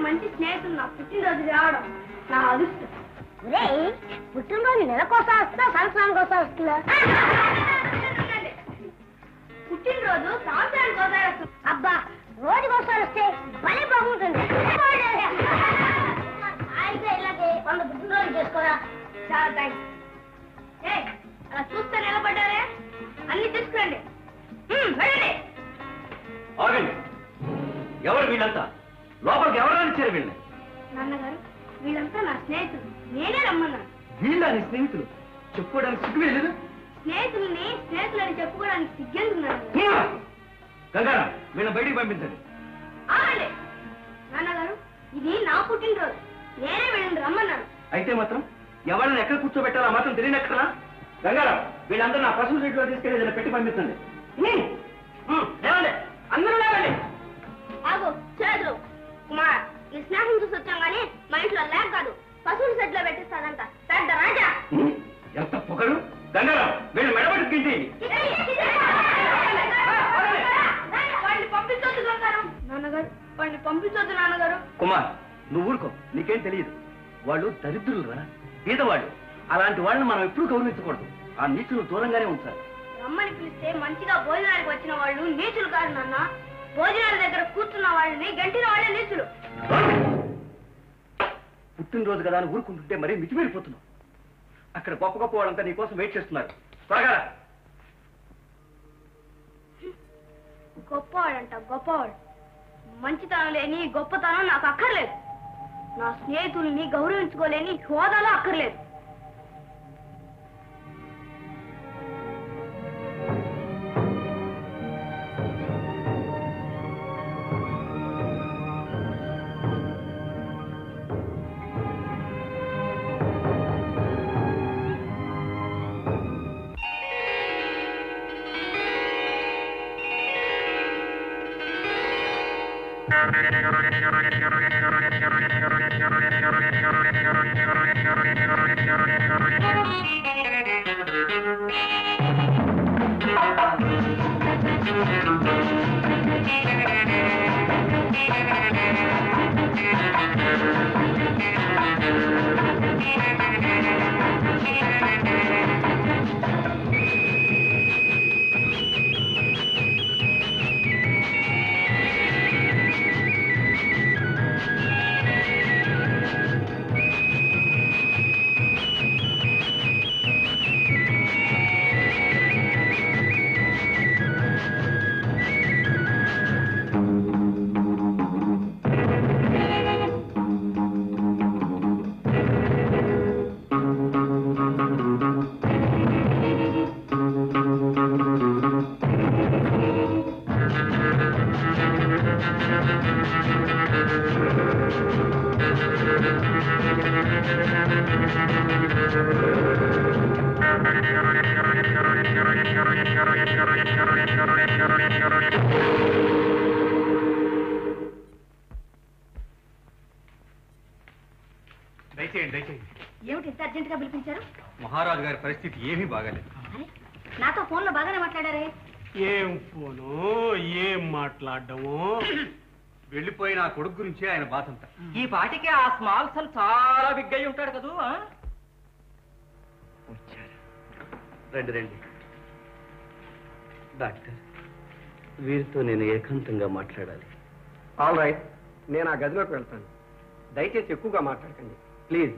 మంచి స్నేహితులు నా పుట్టినరోజు రావడం నా అదృష్టం ఒరేయ్ పుట్టినరోజు నెలకోసం వస్తుందా సంవత్సరానికి కోసం వస్తుందా పుట్టినరోజు సంవత్సరానికి ఒకసారి వస్తుంది అబ్బా రోజుకోసారి వస్తే భలే బాగుంటుంది హాయిగా ఇలాగే వంద పుట్టినరోజు చేసుకోరా చాలా థ్యాంక్స్ ఏ అలా చూస్తే నిలబడ్డారే అన్ని తీసుకురండి హ్మ్, వెళ్ళండి ఆగండి ఎవరు వీళ్ళంతా లోపలికి ఎవరు ఇచ్చారు వీళ్ళని నాన్నగారు వీళ్ళంతా నా స్నేహితులు నేనే రమ్మన్నాను వీళ్ళ నీ స్నేహితులు చెప్పుకోవడానికి సిగ్గు లేదు స్నేహితుల్ని స్నేహితులని చెప్పుకోవడానికి సిగ్గెందుకున్నాను గంగారా వీళ్ళని బయటికి పంపించండి ఆగండి నాన్నగారు ఇది నా పుట్టినరోజు నేనే వీళ్ళని రమ్మన్నాను అయితే మాత్రం ఎవరిని ఎక్కడ కూర్చోబెట్టాలో ఆ మాత్రం తెలియనక్కడా గంగారా వీళ్ళందరూ నా పశువుల సీట్లో తీసుకెళ్ళి ఏదైనా పెట్టి పంపించండి హ్మ్. హ్మ్, లేవండి అందరూ లేవండి ఆగు చేతులు కుమార్ ఈ స్నేహం చూసి వచ్చాం కానీ మా ఇంట్లో లేక కాదు పశువుల సెట్లో పెట్టిస్తానంట పెద్ద రాజా హ్మ్, ఎంత పొగరు గంగారా వీళ్ళు మెడబడి గింటేయండి వాడిని పంపించొద్దు గంగారం నాన్నగారు వాడిని పంపించొద్దు నాన్నగారు కుమార్ నువ్వు ఊరుకో నీకేం తెలియదు వాళ్ళు దరిద్రులు రా బీదవాళ్ళు అలాంటి వాళ్ళని మనం ఎప్పుడూ గౌరవించకూడదు ఆ నీచులు దూరంగానే ఉంచాలి రమ్మని పిలిస్తే మంచిగా భోజనానికి వచ్చిన వాళ్ళు నీచులు కాదు నాన్న భోజనాల దగ్గర కూర్చున్న వాళ్ళని గంటిన వాళ్ళే నీచులు పుట్టినరోజు కదా అని ఊరుకుంటుంటే మరీ మితిమీరిపోతున్నావు అక్కడ గొప్ప గొప్ప వాళ్ళంతా నీ కోసం వెయిట్ చేస్తున్నారు త్వరగా రా. గొప్పవాడంట గొప్పవాడు మంచితనం లేని గొప్పతనం నాకు అక్కర్లేదు నా స్నేహితుల్ని గౌరవించుకోలేని హోదాలో అక్కర్లేదు దయచేయండి దయచేయండి ఏమిటి ఇంత అర్జెంట్ గా పిలిపించారు మహారాజు గారి పరిస్థితి ఏమీ బాగాలేదు అరే, నాతో ఫోన్ లో బాగానే మాట్లాడారే ఏం ఫోను ఏం మాట్లాడడము వెళ్ళిపోయిన ఆ కొడుకు గురించి ఆయన బాధ అంతా ఈ పాటికి ఆ స్మాల్ సన్ చాలా బిగ్ అయి ఉంటాడు కదూ ఆ? వచ్చారు రండి రండి డాక్టర్ వీరితో నేను ఏకాంతంగా మాట్లాడాలి ఆల్ రైట్ నేను ఆ గదిలోకి వెళ్తాను దయచేసి ఎక్కువగా మాట్లాడకండి ప్లీజ్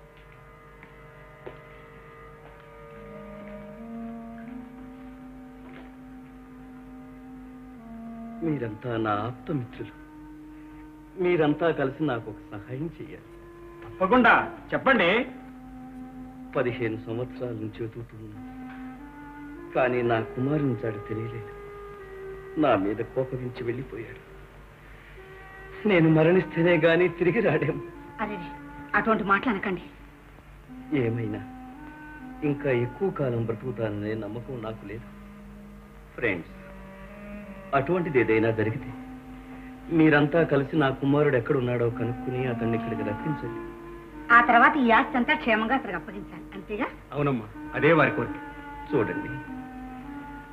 మీరంతా నా ఆప్తమిత్రులు మీరంతా కలిసి నాకు ఒక సహాయం చేయాలి తప్పకుండా చెప్పండి పదిహేను సంవత్సరాల నుంచి వెతుకుతున్నాను కానీ నా కుమారుని చాడు తెలియలేదు నా మీద కోపగించి వెళ్ళిపోయాడు నేను మరణిస్తేనే గాని తిరిగి రాడేమో అదే అటువంటి మాట్లాడకండి ఏమైనా ఇంకా ఎక్కువ కాలం బ్రతుకుతాననే నమ్మకం నాకు లేదు ఫ్రెండ్స్ అటువంటిది ఏదైనా జరిగితే మీరంతా కలిసి నా కుమారుడు ఎక్కడున్నాడో కనుక్కుని అతన్ని ఇక్కడికి రప్పించండి ఆ తర్వాత ఈ ఆస్తి అంతా క్షేమంగా అతనికి అప్పగించాలి అంతేగా అవునమ్మా అదే వారి కోరిక చూడండి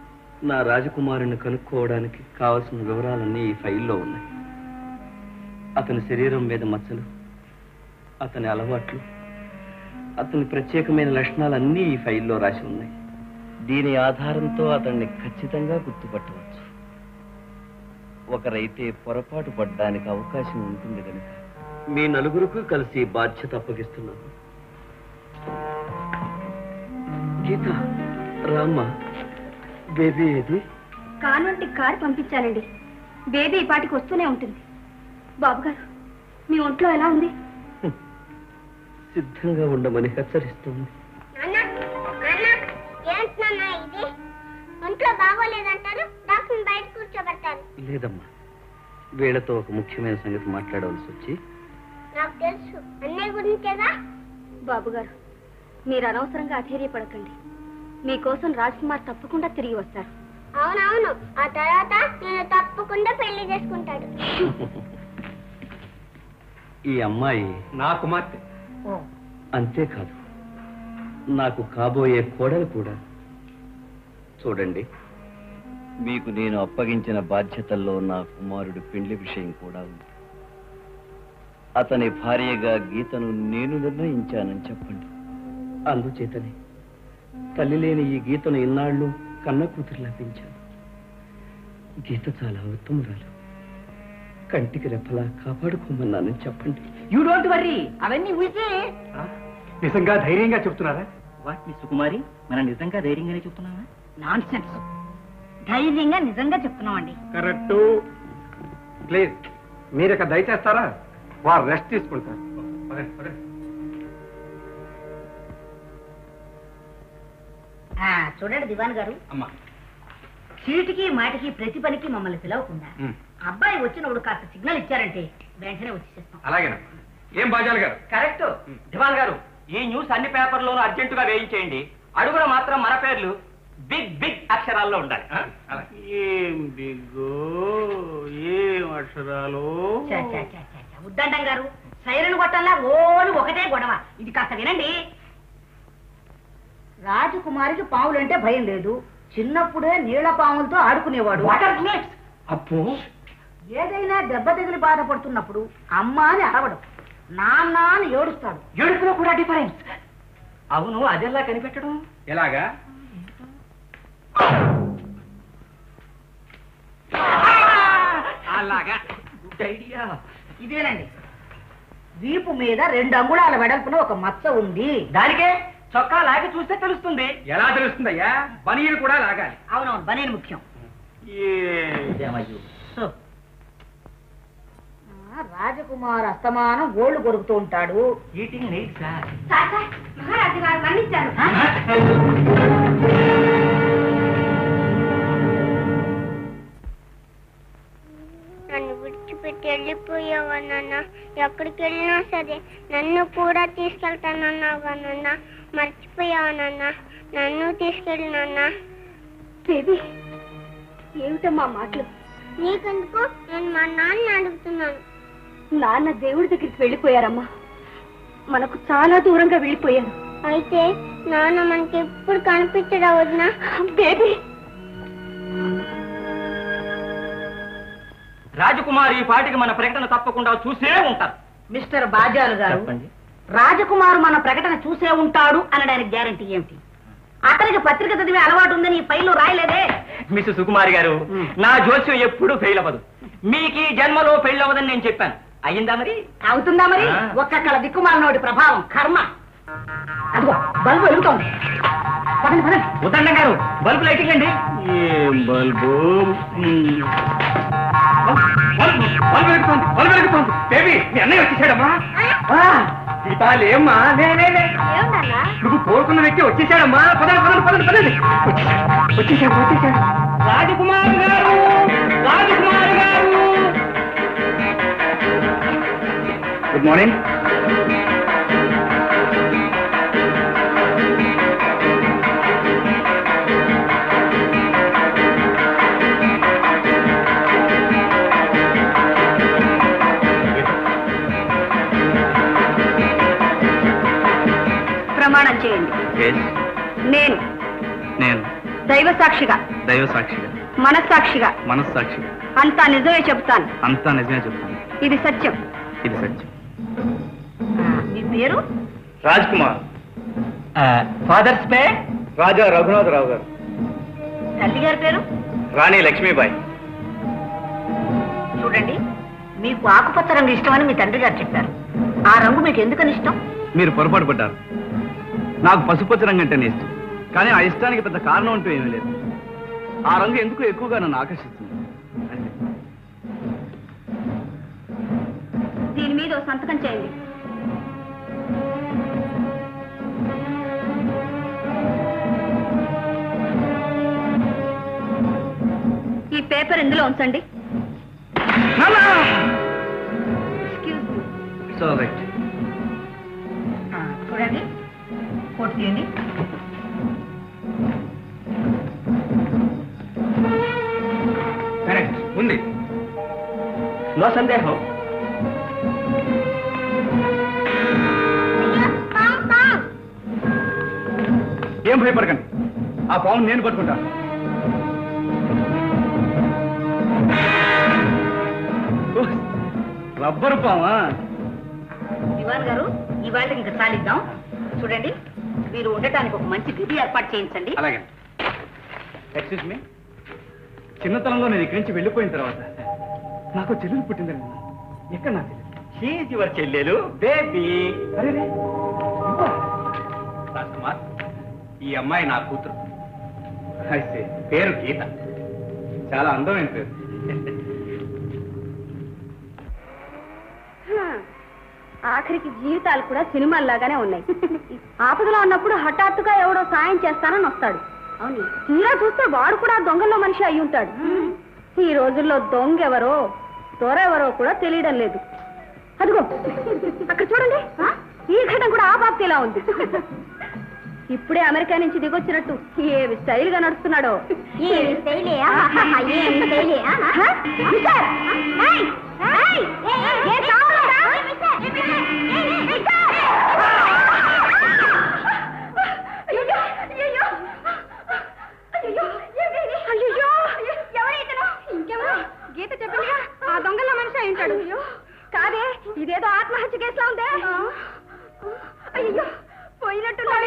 నా రాజకుమారుని కనుక్కోవడానికి కావలసిన వివరాలన్నీ ఈ ఫైల్లో ఉన్నాయి అతని శరీరం మీద మచ్చలు అతని అలవాట్లు అతని ప్రత్యేకమైన లక్షణాలన్నీ ఈ ఫైల్లో రాసి ఉన్నాయి దీని ఆధారంతో అతన్ని ఖచ్చితంగా గుర్తుపట్టవచ్చు ఒకరైతే పొరపాటు పడ్డానికి అవకాశం ఉంటుంది కనుక మీ నలుగురికి కలిసి బాధ్యత అప్పగిస్తున్నాను గీత రామ్మ బేబీ ఏది కాన్వంటి కారు పంపించానండి బేబీ ఈ పాటికి వస్తూనే ఉంటుంది బాబుగారు మీ ఒంట్లో ఎలా ఉంది సిద్ధంగా ఉండమని హెచ్చరిస్తుంది ఏంటన్నా ఇది ఒంట్లో బాగోలేదంటారు డాక్టర్ బయట కూర్చోబెడతారు లేదమ్మా వీళ్ళతో ఒక ముఖ్యమైన సంగతి మాట్లాడవలసి వచ్చి నాకు తెలుసు అన్నయ్య గురించేగా బాబుగారు మీరు అనవసరంగా అధైర్యపడకండి మీకోసం రాజ్ కుమార్ తప్పకుండా తిరిగి వస్తారు అవునవును ఆ తర్వాత నేను తప్పకుండా పెళ్లి చేసుకుంటాడు ఈ అమ్మాయి నా కుమార్తె అంతేకాదు నాకు కాబోయే కోడలు కూడా చూడండి మీకు నేను అప్పగించిన బాధ్యతల్లో నా కుమారుడి పెండ్లి విషయం కూడా ఉంది అతని భార్యగా గీతను నేను నిర్ణయించానని చెప్పండి అందుచేతనే తల్లి లేని ఈ గీతను ఇన్నాళ్ళు కన్న కూతురు లభించాను గీత చాలా ఉత్తమురాలు కంటికి రెప్పలా కాపాడుకోమన్నానని చెప్పండి యూ డోంట్ వర్రీ అవన్నీ ఊరికే ఆ? నిజంగా ధైర్యంగా చెప్తున్నారా వాటిని సుకుమారి మనం నిజంగా ధైర్యంగానే చెప్తున్నావా నాన్ సెన్స్ ధైర్యంగా నిజంగా చెప్తున్నామండి కరెక్ట్ ప్లీజ్ మీరు ఇక దయచేస్తారా వారు రెస్ట్ తీసుకుంటారు పదండి, పదండి. చూడండి దివాన్ గారు అమ్మా చీటికి మాటికి ప్రతి పనికి మమ్మల్ని పిలవకుండా ఉమ్, అబ్బాయి వచ్చినప్పుడు కాస్త సిగ్నల్ ఇచ్చారంటే వెంటనే వచ్చేసేస్తాం అలాగేనమ్మా ఏం బాజాలు గారు కరెక్ట్ దివాన్ గారు ఈ న్యూస్ అన్ని పేపర్లోనూ అర్జెంటుగా వేయించేయండి అడుగున మాత్రం మన పేర్లు బిగ్ బిగ్ అక్షరాల్లో ఉండాలి ఆ? అలాగే ఏం బిగ్గో ఏం అక్షరాలు చా, చా, చా, చా, చా. ఉద్దండం గారు సైరన్ కొట్టల్లా ఓను ఒకటే గొడవ ఇది కాస్త వినండి రాజకుమారికి పాములంటే భయం లేదు చిన్నప్పుడే నీళ్ల పాములతో ఆడుకునేవాడు అబ్బో ఏదైనా దెబ్బ తగిలి బాధపడుతున్నప్పుడు అమ్మ అని అరవడం నాన్న అని ఏడుస్తాడు ఏడుపులో కూడా డిఫరెన్స్ అవును అదెలా కనిపెట్టడం ఎలాగా అలాగా గుడ్ ఐడియా ఇదేనండి వీపు మీద రెండు అంగుళాల వెడల్పున ఒక మచ్చ ఉంది దానికే చొక్కా లాగి చూస్తే తెలుస్తుంది ఎలా తెలుస్తుందయ్యా బనీలు కూడా లాగాలి అవునవును బనేను ముఖ్యం సో. ఆ, రాజకుమార్ అస్తమానం గోళ్లు కొరుకుతూ ఉంటాడు ఈటింగ్ నీట్ సార్ మహారాజు గారు మన్నించారు నన్ను విడిచిపెట్టి వెళ్ళిపోయావా నాన్న ఎక్కడికి వెళ్ళినా సరే నన్ను కూడా తీసుకెళ్తానన్నావుగా నాన్న మర్చిపోయావా నాన్న నన్ను తీసుకెళ్ళి నాన్న బేబీ ఏమిటమ్మా మాటలు నీకెందుకు నేను మా నాన్న అడుగుతున్నాను నాన్న దేవుడి దగ్గరికి వెళ్ళిపోయారమ్మా మనకు చాలా దూరంగా వెళ్ళిపోయారు అయితే నాన్న మనకి ఎప్పుడు కనిపించడా వదినా బేబీ రాజకుమారి ఈ పాటికి మన ప్రకటన తప్పకుండా చూసే ఉంటారు మిస్టర్ బాజాలు గారు చెప్పండి రాజకుమారు మన ప్రకటన చూసే ఉంటాడు అనడానికి గ్యారంటీ ఏమిటి అతనికి పత్రిక చదివే అలవాటు ఉందని ఈ ఫైల్లో రాయలేదే మిస్ సుకుమారి గారు నా జోస్యం ఎప్పుడూ ఫెయిల్ అవ్వదు మీకు ఈ జన్మలో ఫెయిల్ అవ్వదని నేను చెప్పాను అయ్యిందా మరి అవుతుందా మరి ఆ. ఒక్కక్కల దిక్కుమాలనోడి ప్రభావం కర్మ అదిగో బల్బు వెలుగుతోంది పదండి పదండి ఉదండం గారు బల్బు లైటింగ్ అండి ఏం బల్బు మ్, బల్బు బల్బు వెలుగుతోంది బల్బు వెలుగుతోంది బేబీ మీ అన్నయ్య వచ్చేసాడమ్మా గీతా లేమ్మా లే లే లే నువ్వు కోరుకున్న వ్యక్తి వచ్చేసాడమ్మా పదండి పదండి పదండి పదండి వచ్చేసాడు వచ్చేసాడు వచ్చేసాడు రాజకుమార్ గారు రాజకుమార్ గారు గుడ్ మార్నింగ్ చేయండి నేను నేను దైవ సాక్షిగా దైవ సాక్షిగా మనస్సాక్షిగా మనస్సాక్షి అంతా నిజమే చెబుతాను అంతా నిజమే చెప్తాను ఇది సత్యం ఇది సత్యం మీ పేరు రాజ్ కుమార్ ఫాదర్స్ పే రాజా రఘునాథరావు గారు తల్లి గారి పేరు రాణి లక్ష్మీబాయి చూడండి మీకు ఆకుపచ్చ రంగు ఇష్టమని మీ తండ్రి గారు చెప్పారు ఆ రంగు మీకు ఎందుకని ఇష్టం మీరు పొరపాటు పడ్డారు నాకు పసుపచ్చ రంగు అంటేనే ఇష్టం కానీ ఆ ఇష్టానికి పెద్ద కారణం అంటూ ఏమీ లేదు ఆ రంగు ఎందుకు ఎక్కువగా నన్ను ఆకర్షిస్తుంది అంతే దీని మీద ఓ సంతకం చేయండి ఈ పేపర్ ఇందులో ఉంచండి Excuse me. It's all right ఆ, చూడండి కోట్ తీయండి కరెక్ట్ ఉంది నో సందేహం ఏం భయపడకండి ఆ పాము నేను పట్టుకుంటాను ఓహ్, రబ్బరు పామా దివాన్ గారు ఇవాళ ఇంకా చాలిద్దాం చూడండి మీరు ఉండటానికి ఒక మంచి గది ఏర్పాటు చేయించండి అలాగే ఎక్స్క్యూజ్ మీ చిన్నతనంలో నేను ఇక్కడి నుంచి వెళ్ళిపోయిన తర్వాత నాకు చెల్లెలు పుట్టిందని విన్నాను. ఎక్కడ నా చెల్లెలు షీజ్ యువర్ చెల్లెలు బేబీ అరే రే, ఇవ్వా? రాజకుమార్ ఈ అమ్మాయి నా కూతురు I see. పేరు గీత చాలా అందమైన పేరు ఆఖరికి జీవితాలు కూడా సినిమాల్లాగానే ఉన్నాయి ఆపదలో ఉన్నప్పుడు హఠాత్తుగా ఎవడో సాయం చేస్తానని వస్తాడు అవును తీరా చూస్తే వాడు కూడా దొంగల్లో మనిషి అయి ఉంటాడు ఈ రోజుల్లో దొంగ ఎవరో దొర ఎవరో కూడా తెలియడం లేదు అదిగో అక్కడ చూడండి ఈ ఘటన కూడా ఆ బాప్తిలా ఉంది ఇప్పుడే అమెరికా నుంచి దిగొచ్చినట్టు ఏమి స్టైల్ గా నడుస్తున్నాడో ఏమి స్టైలే ఏమి స్టైలే గీత చెప్పిగా ఆ దొంగల మనిషి అయి ఉంటాడు కాదే ఇదేదో ఆత్మహత్య కేసులా ఉందే అయ్యో పోయినట్టున్నాడు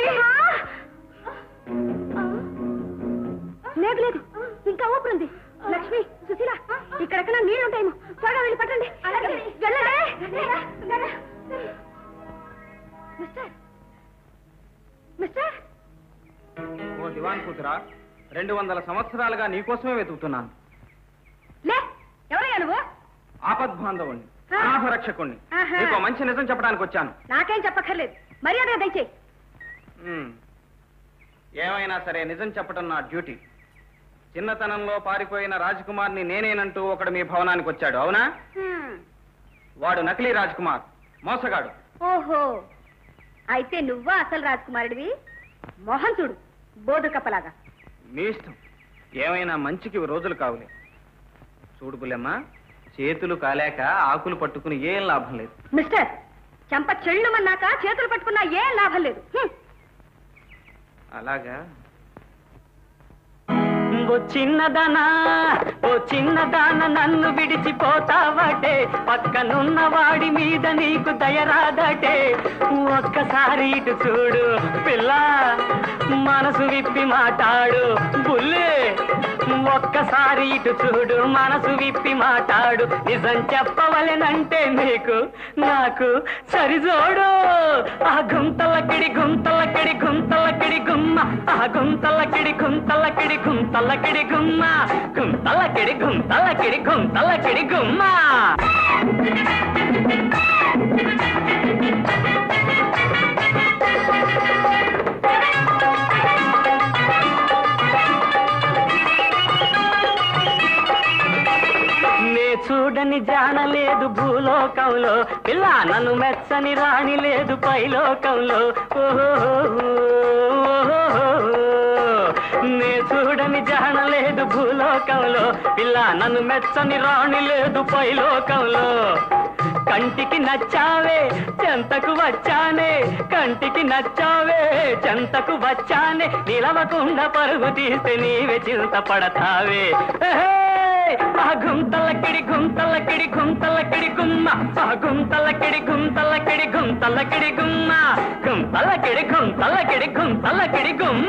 లేదు లేదు ఇంకా ఊపిరి ఉంది లక్ష్మి సుశీల ఇక్కడెక్కడ నీళ్ళు ఉంటాయేమో త్వరగా వెళ్ళి పట్టండి వెళ్ళండి మిస్టర్ మిస్టర్ ఓ దివాన్ కూతురా రెండు వందల సంవత్సరాలుగా నీకోసమే వెతుకుతున్నాను లే ఎవరయ్యా నువ్వు ఆపద్బాంధవుణ్ణి అనాథ రక్షకుణ్ణి ఆహా. నీకు మంచి నిజం చెప్పడానికి వచ్చాను నాకేం చెప్పక్కర్లేదు మర్యాదగా దయచేయి మ్మ్. ఏమైనా సరే నిజం చెప్పడం నా డ్యూటీ చిన్నతనంలో పారిపోయిన రాజకుమార్ని నేనేనంటూ ఒకడు మీ భవనానికి వచ్చాడు అవునా హ్మ్. వాడు నకిలీ రాజకుమార్ మోసగాడు ఓహో అయితే నువ్వా అసలు రాజకుమారుడివి మోహన్ చూడు బోధు కప్పలాగా మీ ఇష్టం ఏమైనా మంచికి రోజులు కావులే చూడు బుల్లెమ్మ చేతులు కాలేక ఆకులు పట్టుకుని ఏం లాభం లేదు మిస్టర్ చెంప చెళ్ళుమన్నాక చేతులు పట్టుకున్నా ఏం లాభం లేదు హ్మ్. అలాగా ఓ చిన్నదానా ఓ చిన్నదాన నన్ను విడిచిపోతావటే పక్కనున్న వాడి మీద నీకు దయరాదటే ఒక్కసారి ఇటు చూడు పిల్ల మనసు విప్పి మాట్లాడు బుల్లే ఒక్కసారి ఇటు చూడు మనసు విప్పి మాట్లాడు నిజం చెప్పవలెనంటే నీకు నాకు సరిజోడు ఆ గుంతలకిడి గుంతలకిడి గుంతలకిడి గుమ్మ ఆ గుంతలకిడి గుంతలకిడి గుంతలకిడి గుమ్మ గుంతలకిడి గుంతలకిడి గుంతలకిడి గుమ్మ నే చూడని జానలేదు భూలోకంలో పిల్ల నన్ను మెచ్చని రాణి లేదు పైలోకంలో ఓహో నే చూడని జాన లేదు భూలోకంలో పిల్ల నన్ను మెచ్చని రాణి లేదు పైలోకంలో కంటికి నచ్చావే చెంతకు వచ్చానే కంటికి నచ్చావే చెంతకు వచ్చానే నిలవకుండా పరుగు తీస్తే నీవే చింత పడతావే ఆ గుంతలకిడి గుంతలకిడి గుంతలకిడి గుమ్మ ఆ గుంతలకిడి గుంతలకిడి గుంతలకిడి గుమ్మ గుంతలకిడి గుంతలకిడి గుంతలకిడి గుమ్మ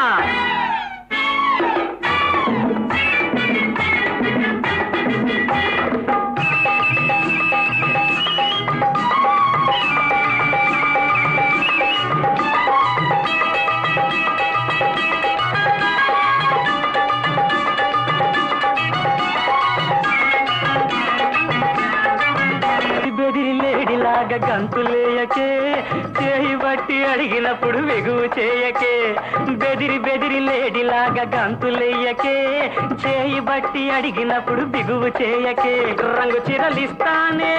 బెదిరి లేడిలాగా గంతులేయకే చేయి బట్టి అడిగినప్పుడు వెగువు చేయకే బెదిరి బెదిరి లేడిలాగా గంతులేయకే చేయి బట్టి అడిగినప్పుడు బిగువు చేయకే రంగు చిరలిస్తానే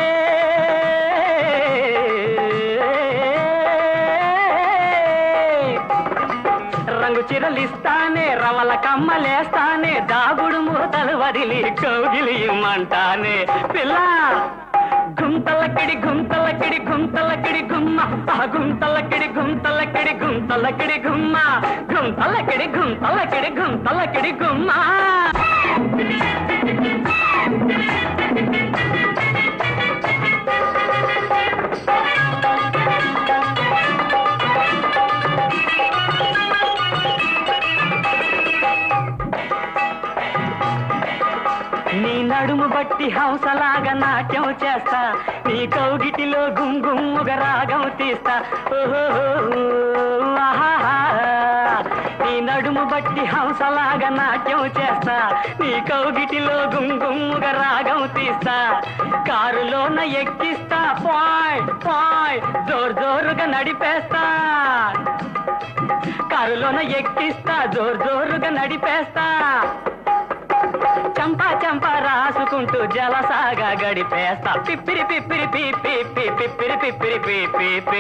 రంగు చిరలిస్తానే రవల కమ్మలేస్తానే దాగుడు మూతలు వదిలి కౌగిలి ఇమ్మంటానే పిల్ల గుంతలకిడి గుంతలకిడి గుంతలకిడి గుమ్మ ఆ గుంతలకిడి గుంతలకిడి గుంతలకిడి గుమ్మ గుంతలకిడి గుంతలకిడి గుంతలకిడి గుమ్మ నీ నడుము బట్టి హంసలాగా నాట్యం చేస్తా నీ కౌగిటిలో గుంగుమ్ముగా రాగం తీస్తా ఓహో ఆహాహా. నీ నడుము బట్టి హంసలాగా నాట్యం చేస్తా నీ కౌగిటిలో గుంగుమ్ముగా రాగం తీస్తా కారులోన ఎక్కిస్తా పాయ్ పాయ్ జోరు జోరుగా నడిపేస్తా కారులోన ఎక్కిస్తా జోరు జోరుగా నడిపేస్తా చంపా చంపా రాసుకుంటూ జలసాగా గడిపేస్తా పిప్పిరి పిప్పిరి పీ పీ పీ పిప్పిరి పిప్పిరి పీ పీ పీ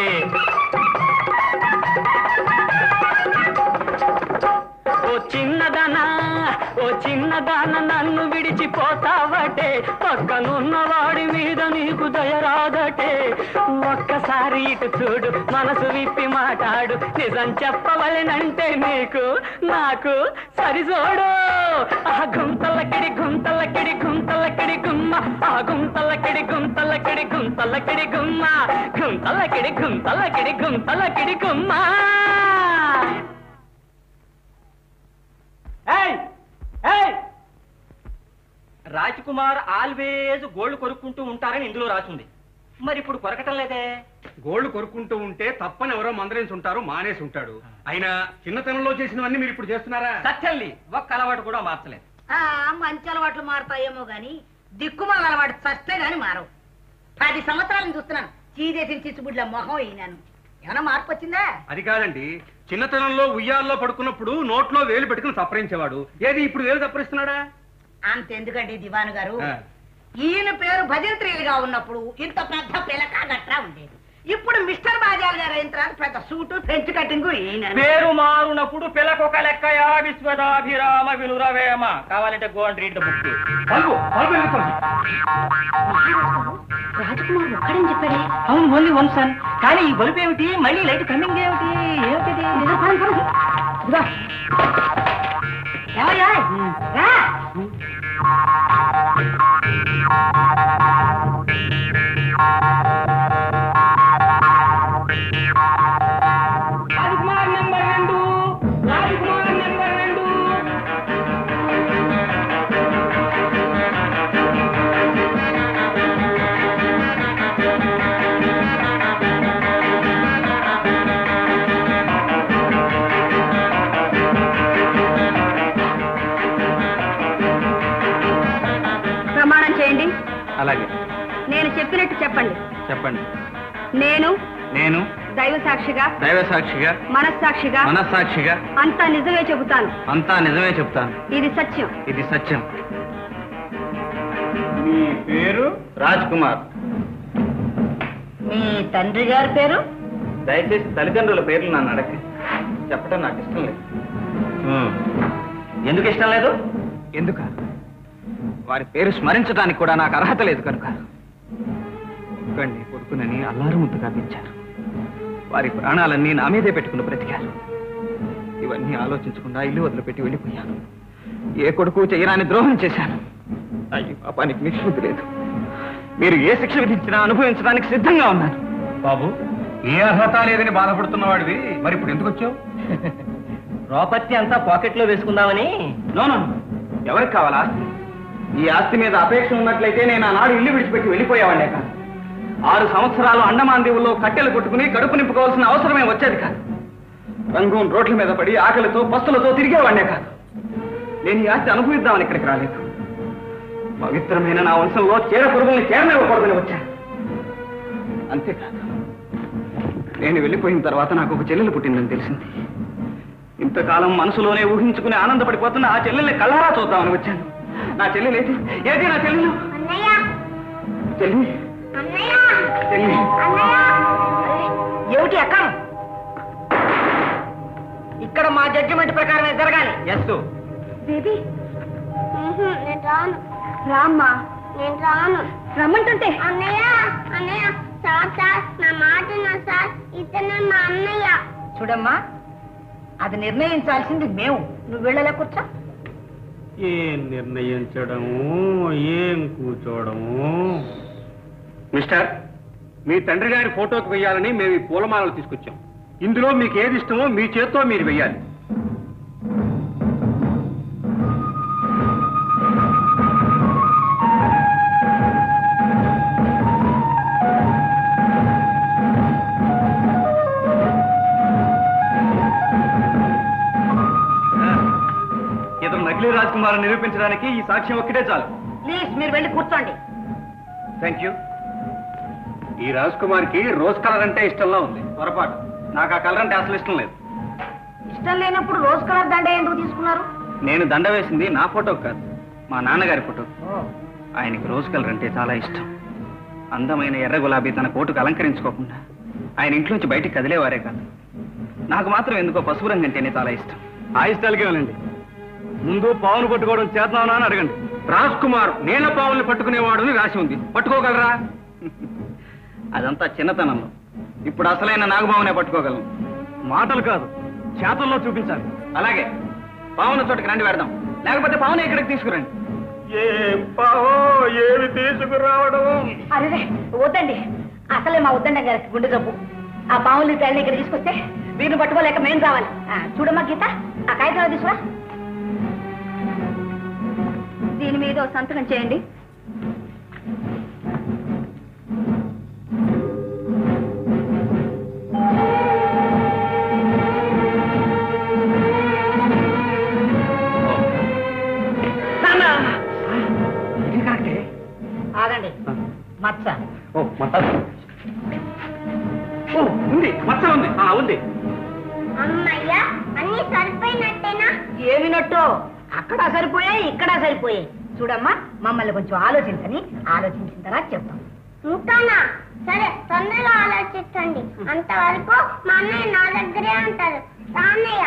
ఓ చిన్నదనా ఓ చిన్నదాన నన్ను విడిచిపోతావటే పక్కనున్న వాడి మీద నీకు దయరాదటే ఒక్కసారి ఇటు చూడు మనసు విప్పి మాట్లాడు నిజం చెప్పవలెనంటే నీకు నాకు సరిజోడు ఆ గుంతలకిడి గుంతలకిడి గుంతలకిడి గుమ్మ ఆ గుంతలకిడి గుంతలకిడి గుంతలకిడి గుమ్మ గుంతలకిడి గుంతలకిడి గుంతలకిడి గుమ్మ రాజ్ కుమార్ ఆల్వేజ్ గోల్డ్ కొరుక్కుంటూ ఉంటారని ఇందులో రాసింది మరి ఇప్పుడు కొరకటం లేదే గోల్డ్ కొరుక్కుంటూ ఉంటే తప్పని ఎవరో మందరేసి ఉంటారు మానేసి ఉంటాడు అయినా చిన్నతనంలో చేసినవన్నీ మీరు ఇప్పుడు చేస్తున్నారా సత్యంలి ఒక్క అలవాటు కూడా మార్చలేదు ఆ మంచి అలవాట్లు మారుతాయేమో గాని దిక్కుమాల అలవాటు చస్తే గాని మారవు పది సంవత్సరాలను చూస్తున్నాను చీదేసిన చిచ్చుబుడ్ల మొహం అయినాను ఏమైనా మార్పు వచ్చిందా అది కాదండి చిన్నతనంలో ఉయ్యాల్లో పడుకున్నప్పుడు నోట్లో వేలు పెట్టుకుని సపరించేవాడు ఏది ఇప్పుడు వేలు సపరిస్తున్నాడా అంతెందుకండి దివాను గారు ఆ. ఈయన పేరు భజంత్రియులుగా ఉన్నప్పుడు ఇంత పెద్ద పిలక గట్రా ఉండేది ఇప్పుడు మిస్టర్ బాజాల్ గారు అయిన తర్వాత పెద్ద సూటు ఫ్రెంచ్ కటింగ్ ఈయన పేరు మారునప్పుడు పిలకొక లెక్కయా విశ్వదాభిరామ వినురవేమ కావాలంటే go and read the book bulb bulb వెలుగుతోంది. రాజకుమార్ ఒక్కడని చెప్పాడే అవును ఓన్లీ వన్ సన్ కానీ ఈ బల్బు ఏమిటి మళ్ళీ లైట్ కమింగ్ ఏమిటి ఏమిటిది ఇదిగో. ఎవరయ్యా? రా. రాజకుమార్ నెంబర్ రెండు రాజకుమార్ నెంబర్ రెండు ప్రమాణం చేయండి అలాగే నేను చెప్పినట్టు చెప్పండి చెప్పండి నేను నేను దైవ సాక్షిగా దైవ సాక్షిగా మనస్సాక్షిగా మనస్సాక్షిగా అంతా నిజమే చెబుతాను అంతా నిజమే చెప్తాను ఇది సత్యం ఇది సత్యం మీ పేరు రాజ్ కుమార్ మీ తండ్రి గారి పేరు దయచేసి తల్లిదండ్రుల పేర్లు నన్ను అడగ చెప్పడం నాకు ఇష్టం లేదు ఎందుకు ఇష్టం లేదు ఎందుక వారి పేరు స్మరించడానికి కూడా నాకు అర్హత లేదు కనుక ఒక్కడిని కొడుకునని అల్లారు ముద్దుగా పెంచారు వారి ప్రాణాలన్నీ నా మీదే పెట్టుకుని బ్రతికారు ఇవన్నీ ఆలోచించకుండా ఇల్లు వదిలిపెట్టి వెళ్ళిపోయాను ఏ కొడుకు చేయరాని ద్రోహం చేశాను అయ్యి పాపానికి నిష్పత్తి లేదు మీరు ఏ శిక్ష విధించినా అనుభవించడానికి సిద్ధంగా ఉన్నాను బాబు ఏ అర్హత లేదని బాధపడుతున్నవాడివి మరి ఇప్పుడు ఎందుకు వచ్చావు ప్రాపర్టీ అంతా పాకెట్లో వేసుకుందామని నోను ఎవరికి కావాలి ఆస్తి ఈ ఆస్తి మీద అపేక్ష ఉన్నట్లయితే నేను ఆనాడు ఇల్లు విడిచిపెట్టి వెళ్ళిపోయేవాడే కాదు ఆరు సంవత్సరాలు అండమాన్ దీవుల్లో కట్టెలు కొట్టుకుని కడుపు నింపుకోవాల్సిన అవసరమే వచ్చేది కాదు రంగూన్ రోడ్ల మీద పడి ఆకలితో పస్తులతో తిరిగేవాడే కాదు నేను ఈ ఆస్తి అనుభవిద్దామని ఇక్కడికి రాలేదు పవిత్రమైన నా వంశంలో చీర పురుగుల్ని చేరనివ్వకూడదని వచ్చాను అంతేకాదు నేను వెళ్ళిపోయిన తర్వాత నాకు ఒక చెల్లెలు పుట్టిందని తెలిసింది ఇంతకాలం మనసులోనే ఊహించుకుని ఆనందపడిపోతున్న ఆ చెల్లెల్ని కళ్ళారా చూద్దామని వచ్చాను నా చెల్లెలు ఏది ఏది నా చెల్లెలు అన్నయ్య చెల్లి అన్నయ్య చెల్లి అన్నయ్య ఏమిటి అక్క ఇక్కడ మా జడ్జిమెంట్ ప్రకారమే జరగాలి ఎస్ బేబీ ఉహు, నేను రాను రామ్మా నేను రాను రమ్మంటుంటే అన్నయ్య అన్నయ్య సార్ సార్ నా మాట నా సార్ ఇతను మా అన్నయ్య చూడమ్మా అది నిర్ణయించాల్సింది మేము నువ్వు వెళ్ళలే కూర్చో ఏం నిర్ణయించడము ఏం కూర్చోవడము మిస్టర్ మీ తండ్రి గారి ఫోటోకి వెయ్యాలని మేము ఈ పూలమాలలు తీసుకొచ్చాం ఇందులో మీకు ఏది ఇష్టమో మీ చేత్తో మీరు వెయ్యాలి ఇతను నకిలీ రాజకుమారు నిరూపించడానికి ఈ సాక్ష్యం ఒక్కటే చాలు ప్లీజ్ మీరు వెళ్ళి కూర్చోండి థ్యాంక్ యూ ఈ రాజ్ కుమార్కి రోజ్ కలర్ అంటే ఇష్టంలో ఉంది పొరపాటు నాకు ఆ కలర్ అంటే అసలు ఇష్టం లేదు ఇష్టం లేనప్పుడు రోజ్ కలర్ దండ ఎందుకు తీసుకున్నారు నేను దండ వేసింది నా ఫోటో కాదు మా నాన్నగారి ఫోటో ఆయనకి రోజ్ కలర్ అంటే చాలా ఇష్టం అందమైన ఎర్ర గులాబీ తన కోటుకు అలంకరించుకోకుండా ఆయన ఇంట్లోంచి బయటికి కదిలేవారే కాదు నాకు మాత్రం ఎందుకో పసుపు రంగు అంటేనే చాలా ఇష్టం ఆ ఇష్టాలకే వెళ్ళండి ముందు పావును పట్టుకోవడం చేద్దామా అని అడగండి రాజ్ కుమార్ నీళ్ళ పావుల్ని పట్టుకునేవాడు అని రాసి ఉంది పట్టుకోగలరా అదంతా చిన్నతనంలో ఇప్పుడు అసలైన నాగబావునే పట్టుకోగలను మాటలు కాదు చేతల్లో చూపించాలి అలాగే పావున చోటుకి రండి పెడదాం లేకపోతే పావున ఇక్కడికి తీసుకురండి ఏం పావో ఏమి తీసుకురావడం అరే వద్దండి అసలే మా వద్దండి గారికి గుండె జబ్బు ఆ పాములు తల్లి ఇక్కడ తీసుకొస్తే వీరిని పట్టుకోలేక మేం కావాలి ఆ, చూడమ్మా గీత ఆ కాగితాలు తీసుకురా దీని మీద ఓ సంతకం చేయండి ఇది కరెక్టే ఆగండి మచ్చ ఓ మచ్చ ఓ ఉంది మచ్చ ఉంది ఆ ఉంది అమ్మయ్య అన్ని సరిపోయినట్టేనా ఏమినట్టు అక్కడ సరిపోయాయి ఇక్కడ సరిపోయాయి చూడమ్మా మమ్మల్ని కొంచెం ఆలోచించని ఆలోచించిన తర్వాత చెప్తాం ఇంకానా సరే తొందరగా ఆలోచించండి అంతవరకు మా అన్నయ్య నా దగ్గరే ఉంటారు రాన్నయ్య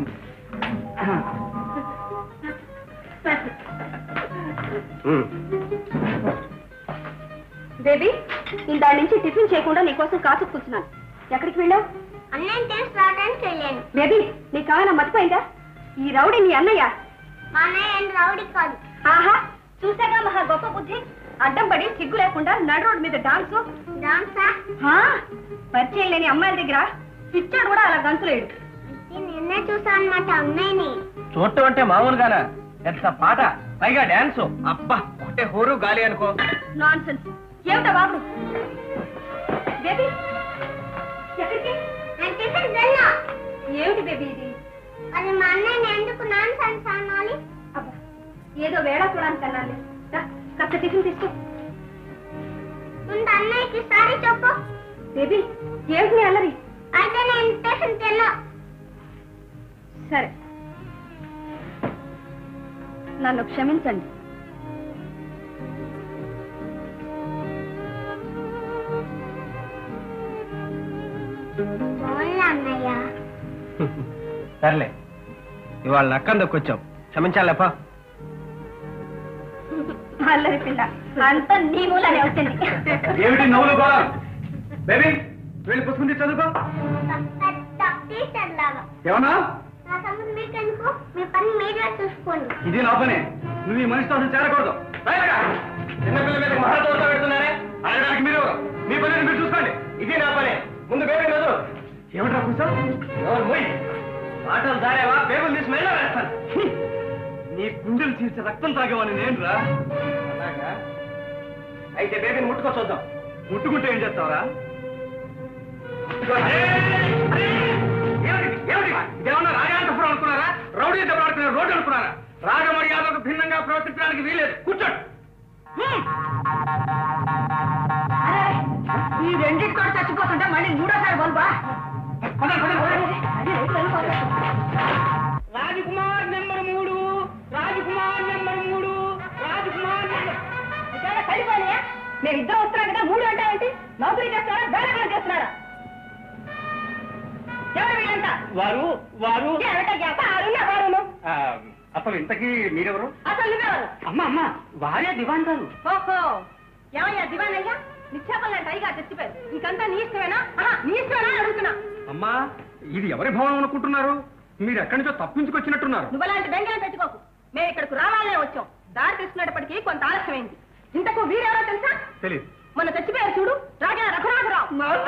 బేబీ ఇందా నుంచి టిఫిన్ చేయకుండా నీకోసం కాచు కూర్చున్నాను ఎక్కడికి వెళ్ళావు అన్నయ్య తెలిసి రావడానికి వెళ్ళాను బేబీ నీకు కావాలా మర్చిపోయిందా ఈ రౌడీ నీ అన్నయ్య మా అన్నయ్య ఏం రౌడీ కాదు ఆహా చూసాగా మహా గొప్ప బుద్ధి అడ్డం పడి సిగ్గు లేకుండా నడు రోడ్డు మీద డాన్సు డాన్సా హా, పరిచయం లేని అమ్మాయిల దగ్గర పిచ్చాడు కూడా అలా గంతులేడు ఇది నిన్నే చూసాను అనమాట అన్నయ్యని చూడటం అంటే మామూలుగానా ఎంత పాట పైగా డాన్స్ అబ్బా ఒకటే హోరు గాలి అనుకో నాన్ సెన్స్ ఏమిటా బాబు బేబీ ఎక్కడికి నేను టిఫిన్ వెళ్ళా ఏమిటి బేబీ ఇది అది మా అన్నయ్యని ఎందుకు నాన్ సెన్స్ అనాలి అబ్బా ఏదో వేళ చూడడానికి అన్నాను కాస్త టిఫిన్ తీసుకో ముందు అన్నయ్యకి సారీ చెప్పు బేబీ ఏమిటి నీ అల్లరి అయితే నేను టిఫిన్ తిన్నా సరే నన్ను క్షమించండి పోన్లే అన్నయ్య సర్లే ఇవాళ నక్కం దొక్కొచ్చాం క్షమించాలేపా అల్లరి పిల్ల అంత నీ మూలనే వచ్చింది ఏమిటి నవ్వులు బా బేబీ వెళ్ళి పుస్తకం చదువుకో టీచర్ లాగా ఏమన్నా నా సంబంధం మీకెందుకు మీ పని మీరే చూసుకోండి ఇది నా పనే నువ్వు ఈ మనిషితో అసలు చేరకూడదు బయటగా చిన్నపిల్ల మీద మహాదోషం పెడుతున్నారే అడగడానికి మీరు ఎవరు? మీ పని మీరు చూసుకోండి ఇది నా పనే ముందు బేబీ చదువు ఏమిట్రా కూర్చో ఎవరు పోయి మాటలు దారేవా బేబులు తీసి మెళ్ళ వేస్తాను హ్మ్. నీ గుండెలు తీర్చి రక్తం తాగేవాని నేను రా అలాగా అయితే బేబీని ముట్టుకో చూద్దాం ముట్టుకుంటే ఏం చేస్తావురా ఇదేమన్నా రాజాంతపురం అనుకున్నారా రౌడీ దెబ్బ ఆడుకునే రోడ్డు అనుకున్నారా రాగమర్యాదకు భిన్నంగా ప్రవర్తించడానికి వీలేదు కూర్చోండి హ్మ్. ఈ రెండింటితో చచ్చిపోతుంటే మళ్ళీ మూడోసారి బల్బా పదండి, పదండి, పదండి. రాజకుమార్ నెంబర్ మూడు రాజకుమార్ నెంబర్ మూడు రాజకుమార్ నెంబర్ సరిపోయా మేము ఇద్దరు వస్తున్నాం కదా మూడు అంటావేంటి నౌకరీ చేస్తారా బేరకాలు చేస్తున్నారా ఎవరు వీళ్ళంతా వారు వారు ఎవరికయ్యా ఆరున్న వారును ఆ, అసలు ఇంతకీ మీరెవరు అసలు నువ్వెవరు అమ్మ అమ్మ వారే దివాన్ గారు ఓహో ఏమయ్యా దివానయ్యా నిక్షేపంలాంటి అయ్యగా చచ్చిపోయారు ఇంకంతా నీ ఇష్టమేనా ఆహా, నీ ఇష్టమేనా అని అడుగుతున్నా అమ్మా ఇది ఎవరి భవనం అనుకుంటున్నారు మీరు ఎక్కడి నుంచో తప్పించుకొచ్చినట్టున్నారు నువ్వలాంటి బెంగళం పెట్టుకోకు మేము ఇక్కడికి రావాలనే వచ్చాం దారి తీసుకునేటప్పటికీ కొంత ఆలస్యమైంది ఇంతకు వీరెవరో తెలుసా తెలియదు మొన్న చచ్చిపోయారు చూడు రాజా రఘునాథరావు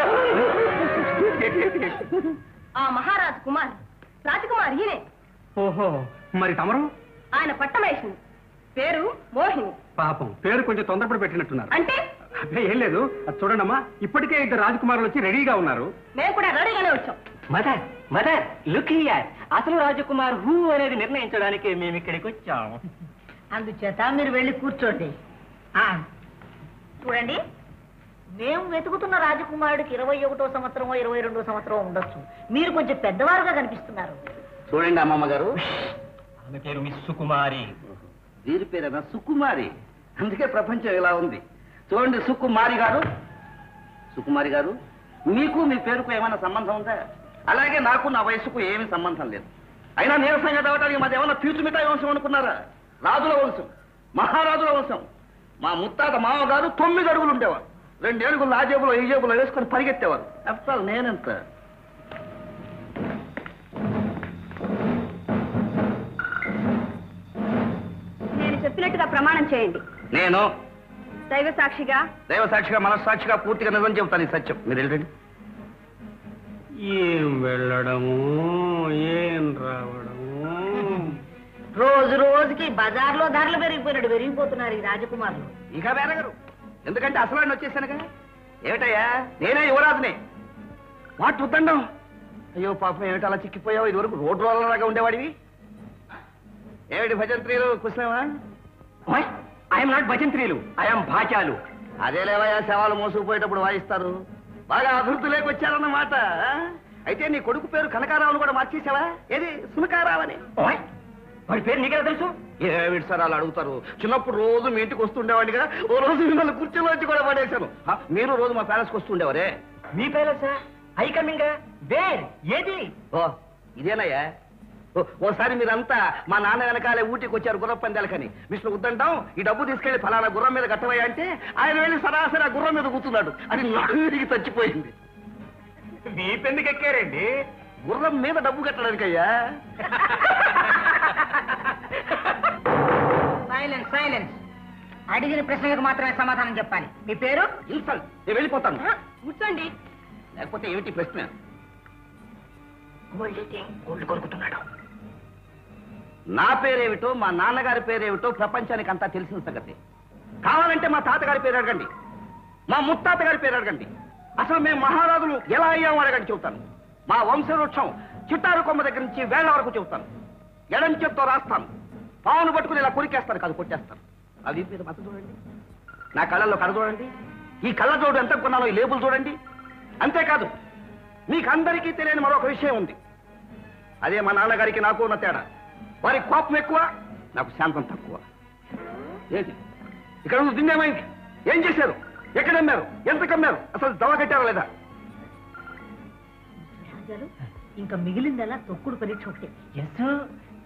ఆ మహారాజు కుమార్ రాజకుమార్ ఈయనే ఓహో మరి తమరు ఆయన పట్టమేసింది పేరు మోహిని పాపం పేరు కొంచెం తొందరపడి పెట్టినట్టున్నారు అంటే అదే ఏం లేదు అది చూడండమ్మా ఇప్పటికే ఇద్దరు రాజకుమారులు వచ్చి రెడీగా ఉన్నారు మేము కూడా రెడీగానే వచ్చాం మదర్ మదర్ లుక్ హియర్ అసలు రాజకుమార్ హూ అనేది నిర్ణయించడానికి మేము ఇక్కడికి వచ్చాం అందుచేత మీరు వెళ్ళి కూర్చోండి ఆ, చూడండి మేము వెతుకుతున్న రాజకుమారుడికి ఇరవై ఒకటో సంవత్సరమో ఇరవై రెండో సంవత్సరం ఉండొచ్చు మీరు కొంచెం పెద్దవారుగా కనిపిస్తున్నారు చూడండి అమ్మమ్మ గారు ఆమె పేరు మిస్ సుకుమారి వీరి పేరేనా సుకుమారి అందుకే ప్రపంచం ఇలా ఉంది చూడండి సుకుమారి గారు సుకుమారి గారు మీకు మీ పేరుకు ఏమైనా సంబంధం ఉందా అలాగే నాకు నా వయసుకు ఏమీ సంబంధం లేదు అయినా నీరసంగా చదవటానికి మాది ఏమన్నా పీచుమిఠాయి వంశం అనుకున్నారా రాజుల వంశం మహారాజుల వంశం మా ముత్తాత మామగారు తొమ్మిది అడుగులు ఉండేవారు రెండు ఏడుగులు ఆ జేబులో ఈ జేబులో వేసుకొని పరిగెత్తేవారు అసలు నేనెంత నేను చెప్పినట్టుగా ప్రమాణం చేయండి నేను దైవ సాక్షిగా దైవ సాక్షిగా మనస్సాక్షిగా పూర్తిగా నిజం చెబుతాను ఈ సత్యం మీరు వెళ్ళండి ఏం వెళ్ళడము ఏం రావడము రోజు రోజుకి బజార్లో ధరలు పెరిగిపోయినట్టు పెరిగిపోతున్నారు ఈ రాజకుమారులు ఇక వేరగరు ఎందుకంటే అసలు ఆయన వచ్చేసానుగా ఏమిటయ్యా నేనే యువరాజునే వాట్ ఉద్దండం అయ్యో పాపం ఏమిటి అలా చిక్కిపోయావు ఇదివరకు రోడ్డు రోలలాగా ఉండేవాడివి ఏమిటి భజంత్రీలు కూర్చున్నావా ఐఎమ్ నాట్ భజంత్రీలు ఐఎమ్ భాచాలు అదే లేవయ్యా శవాలు మోసుకుపోయేటప్పుడు వాయిస్తారు బాగా అభివృద్ధి లేకొచ్చారన్నమాట ఆ? అయితే నీ కొడుకు పేరు కనకారావును కూడా మార్చేసావా ఏది సునకారావని ఓయ్, వాడి పేరు నీకెలా తెలుసు ఏమిటి సార్ అలా అడుగుతారు చిన్నప్పుడు రోజు మీ ఇంటికి వస్తుండేవాడిగా ఓ రోజు మిమ్మల్ని కుర్చీలో వచ్చి కూడా పడేశాను ఆ, మీరు రోజు మా ప్యాలెస్కి వస్తుండేవారే మీ పేరెంట్సా ఐ కమింగ్ వేర్ ఏది ఓ ఇదేనయ్యా ఓ, ఓసారి మీరంతా మా నాన్న వెనకాలే ఊటికి వచ్చారు గుర్రం పందాలకని మిస్టర్ ఉద్దంటాం ఈ డబ్బు తీసుకెళ్లి ఫలానా గుర్రం మీద కట్టవయ్యా అంటే ఆయన వెళ్ళి సరాసరి ఆ గుర్రం మీద కూర్చున్నాడు అది నడుగురికి చచ్చిపోయింది మీ పెందుకు ఎక్కారండి గుర్రం మీద డబ్బు కట్టడానికయ్యా సైలెన్స్ సైలెన్స్ అడిగిన ప్రశ్నలకు మాత్రమే సమాధానం చెప్పాలి మీ పేరు ఇన్సల్ట్ నేను వెళ్ళిపోతాను కూర్చోండి లేకపోతే ఏమిటి ప్రశ్న గోల్డ్ కొనుక్కుంటున్నాడు నా పేరేమిటో మా నాన్నగారి పేరేమిటో ప్రపంచానికి అంతా తెలిసిన సంగతి కావాలంటే మా తాతగారి పేరు అడగండి మా ముత్తాత గారి పేరు అడగండి అసలు మేము మహారాజులు ఎలా అయ్యామో అడగండి చెబుతాను మా వంశవృక్షం చిట్టారు కొమ్మ దగ్గర నుంచి వేళ్ల వరకు చెబుతాను ఎడం చేత్తో రాస్తాను పావును పట్టుకుని ఇలా కొరికేస్తాను కాదు కొట్టేస్తాను అది మీద మత చూడండి నా కళ్ళల్లో కడ చూడండి ఈ కళ్ళ జోడు ఎంత కొన్నానో ఈ లేబుల్ చూడండి అంతేకాదు మీకు అందరికీ తెలియని మరొక విషయం ఉంది అదే మా నాన్నగారికి నాకు ఉన్న తేడా వారి కోపం ఎక్కువ నాకు శాంతం తక్కువ ఏంటి ఇక్కడ ఉన్న దిన్నేమైంది ఏం చేశారు ఎక్కడ అమ్మారు ఎంత కమ్మారు అసలు దవ కట్టారా లేదా రాజాలు ఇంకా మిగిలిందల్లా తొక్కుడు పరీక్ష ఒకటి ఎస్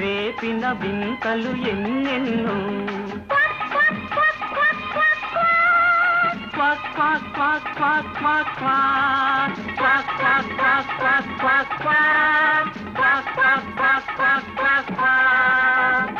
రేపిన వింతలు ఎన్నెన్నో quack quack quack quack quack quack quack quack quack quack quack quack quack quack quack quack quack quack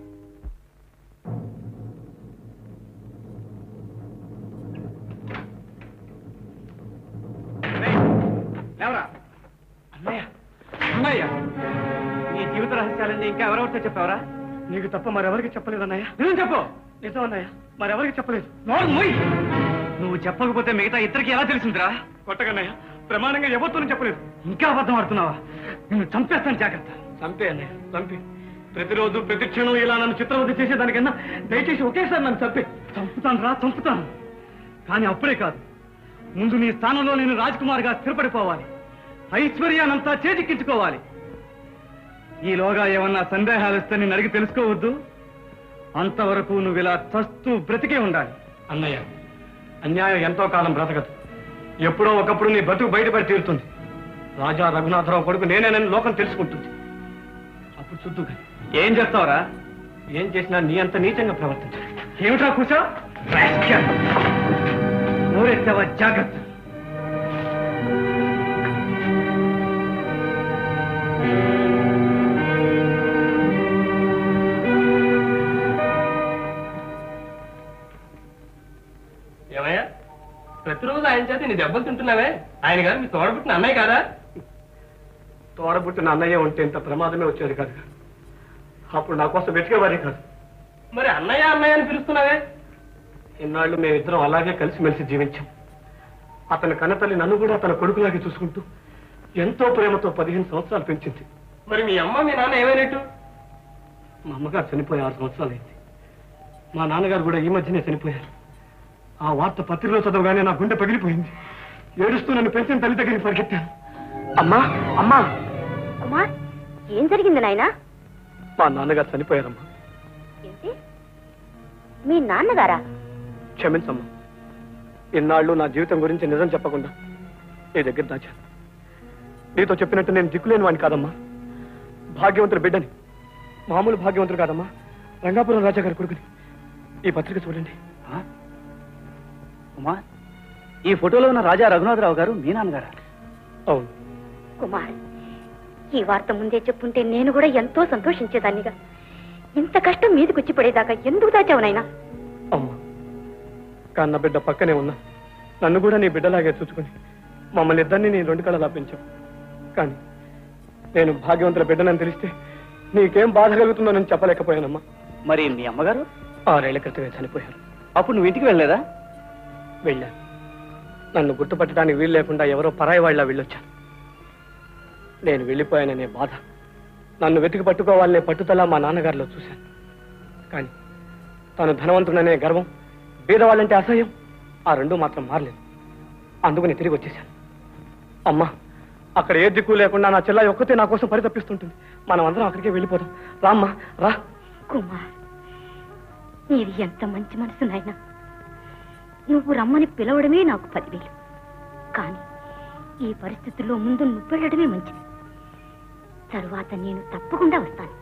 ఎవరా అన్నయ్య అన్నయ్య నీ జీవిత రహస్యాలన్నీ ఇంకా ఎవరెవరితో చెప్పావరా నీకు తప్ప మరెవరికి చెప్పలేదు అన్నయ్య నిజం చెప్పు నిజం అన్నయ్య మరెవరికి చెప్పలేదు నోరు మూయ్. నువ్వు చెప్పకపోతే మిగతా ఇద్దరికి ఎలా తెలిసిందిరా కొట్టగన్నయ్య ప్రమాణంగా ఎవరితోనూ చెప్పలేదు ఇంకా అబద్ధం ఆడుతున్నావా నిన్ను చంపేస్తాను జాగ్రత్త చంపే అన్నయ్య చంపే ప్రతిరోజు ప్రతి క్షణం ఇలా నన్ను చిత్రవద్ద చేసేదానికన్నా దయచేసి ఒకేసారి నన్ను చంపే చంపుతాను రా చంపుతాను కానీ అప్పుడే కాదు ముందు నీ స్థానంలో నేను రాజ్కుమార్గా స్థిరపడిపోవాలి ఐశ్వర్యానంతా చేజిక్కించుకోవాలి ఈలోగా ఏమన్నా సందేహాలు వస్తే నేను అడిగి తెలుసుకోవద్దు అంతవరకు నువ్వు ఇలా చస్తూ బ్రతికే ఉండాలి అన్నయ్య అన్యాయం ఎంతో కాలం బ్రతకదు ఎప్పుడో ఒకప్పుడు నీ బతుకు బయటపడి తీరుతుంది రాజా రఘునాథరావు కొడుకు నేనేనని లోకం తెలుసుకుంటుంది అప్పుడు చూద్దు కానీ. ఏం చేస్తావురా ఏం చేసినా నీ అంత నీచంగా ప్రవర్తించు ఏమిట్రా కూర్చో ఊరెత్తావా జాగ్రత్త ఏమయ్యా ప్రతిరోజు ఆయన చేత నీ దెబ్బలు తింటున్నావే ఆయన గారు మీ తోడబుట్టిన అన్నయ్య కాదా తోడబుట్టిన అన్నయ్య ఉంటే ఇంత ప్రమాదమే వచ్చేది కాదు అప్పుడు నా కోసం వెతికేవారే కాదు మరి అన్నయ్య అన్నయ్య అని పిలుస్తున్నావే ఇన్నాళ్ళు మేమిద్దరం అలాగే కలిసిమెలిసి జీవించాం అతని కన్నతల్లి నన్ను కూడా తన కొడుకులాగే చూసుకుంటూ ఎంతో ప్రేమతో పదిహేను సంవత్సరాలు పెంచింది మరి మీ అమ్మ మీ నాన్న ఏమైనట్టు మా అమ్మగారు చనిపోయి ఆరు సంవత్సరాలు అయింది మా నాన్నగారు కూడా ఈ మధ్యనే చనిపోయారు ఆ వార్త పత్రికలో చదవగానే నా గుండె పగిలిపోయింది ఏడుస్తూ నన్ను పెంచిన తల్లి దగ్గరికి పరిగెత్తాను అమ్మా అమ్మా కుమార్ ఏం జరిగింది నాయనా మా నాన్నగారు చనిపోయారమ్మా ఏంటి మీ నాన్నగారా క్షమించమ్మా ఇన్నాళ్ళు నా జీవితం గురించి నిజం చెప్పకుండా నీ దగ్గర దాచాను నీతో చెప్పినట్టు నేను దిక్కులేని వాడిని కాదమ్మా భాగ్యవంతుడు బిడ్డని మామూలు భాగ్యవంతుడు కాదమ్మా రంగాపురం రాజా గారి కొడుకుని ఈ పత్రిక చూడండి ఉమా ఈ ఫోటోలో ఉన్న రాజా రఘునాథరావు గారు మీ నాన్నగారా అవును కుమార్ ఈ వార్త ముందే చెప్పుంటే నేను కూడా ఎంతో సంతోషించేదాన్నిగా ఇంత కష్టం మీదకి వచ్చి పడేదాకా ఎందుకు దాచావు నాయనా అమ్మా కన్న బిడ్డ పక్కనే ఉన్నా నన్ను కూడా నీ బిడ్డలాగే చూసుకుని మమ్మల్ని ఇద్దరిని నీ రెండు కళలా పెంచావు కానీ నేను భాగ్యవంతుల బిడ్డనని తెలిస్తే నీకేం బాధ కలుగుతుందో నేను చెప్పలేకపోయానమ్మా మరి మీ అమ్మగారు ఆరేళ్ల క్రితమే చనిపోయారు అప్పుడు నువ్వు ఇంటికి వెళ్ళలేదా వెళ్ళాను నన్ను గుర్తుపట్టడానికి వీలు లేకుండా ఎవరో పరాయి వాళ్ళ వెళ్ళొచ్చాను నేను వెళ్ళిపోయాననే బాధ నన్ను వెతికి పట్టుకోవాలనే పట్టుదల మా నాన్నగారిలో చూశాను కానీ తాను ధనవంతుడనే గర్వం బీదవాళ్ళంటే అసహ్యం ఆ రెండు మాత్రం మారలేదు అందుకని తిరిగి వచ్చేశాను అమ్మా అక్కడ ఏ దిక్కు లేకుండా నా చెల్ల ఒక్కతే నా కోసం పరితపిస్తుంటుంది మనం అందరం అక్కడికే వెళ్ళిపోదాం రామ్మా రా కుమార్ నీది ఎంత మంచి మనసు నాయనా నువ్వు రమ్మని పిలవడమే నాకు పదివేలు కానీ ఈ పరిస్థితుల్లో ముందు నువ్వు వెళ్ళడమే మంచిది తరువాత నేను తప్పకుండా వస్తాను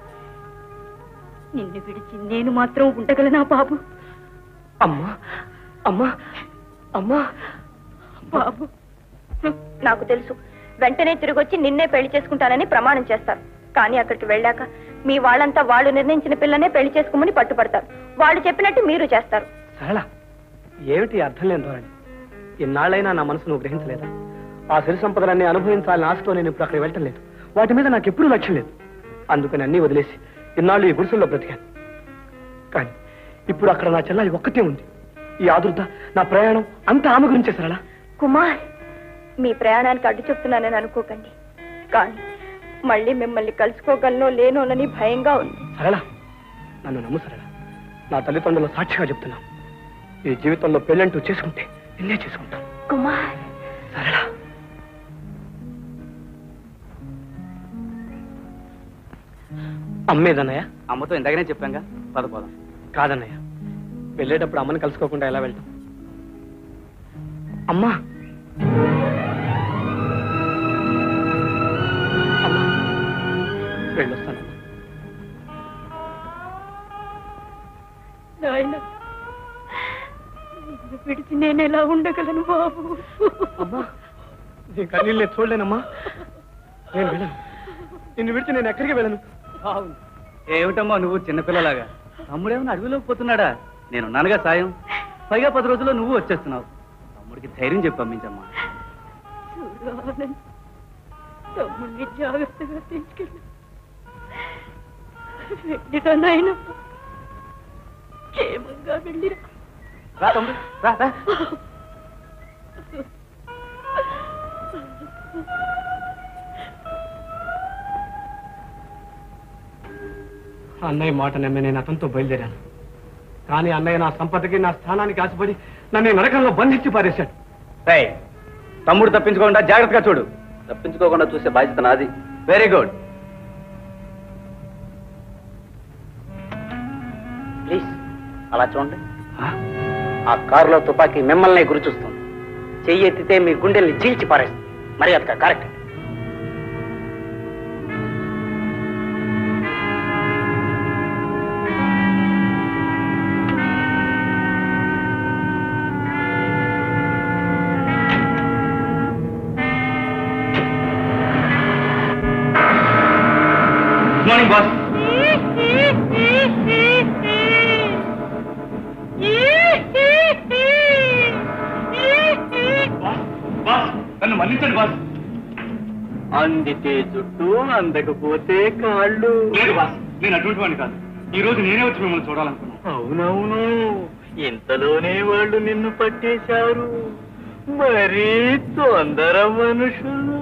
నిన్ను విడిచి నేను మాత్రం ఉండగలనా బాబు అమ్మా అమ్మా అమ్మా బాబు నాకు తెలుసు వెంటనే తిరిగొచ్చి నిన్నే పెళ్లి చేసుకుంటానని ప్రమాణం చేస్తారు కానీ అక్కడికి వెళ్ళాక మీ వాళ్ళంతా వాళ్ళు నిర్ణయించిన పిల్లనే పెళ్లి చేసుకోమని పట్టుపడతారు వాళ్ళు చెప్పినట్టు మీరు చేస్తారు సరళ ఏమిటి అర్థం లేని ధోరణి ఇన్నాళ్ళైనా నా మనసు నువ్వు గ్రహించలేదా ఆ సిరి సంపదలన్నీ అనుభవించాలని ఆశతో నేను ఇప్పుడు అక్కడ వెళ్ళటం లేదు వాటి మీద నాకు ఎప్పుడూ లక్ష్యం లేదు అందుకని అన్నీ వదిలేసి ఇన్నాళ్ళు ఈ గుడిసెల్లో బ్రతికాను కానీ ఇప్పుడు అక్కడ నా చెల్లాయి ఒక్కతే ఉంది ఈ ఆదుర్ద నా ప్రయాణం అంతా ఆమె గురించే సరళ కుమార్ మీ ప్రయాణానికి అడ్డు చెప్తున్నానని అనుకోకండి కానీ మళ్ళీ మిమ్మల్ని కలుసుకోగలనో లేనోనని భయంగా ఉంది సరళ నన్ను నమ్ము సరళ నా తల్లిదండ్రుల సాక్షిగా చెప్తున్నా ఈ జీవితంలో పెళ్ళంటూ చేసుకుంటే నిన్నే చేసుకుంటాను కుమార్ సరళ అమ్మేదన్నయ్య అమ్మతో ఇందాకనే చెప్పాంగా పద పోదాం కాదన్నయ్య వెళ్ళేటప్పుడు అమ్మని కలుసుకోకుండా ఎలా వెళ్తాం అమ్మా అమ్మా వెళ్ళొస్తానమ్మా ఎలా ఉండగలను బాబు అమ్మా నీ కన్నీళ్ళు నేను చూడలేనమ్మా నేను వెళ్ళను నిన్ను విడిచి నేను ఎక్కడికి వెళ్ళను అవును ఏమిటమ్మా నువ్వు చిన్నపిల్లలాగా తమ్ముడేమన్నా అడవిలోకి పోతున్నాడా నేను నాన్నగా సాయం పైగా పది రోజుల్లో నువ్వు వచ్చేస్తున్నావు తమ్ముడికి ధైర్యం చెప్పి పంపించమ్మా చూడు ఆనంద్ తమ్ముడిని జాగ్రత్తగా తీసుకెళ్ళి వెళ్ళిరా నాయన క్షేమంగా వెళ్ళిరా రా తమ్ముడు రా రా అన్నయ్య మాట నమ్మి నేను అతనితో బయలుదేరాను కానీ అన్నయ్య నా సంపదకి నా స్థానానికి ఆశపడి నన్ను ఈ నరకంలో బంధించి పారేశాడు రేయ్, తమ్ముడు తప్పించుకోకుండా జాగ్రత్తగా చూడు తప్పించుకోకుండా చూసే బాధ్యత నాది వెరీ గుడ్ ప్లీజ్ అలా చూడండి ఆ కారులో తుపాకీ మిమ్మల్ని గురి చూస్తుంది చెయ్యి ఎత్తితే మీ గుండెల్ని చీల్చి పారేస్తుంది మర్యాదగా correct good morning boss boss నన్ను మన్నించండి బాస్ అందితే జుట్టు అందకపోతే కాళ్ళు లేదు బాస్ నేను అటువంటి వాడిని కాదు ఈ రోజు నేనే వచ్చి మిమ్మల్ని చూడాలనుకున్నాను అవునవును ఇంతలోనే వాళ్ళు నిన్ను పట్టేశారు మరీ తొందర మనుషులు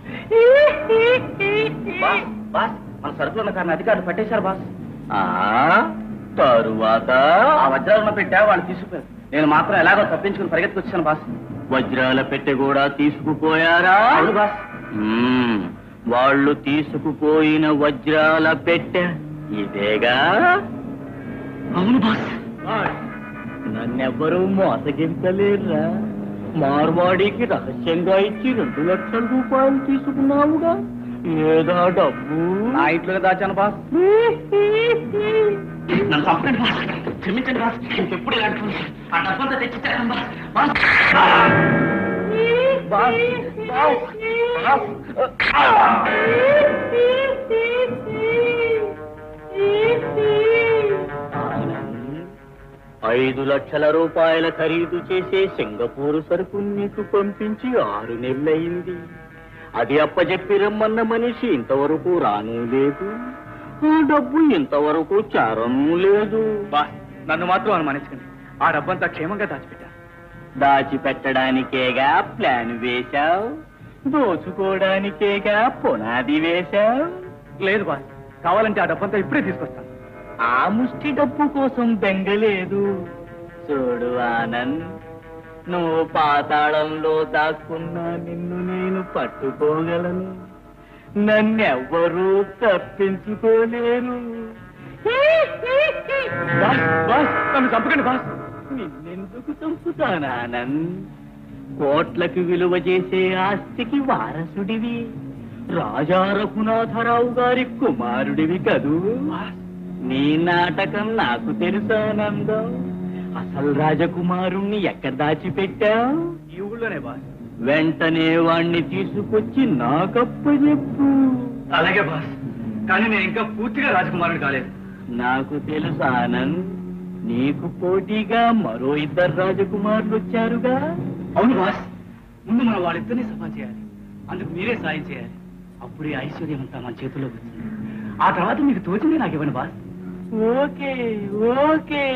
బాస్ బాస్ మన సరుకులు ఉన్న కారణం అధికారులు పట్టేశారు బాస్ తరువాత ఆ వజ్రాలను పెట్టా వాళ్ళు తీసుకుపోయారు నేను మాత్రం ఎలాగో తప్పించుకుని పరిగెత్తుకొచ్చాను బాస్ వజ్రాల పెట్టె కూడా తీసుకుపోయారా బాస్ వాళ్ళు తీసుకుపోయిన వజ్రాల పెట్టె ఇదేగా అవును బాస్ నన్నెవ్వరూ మోసగించలేరురా మార్వాడికి రహస్యంగా ఇచ్చి రెండు లక్షల రూపాయలు తీసుకున్నావుగా ఏదా డబ్బు నా ఇంట్లో దాచాను బాస్ నన్ను చంపండి బాస్ క్షమించండి బాస్ ఇంకెప్పుడు ఇలాంటి పనులు. ఆ డబ్బంతా తెచ్చిచ్చాను boss boss boss boss boss ఐదు లక్షల రూపాయల ఖరీదు చేసే సింగపూర్ సరుకు నీకు పంపించి ఆరు నెలలైంది అది అప్పచెప్పి రమ్మన్న మనిషి ఇంతవరకు రాను లేదు ఆ డబ్బు ఇంతవరకు చారను లేదు బాస్ నన్ను మాత్రం అనుమానించకండి ఆ డబ్బంతా క్షేమంగా దాచిపెట్టా దాచిపెట్టడానికేగా ప్లాన్ వేశావు దోచుకోవడానికేగా పునాది వేశావు లేదు బాస్ కావాలంటే ఆ డబ్బంతా ఇప్పుడే తీసుకొస్తాను ఆ ముష్టి డబ్బు కోసం బెంగలేదు చూడు ఆనంద్ నువ్వు పాతాళంలో దాక్కున్నా నిన్ను నేను పట్టుకోగలను నన్నెవ్వరూ తప్పించుకోలేరు బాస్ బాస్ నన్ను చంపకండి బాస్ నిన్నెందుకు చంపుతానానంద్ కోట్లకు విలువ చేసే ఆస్తికి వారసుడివి రాజా రఘునాథరావు గారి కుమారుడివి కదూ నీ నాటకం నాకు తెలుసానందం అసలు రాజకుమారుణ్ణి ఎక్కడ దాచిపెట్టావు ఈ ఊళ్ళోనే బాస్ వెంటనే వాణ్ణి తీసుకొచ్చి నాకప్పచెప్పు అలాగే బాస్ కానీ నేను ఇంకా పూర్తిగా రాజకుమారుడు కాలేదు నాకు తెలుసు ఆనంద్ నీకు పోటీగా మరో ఇద్దరు రాజకుమారులు వచ్చారుగా అవును బాస్ ముందు మనం వాళ్ళిద్దరినీ సఫా చేయాలి అందుకు మీరే సాయం చేయాలి అప్పుడే ఐశ్వర్యం అంతా మన చేతుల్లోకి వచ్చింది ఆ తర్వాత మీకు తోచింది నాకు ఇవ్వండి బాస్ ఓకే ఓకే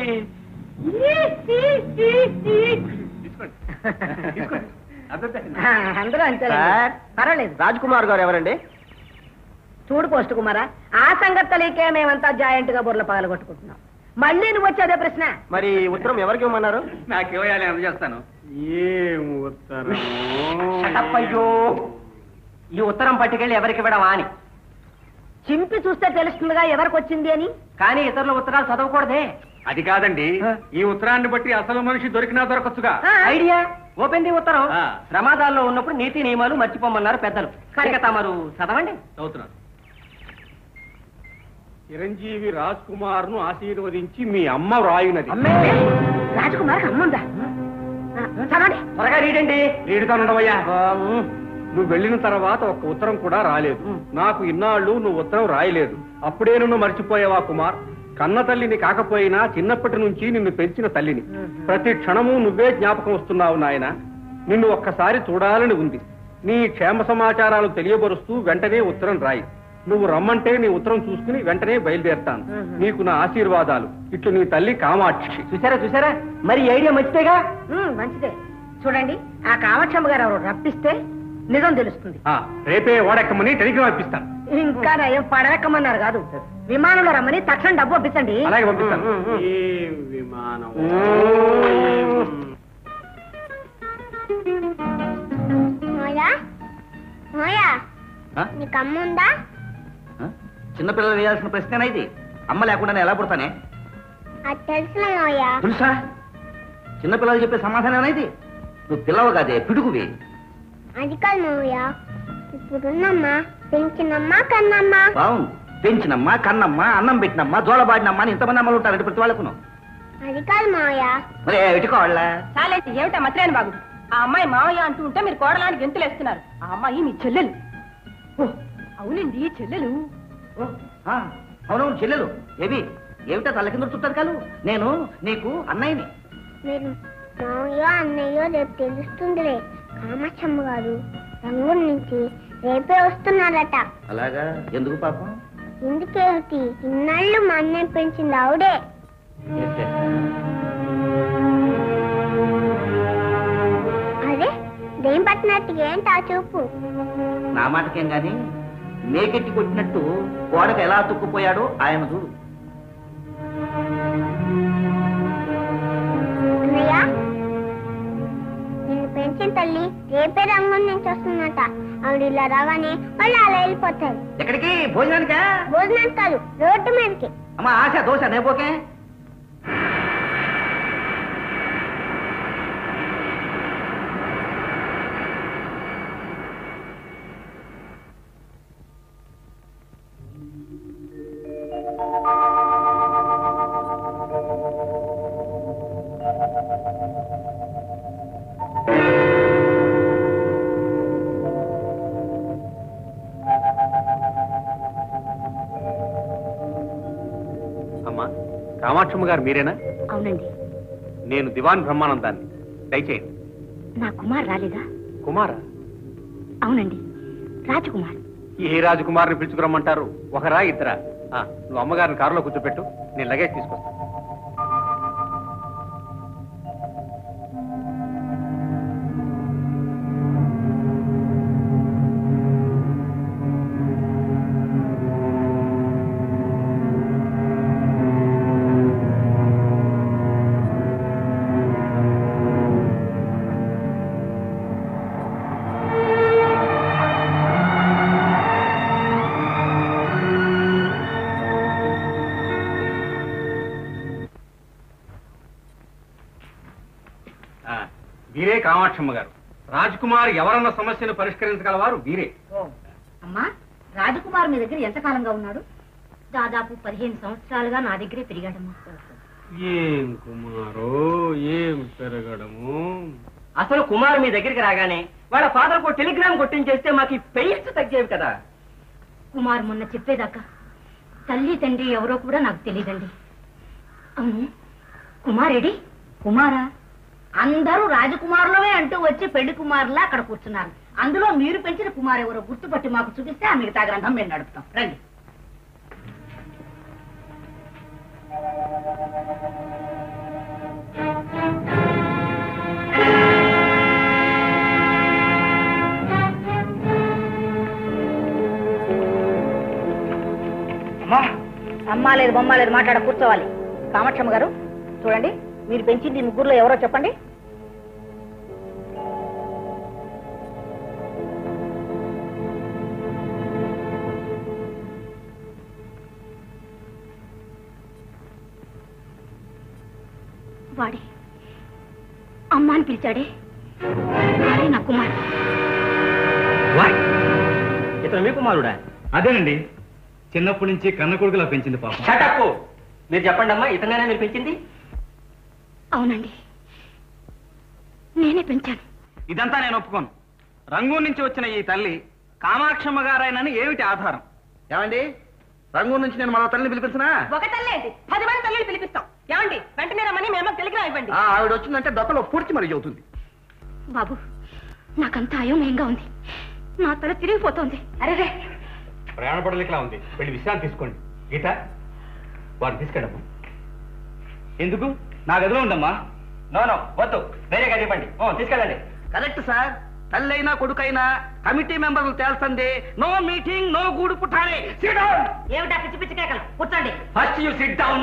అందరూ అంతే పర్వాలేదు రాజ్కుమార్ గారు ఎవరండి చూడు పోస్ట్ కుమారా ఆ సంగతి తెలియకే మేమంతా జాయింట్ గా బుర్ర పగలగొట్టుకుంటున్నాం మళ్ళీ నువ్వు వచ్చేదే ప్రశ్న మరి ఉత్తరం ఎవరికి ఇవ్వమన్నారు నాకు ఇవ్వాలి అందజేస్తాను ఏం ఉత్తరం అయ్యో ఈ ఉత్తరం పట్టుకెళ్ళి ఎవరికి ఇవ్వడమా అని చింపి చూస్తే తెలుస్తుందిగా ఎవరికి వచ్చింది అని కానీ ఇతరుల ఉత్తరాలు చదవకూడదే అది కాదండి ఈ ఉత్తరాన్ని బట్టి అసలు మనిషి దొరికినా దొరకచ్చుగా ఐడియా ఓపెన్ ది ఉత్తరం ఆ. ప్రమాదాల్లో ఉన్నప్పుడు నీతి నియమాలు మర్చిపోమన్నారు పెద్దలు కనుక తమరు చదవండి చదువుతున్నాను చిరంజీవి రాజ్ కుమార్ ను ఆశీర్వదించి మీ అమ్మ వ్రాయునది రాజకుమార్ అమ్ముందా ఆ, చదవండి త్వరగా రీడండి రీడుతానుండవయ్యా నువ్వు వెళ్ళిన తర్వాత ఒక్క ఉత్తరం కూడా రాలేదు నాకు ఇన్నాళ్ళు నువ్వు ఉత్తరం రాయలేదు అప్పుడే నన్ను మర్చిపోయావా కుమార్ కన్న తల్లిని కాకపోయినా చిన్నప్పటి నుంచి నిన్ను పెంచిన తల్లిని ప్రతి క్షణము నువ్వే జ్ఞాపకం వస్తున్నావు నాయన నిన్ను ఒక్కసారి చూడాలని ఉంది నీ క్షేమ సమాచారాలు తెలియబరుస్తూ వెంటనే ఉత్తరం రాయి నువ్వు రమ్మంటే నీ ఉత్తరం చూసుకుని వెంటనే బయలుదేరుతాను నీకు నా ఆశీర్వాదాలు ఇట్లు నీ తల్లి కామాక్షి చూసారా చూసారా మరి ఐడియా మంచిదేగా మంచిదే చూడండి ఆ కామాక్షమ్మ గారు ఎవరు రప్పిస్తే నిజం తెలుస్తుంది ఆ, రేపే ఓడెక్కమని టెలిగ్రామ్ ఇప్పిస్తాను ఇంకా నయం పడవెక్కమన్నారు కాదు విమానంలో రమ్మని తక్షణం డబ్బు పంపించండి అలాగే పంపిస్తాను మోయా మోయా ఆ? నీకు అమ్మ ఉందా ఆ? చిన్నపిల్లలు వేయాల్సిన ప్రశ్న ఇది అమ్మ లేకుండా నేను ఎలా పుడతానే అది తెలిసిన మోయా తెలుసా చిన్నపిల్లలు చెప్పే సమాధానం ఇది నువ్వు పిల్లవు కాదే పిడుగువి అది కాదు మోయా ఇప్పుడున్నమ్మా పెంచినమ్మా కన్నమ్మా బాగుంది పెంచినమ్మా కన్నమ్మ అన్నం పెట్టినమ్మా జోలబాడినమ్మా అని ఇంతమంది అమ్మలు ఉంటారండి ప్రతి వాళ్ళకును అది కాదు మోయా మరి ఎటుకోవాళ్ళ చాలేంటి ఏమిటా మత్రేని బాగుడు ఆ అమ్మాయి మావయ్య అంటూ ఉంటే మీరు కోడలానికి గెంతులు వేస్తున్నారు ఆ అమ్మాయి మీ చెల్లెలు ఓ, అవునండి చెల్లెలు ఓ, ఆ, అవునవును చెల్లెలు ఏవి ఏమిటా తల్ల కింద చుట్టారు కాలు నేను నీకు అన్నయ్యని మీరు మావయ్యో అన్నయ్యో రేపు తెలుస్తుందిలే కామాక్షమ్మ గారు రంగుల నుంచి రేపే వస్తున్నారట అలాగా ఎందుకు పాపం ఎందుకేమిటి ఇన్నాళ్ళు మా అన్నయ్య పెంచింది ఆవిడే ఏంటే? అదే దేం పట్టినట్టుగా ఏంటి ఆ చూపు నా మాటకేం గాని మేకెట్టి కొట్టినట్టు గోడకు ఎలా తుక్కుపోయాడో ఆయన చూడు అన్నయ్య నేను పెంచిన తల్లి రేపే రంగుల నుంచి వస్తుందట ఆవిడ ఇలా రాగానే వాళ్ళు అలా వెళ్ళిపోతారు ఎక్కడికి భోజనానికా భోజనానికి కాదు రోడ్డు మీదకి అమ్మా ఆశ దోశ నేపోకే అమ్మా కామాక్షమ్మ గారు మీరేనా అవునండి నేను దివాన్ బ్రహ్మానందాన్ని దయచేయండి నా కుమార్ రాలేదా కుమార అవునండి రాజకుమార్ ఏ రాజకుమారిని పిలుచుకురమ్మంటారు ఒకరా ఇద్దరా ఆ, నువ్వు అమ్మగారిని కారులో కూర్చోపెట్టు నేను లగేజ్ తీసుకొస్తాను ఆ, వీరే కామాక్షమ్మ గారు రాజకుమార్ ఎవరన్న సమస్యను పరిష్కరించగలవారు వీరే అమ్మా రాజకుమార్ మీ దగ్గర ఎంత కాలంగా ఉన్నాడు దాదాపు పదిహేను సంవత్సరాలుగా నా దగ్గరే పెరిగాడమ్మా ఏం కుమారో ఏం పెరగడము అసలు కుమార్ మీ దగ్గరికి రాగానే వాళ్ళ ఫాదర్ కు టెలిగ్రామ్ కొట్టించేస్తే మాకు ఈ పెయిన్స్ తగ్గేవి కదా కుమార్ మొన్న చెప్పేదాకా తల్లి తండ్రి ఎవరో కూడా నాకు తెలియదండి అవును కుమారేడి కుమారా అందరూ రాజకుమారులమే అంటూ వచ్చి పెళ్లి కుమారులా అక్కడ కూర్చున్నారు అందులో మీరు పెంచిన కుమార్ ఎవరో గుర్తుపట్టి మాకు చూపిస్తే ఆ మిగతా గ్రంథం మేము నడుపుతాం రండి అమ్మా లేదు బొమ్మ లేదు మాట్లాడ కూర్చోవాలి కామాక్షమ్మ గారు చూడండి మీరు పెంచింది ఈ ముగ్గురులో ఎవరో చెప్పండి వాడే అమ్మ అని పిలిచాడే వాడే నా కుమార్ ఇతను మీ కుమారుడా అదేనండి చిన్నప్పటి నుంచి కన్న కొడుకులా పెంచింది పాపం షటప్ మీరు చెప్పండి అమ్మా ఇతనేనా మీరు పెంచింది అవునండి నేనే పెంచాను ఇదంతా నేను ఒప్పుకోను రంగూన్ నుంచి వచ్చిన ఈ తల్లి కామాక్షమ్మ గారాయనని ఏమిటి ఆధారం ఏమండి రంగూన్ నుంచి నేను మరో తల్లిని పిలిపించినా ఒక తల్లి ఏంటి పది మంది తల్లిని పిలిపిస్తాం ఏమండి వెంటనే రమ్మని మేము టెలిగ్రామ్ ఇవ్వండి ఆవిడ వచ్చిందంటే దొక్కలో పూడ్చి మరి చెబుతుంది బాబు నాకంతా అయోమయంగా ఉంది నా తల తిరిగిపోతోంది అరే ప్రయాణ పడలికలా ఉంది వెళ్ళి విశ్రాంతి తీసుకోండి గీత వారిని తీసుకెళ్ళమ్మా ఎందుకు నా గదిలో ఉండమ్మా నో నో వద్దు వేరే గది ఇవ్వండి ఓ తీసుకెళ్ళండి కరెక్ట్ సార్ తల్లైనా కొడుకైనా కమిటీ మెంబర్లు తేల్చండి నో మీటింగ్ నో గూడు పుట్టాలి ఏమిటా పిచ్చి పిచ్చి కేకలు కూర్చోండి ఫస్ట్ యూ సిట్ డౌన్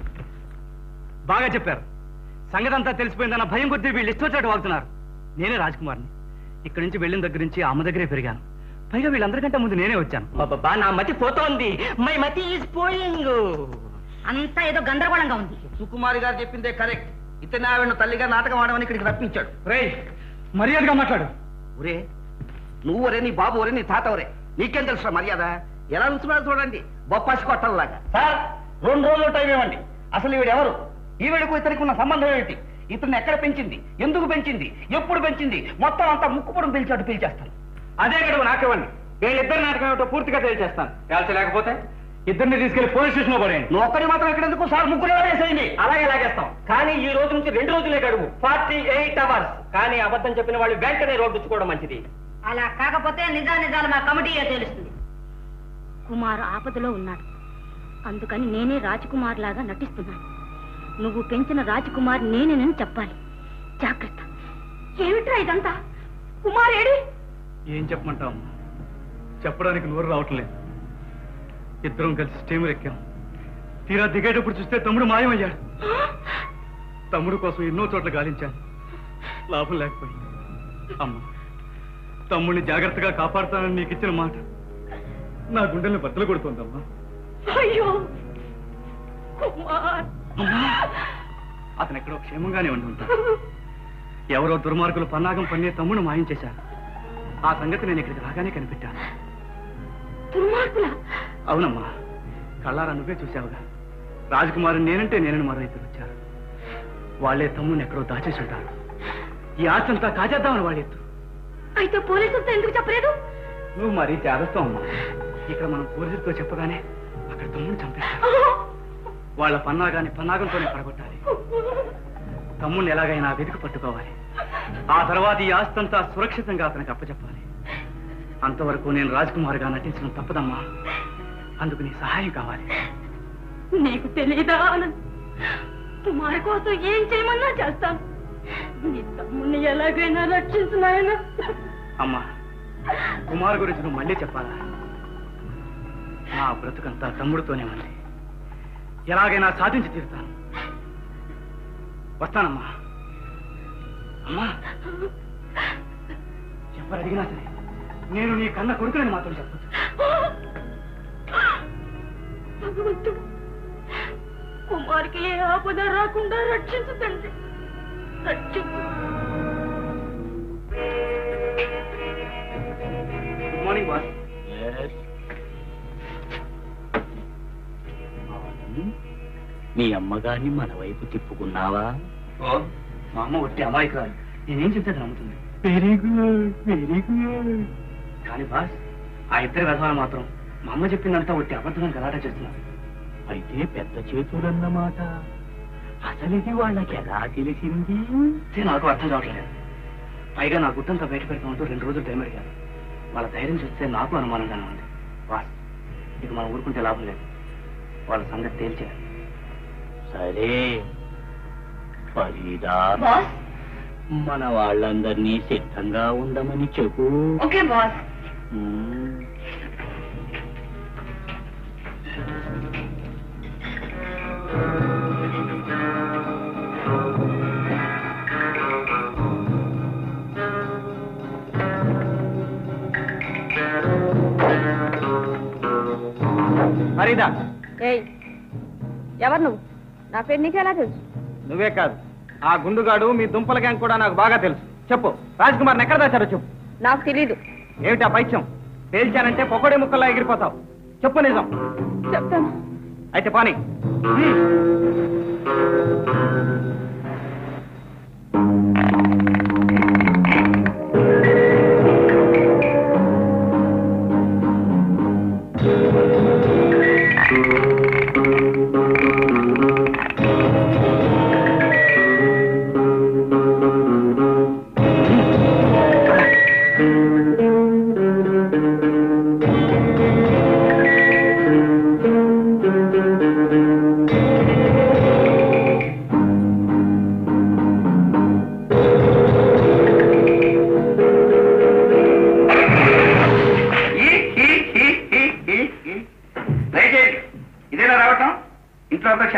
బాగా చెప్పారు సంగతి అంతా తెలిసిపోయిందన్న భయం కొద్దీ వీళ్ళు ఇష్టొచ్చాడు వాగుతున్నారు నేనే రాజ్కుమార్ని ఇక్కడి నుంచి వెళ్ళిన దగ్గర నుంచి అమ్మ దగ్గరే పెరిగాను పైగా వీళ్ళందరికంటే ముందు నేనే వచ్చాను బాబా నా మతి పోతోంది మై మతి ఈస్ పోయింగ్ అంతా ఏదో గందరగోళంగా ఉంది సుకుమారి గారు చెప్పిందే కరెక్ట్ ఇతనే ఆవిడ తల్లిగా నాటకం ఆడమని ఇక్కడికి రప్పించాడు రేయ్ మర్యాదగా మాట్లాడు ఒరే నువ్వు ఒరే నీ బాబు ఒరే నీ తాత ఒరే నీకేం తెలుసు మర్యాద ఎలా ఉంచున్నాడు చూడండి బొప్పాసి కొట్టంలాగా సార్ రెండు రోజులు టైం ఇవ్వండి అసలు ఈవిడ ఎవరు ఈవిడకు ఇతనికి ఉన్న సంబంధం ఏమిటి ఇతన్ని ఎక్కడ పెంచింది ఎందుకు పెంచింది ఎప్పుడు పెంచింది మొత్తం అంతా ముక్కుపురం పిలిచాడు పిలిచేస్తాను అదే గడువు నాకివ్వండి వీళ్ళిద్దరు నాటకం ఏమిటో పూర్తిగా తెలియజేస్తాను తేల్చలేకపోతే ఇద్దరిని తీసుకెళ్లి పోలీస్ స్టేషన్ లో పడేయండి నువ్వు ఒక్కడి మాత్రం ఎక్కడెందుకు సార్ ముగ్గురు వేసేయండి అలాగే లాగేస్తాం కానీ ఈ రోజు నుంచి రెండు రోజులే గడువు ఫార్టీ ఎయిట్ అవర్స్ కానీ అబద్ధం చెప్పిన వాళ్ళు వెంటనే రోడ్డుచ్చుకోవడం మంచిది అలా కాకపోతే నిజా నిజాలు మా కమిటీయే తెలుస్తుంది కుమార్ ఆపదలో ఉన్నాడు అందుకని నేనే రాజకుమార్ లాగా నటిస్తున్నాను నువ్వు పెంచిన రాజకుమార్ నేనేనని చెప్పాలి జాగ్రత్త ఏమిట్రా ఇదంతా కుమార్ ఏడి ఏం చెప్పమంటావు అమ్మా చెప్పడానికి నోరు రావట్లేదు ఇద్దరం కలిసి స్టీమర్ ఎక్కాం తీరా దిగేటప్పుడు చూస్తే తమ్ముడు మాయమయ్యాడు తమ్ముడు కోసం ఎన్నో చోట్ల గాలించాను లాభం లేకపోయింది అమ్మా తమ్ముడిని జాగ్రత్తగా కాపాడుతానని నీకు ఇచ్చిన మాట నా గుండెల్ని బద్దలు కొడుతోందమ్మా అయ్యో కుమార్ అమ్మా అతను ఎక్కడో క్షేమంగానే ఉండి ఉంటాడు ఎవరో దుర్మార్గులు పన్నాగం పన్నే తమ్ముడు మాయం చేశారు ఆ సంగతి నేను ఇక్కడికి రాగానే కనిపెట్టాను దుర్మార్గుల అవునమ్మా కళ్ళారా నువ్వే చూసావుగా రాజకుమారు నేనంటే నేనని మరో ఇద్దరు వచ్చారు వాళ్ళే తమ్ముని ఎక్కడో దాచేసి ఉంటారు ఈ ఆశంతా కాజేద్దామని వాళ్ళెత్తు అయితే పోలీసులతో ఎందుకు చెప్పలేదు నువ్వు మరీ జాగ్రత్త అమ్మా ఇక్కడ మనం పోలీసులతో చెప్పగానే అక్కడ తమ్ముని చంపేస్తారు వాళ్ళ పన్నాగాన్ని పన్నాగంతోనే పడగొట్టాలి తమ్ముడిని ఎలాగైనా వెతికి పట్టుకోవాలి ఆ తర్వాత ఈ ఆస్తంతా సురక్షితంగా అతనికి అప్పచెప్పాలి అంతవరకు నేను రాజకుమార్గా నటించడం తప్పదమ్మా అందుకు నీ సహాయం కావాలి నీకు తెలియదా ఆనంద్ కుమార్ కోసం ఏం చేయమన్నా చేస్తాను నీ తమ్ముడిని ఎలాగైనా రక్షించు నాయనా అమ్మా కుమార్ గురించి నువ్వు మళ్ళీ చెప్పాలా నా బ్రతుకంతా తమ్ముడితోనే ఉంది ఎలాగైనా సాధించి తీరుతాను వస్తానమ్మా అమ్మా ఎవరు అడిగినా సరే నేను నీ కన్న కొడుకుని మాత్రం చెప్పొద్దు భగవంతుడు కుమార్కి ఏ ఆపద రాకుండా రక్షించు తండ్రి రక్షించు గుడ్ మార్నింగ్ బాస్ నీ అమ్మగారిని మన వైపు తిప్పుకున్నావా ఓ మా అమ్మ ఒట్టి అమాయకురాలు నేనేం చెప్తే అది నమ్ముతుంది వెరీ గుడ్ వెరీ గుడ్ కానీ బాస్ ఆ ఇద్దరు వ్యవహారం మాత్రం మా అమ్మ చెప్పిందంతా ఒట్టి అబద్ధమని గలాట చేస్తున్నారు అయితే పెద్ద చేతులన్నమాట అసలు ఇది వాళ్ళకి ఎలా తెలిసింది అయితే నాకు అర్థం కావట్లేదు పైగా నా గుట్టంతా బయట పెడతామంటూ రెండు రోజులు టైం అడిగారు వాళ్ళ ధైర్యం చూస్తే నాకు అనుమానంగానే ఉంది బాస్ ఇక మనం ఊరుకుంటే లాభం లేదు వాళ్ళ సంగతి తేల్చేయాలి సరే ఫరీదా మన వాళ్ళందరినీ సిద్ధంగా ఉండమని చెప్పు ఓకే బాస్ మ్మ్. ఫరీదా ఏయ్ ఎవరు నువ్వు నా పేరు నీకెలా తెలుసు నువ్వే కాదు ఆ గుండుగాడు మీ దుంపల గ్యాంగ్ కూడా నాకు బాగా తెలుసు చెప్పు రాజ్కుమార్ని ఎక్కడ దాచారో చెప్పు నాకు తెలీదు ఏమిటా పైత్యం పేల్చానంటే పొగడే ముక్కల్లా ఎగిరిపోతావు చెప్పు నిజం చెప్తాను అయితే పాని హ్మ్.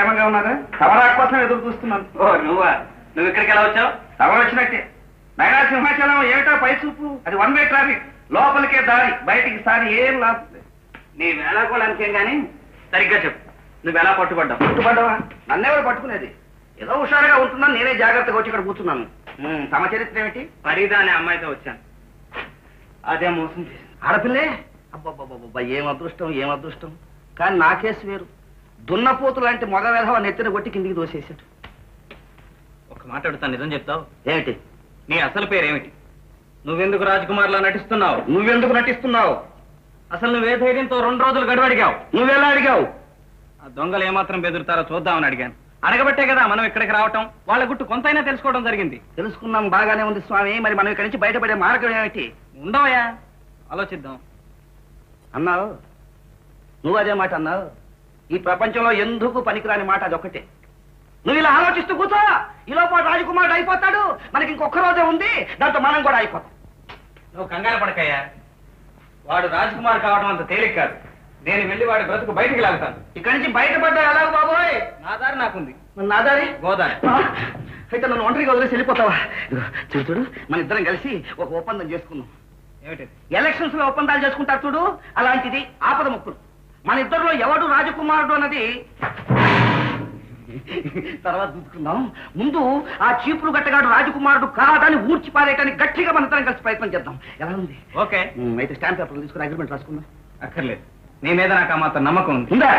క్షేమంగా ఉన్నారా తమరా కోసం ఎదురు చూస్తున్నాను ఓ నువ్వా నువ్వు ఇక్కడికి ఎలా వచ్చావు తమరు వచ్చినట్టే నైనా సింహాచలం ఏమిటో పై చూపు అది వన్ వే ట్రాఫిక్ లోపలికే దారి బయటికి సారి ఏం లాభం లేదు. నీ వేళాకోళానికేం గాని సరిగ్గా చెప్పు నువ్వు ఎలా పట్టుబడ్డావు పట్టుబడ్డవా నన్నెవరు పట్టుకునేది ఏదో హుషారుగా ఉంటుందని నేనే జాగ్రత్తగా వచ్చి ఇక్కడ కూర్చున్నాను ఉమ్, తమ చరిత్ర ఏమిటి ఫరీదా అనే అమ్మాయితో వచ్చాను అదే మోసం చేసింది ఆడపిల్లే అబ్బబ్బబ్బబ్బా ఏం అదృష్టం ఏం అదృష్టం కానీ నా కేసు వేరు దున్నపోతు లాంటి మగ వేధవ నెత్తిన కొట్టి కిందికి దోసేసాడు ఒక మాట అడుగుతాను నిజం చెప్తావు ఏమిటి నీ అసలు పేరేమిటి నువ్వెందుకు రాజకుమార్లా నటిస్తున్నావు నువ్వెందుకు నటిస్తున్నావు అసలు నువ్వే ధైర్యంతో రెండు రోజులు గడువడిగావు నువ్వెలా అడిగావు ఆ దొంగలు ఏమాత్రం బెదురుతారో చూద్దామని అడిగాను అడగబట్టే కదా మనం ఇక్కడికి రావటం వాళ్ళ గుట్టు కొంతైనా తెలుసుకోవడం జరిగింది తెలుసుకున్నాం బాగానే ఉంది స్వామి మరి మనం ఇక్కడి నుంచి బయటపడే మార్గం ఏమిటి ఉండవయ్యా ఆలోచిద్దాం అన్నావు నువ్వు అదే మాట అన్నావు ఈ ప్రపంచంలో ఎందుకు పనికిరాని మాట అదొక్కటే నువ్వు ఇలా ఆలోచిస్తూ కూర్చో ఈ లోపల రాజకుమారుడు అయిపోతాడు మనకి ఇంకొక రోజే ఉంది దాంతో మనం కూడా అయిపోతాం నువ్వు కంగారు పడకయ్యా వాడు రాజకుమార్ కావడం అంత తేలిక కాదు నేను వెళ్ళి వాడి బ్రతుకు బయటికి లాగుతాను ఇక్కడి నుంచి బయటపడ్డా ఎలాగ బాబోయ్ నా దారి నాకుంది మరి నా దారి గోదారి ఆ, అయితే నన్ను ఒంటరిగా వదిలేసి వెళ్ళిపోతావా ఇదిగో, చూడు చూడు మన ఇద్దరం కలిసి ఒక ఒప్పందం చేసుకుందాం ఏమిటి ఎలక్షన్స్ లో ఒప్పందాలు చేసుకుంటారు చూడు అలాంటిది ఆపద ముక్కులు మన ఇద్దరిలో ఎవడు రాజకుమారుడు అన్నది తర్వాత చూసుకుందాం ముందు ఆ చీపురు గట్టగాడు రాజకుమారుడు కాదని ఊడ్చి పారేయటానికి గట్టిగా మన ఇద్దరం కలిసి ప్రయత్నం చేద్దాం ఎలా ఉంది ఓకే ఉమ్, అయితే స్టాంప్ పేపర్లు తీసుకుని అగ్రిమెంట్ రాసుకుందాం అక్కర్లేదు నీ మీద నాకు ఆ మాత్రం నమ్మకం ఉంది ఉందా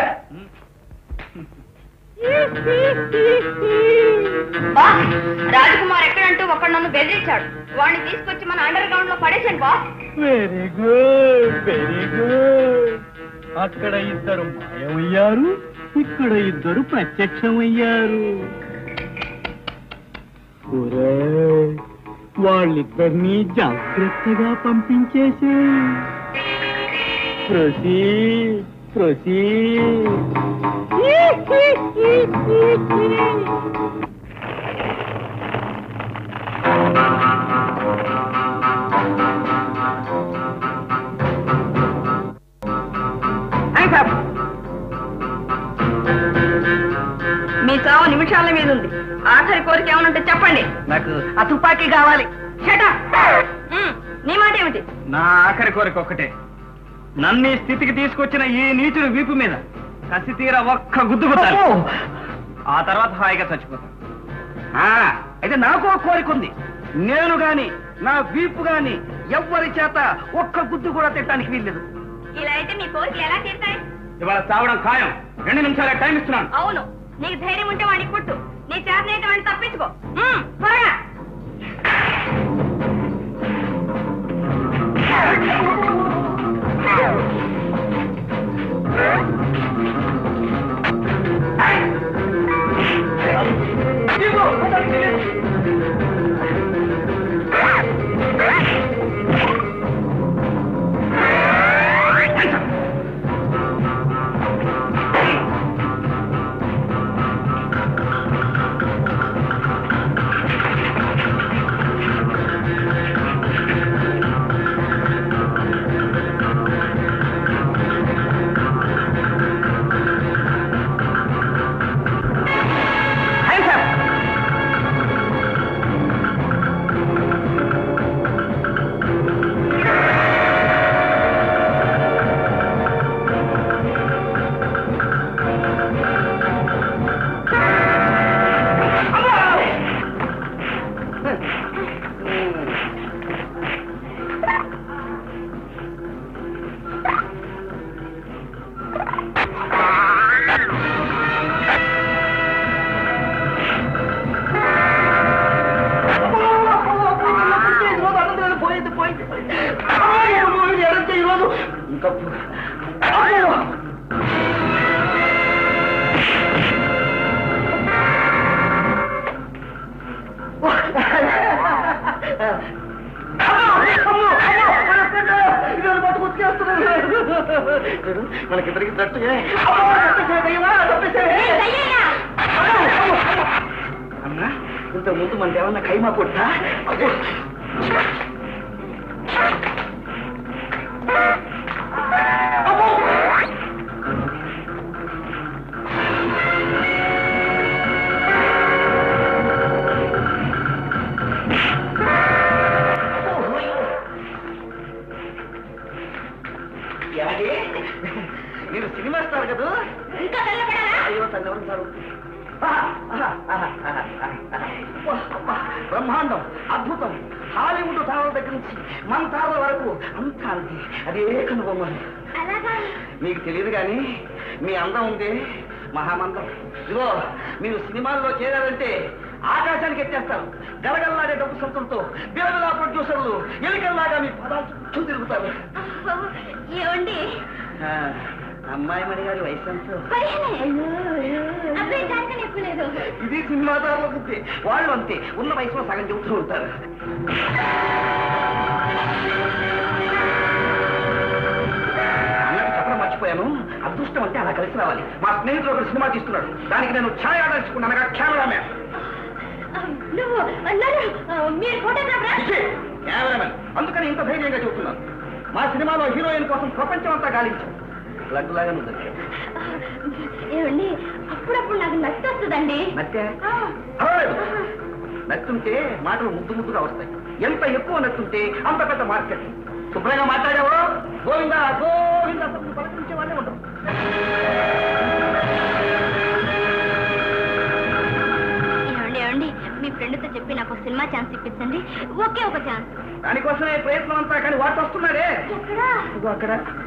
బాస్ రాజకుమార్ ఎక్కడంటూ ఒకడు నన్ను బెదిరించాడు వాడిని తీసుకొచ్చి మన అండర్ గ్రౌండ్ లో పడేసాను boss very good very good అక్కడ ఇద్దరు మాయమయ్యారు ఇక్కడ ఇద్దరు ప్రత్యక్షమయ్యారు ఒరేయ్, వాళ్ళిద్దరినీ జాగ్రత్తగా పంపించేసే ప్రసీ ప్రసీ మీ చావు నిమిషాల మీద ఉంది ఆఖరి కోరిక ఏమనంటే చెప్పండి నాకు ఆ తుపాకీ కావాలి షటా నీ మాట ఏమిటి నా ఆఖరి కోరిక ఒక్కటే నన్ను ఈ స్థితికి తీసుకొచ్చిన ఈ నీచుడు వీపు మీద కసి తీర ఒక్క గుద్దు గుద్దాలి. అబ్బో! ఆ తర్వాత హాయిగా చచ్చిపోతాను ఆ, అయితే నాకు ఒక కోరిక ఉంది నేను గాని నా వీపు గాని ఎవ్వరి చేత ఒక్క గుద్దు కూడా తిట్టడానికి వీల్లేదు ఇలా అయితే మీ కోరికలు ఎలా తీరుతాయి ఇవాళ చావడం ఖాయం రెండు నిమిషాలే టైం ఇస్తున్నాను అవును నీకు ధైర్యం ఉంటే వాడిని పుట్టు నీ చేతనైతే వాడిని తప్పించుకో మ్మ్, త్వరగా పోయింది పోయింది ఈరోజు ఇంకా మనకిద్దరికి తట్టు అన్నా ఇంత ముందు మనకి ఏమన్నా ఖైమా కొట్టా ఏమండి మీరు సినిమా స్టార్ కదా ఇంకా తెల్లబడాలా అయ్యో తల్లి ఎవరు సారు బ్రహ్మాండం అద్భుతం హాలీవుడ్ తారల దగ్గర నుంచి మన తారల వరకు అంతా అంతే అదే కనుబొమ్మని అలాగా మీకు తెలియదు కానీ మీ అందం ఉంది మహామందం ఇదిగో మీరు సినిమాల్లో చేరారంటే ఆకాశానికి ఎత్తేస్తారు గలగల్లాడే డబ్బు సంతులతో బిలబిలా ప్రొడ్యూసర్లు ఎలికల్లాగా మీ పదాలు చుట్టూ తిరుగుతారు ఏమండి ఆ, అమ్మాయి మణి గారి వయసు ఎంతో? అబ్బాయి దానికన్నా ఎక్కువ లేదు ఇది సినిమా తారల బుద్ధి వాళ్ళు అంతే ఉన్న వయసులో సగం చెబుతూ ఉంటారు అన్నట్టు చెప్పడం మర్చిపోయాను అదృష్టం అంటే అలా కలిసి రావాలి మా స్నేహితుడు ఒకడు సినిమా తీస్తున్నాడు దానికి నేను ఛాయ్ ఆర్డర్ ఇచ్చుకున్నాను అనగా కెమెరామ్యాన్ నువ్వు అన్నారు మీరు ఫోటోగ్రాఫరా కెమెరామెన్ అందుకని ఇంత ధైర్యంగా చెబుతున్నాను మా సినిమాలో హీరోయిన్ కోసం ప్రపంచం అంతా గాలించాం లడ్డులాగా నువ్వు దొరికావు. ఏమండి అప్పుడప్పుడు నాకు నచ్చి వస్తుందండి నచ్చా పర్వాలేదు. నచ్చుంటే మాటలు ముద్దు ముద్దుగా వస్తాయి ఎంత ఎక్కువ నచ్చుంటే అంత పెద్ద మార్కెట్ శుభ్రంగా మాట్లాడావో గోవిందా గోవిందా తప్పులు పలకరించే వాళ్ళే ఉండవు ఏమండి ఏమండి మీ ఫ్రెండ్తో చెప్పి నాకు ఒక సినిమా ఛాన్స్ ఇప్పించండి ఒకే ఒక ఛాన్స్ దానికోసమే ప్రయత్నం అంతా కానీ వాటి వస్తున్నాడే ఎక్కడా ఇదిగో అక్కడ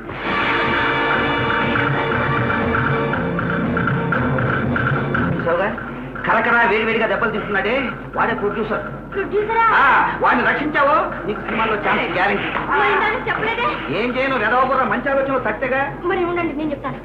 చూసావుగా కరకరా వేడివేడిగా దెబ్బలు తీస్తున్నాడే వాడే ప్రొడ్యూసర్ ప్రొడ్యూసరా ఆ, వాడిని రక్షించావో నీకు సినిమాలో ఛాన్స్ గ్యారెంటీ మరి దానికి చెప్పలేదే ఏం చేయను రెదవబుర్ర మంచి ఆలోచన తట్టగా మరి ఉండండి నేను చెప్తాను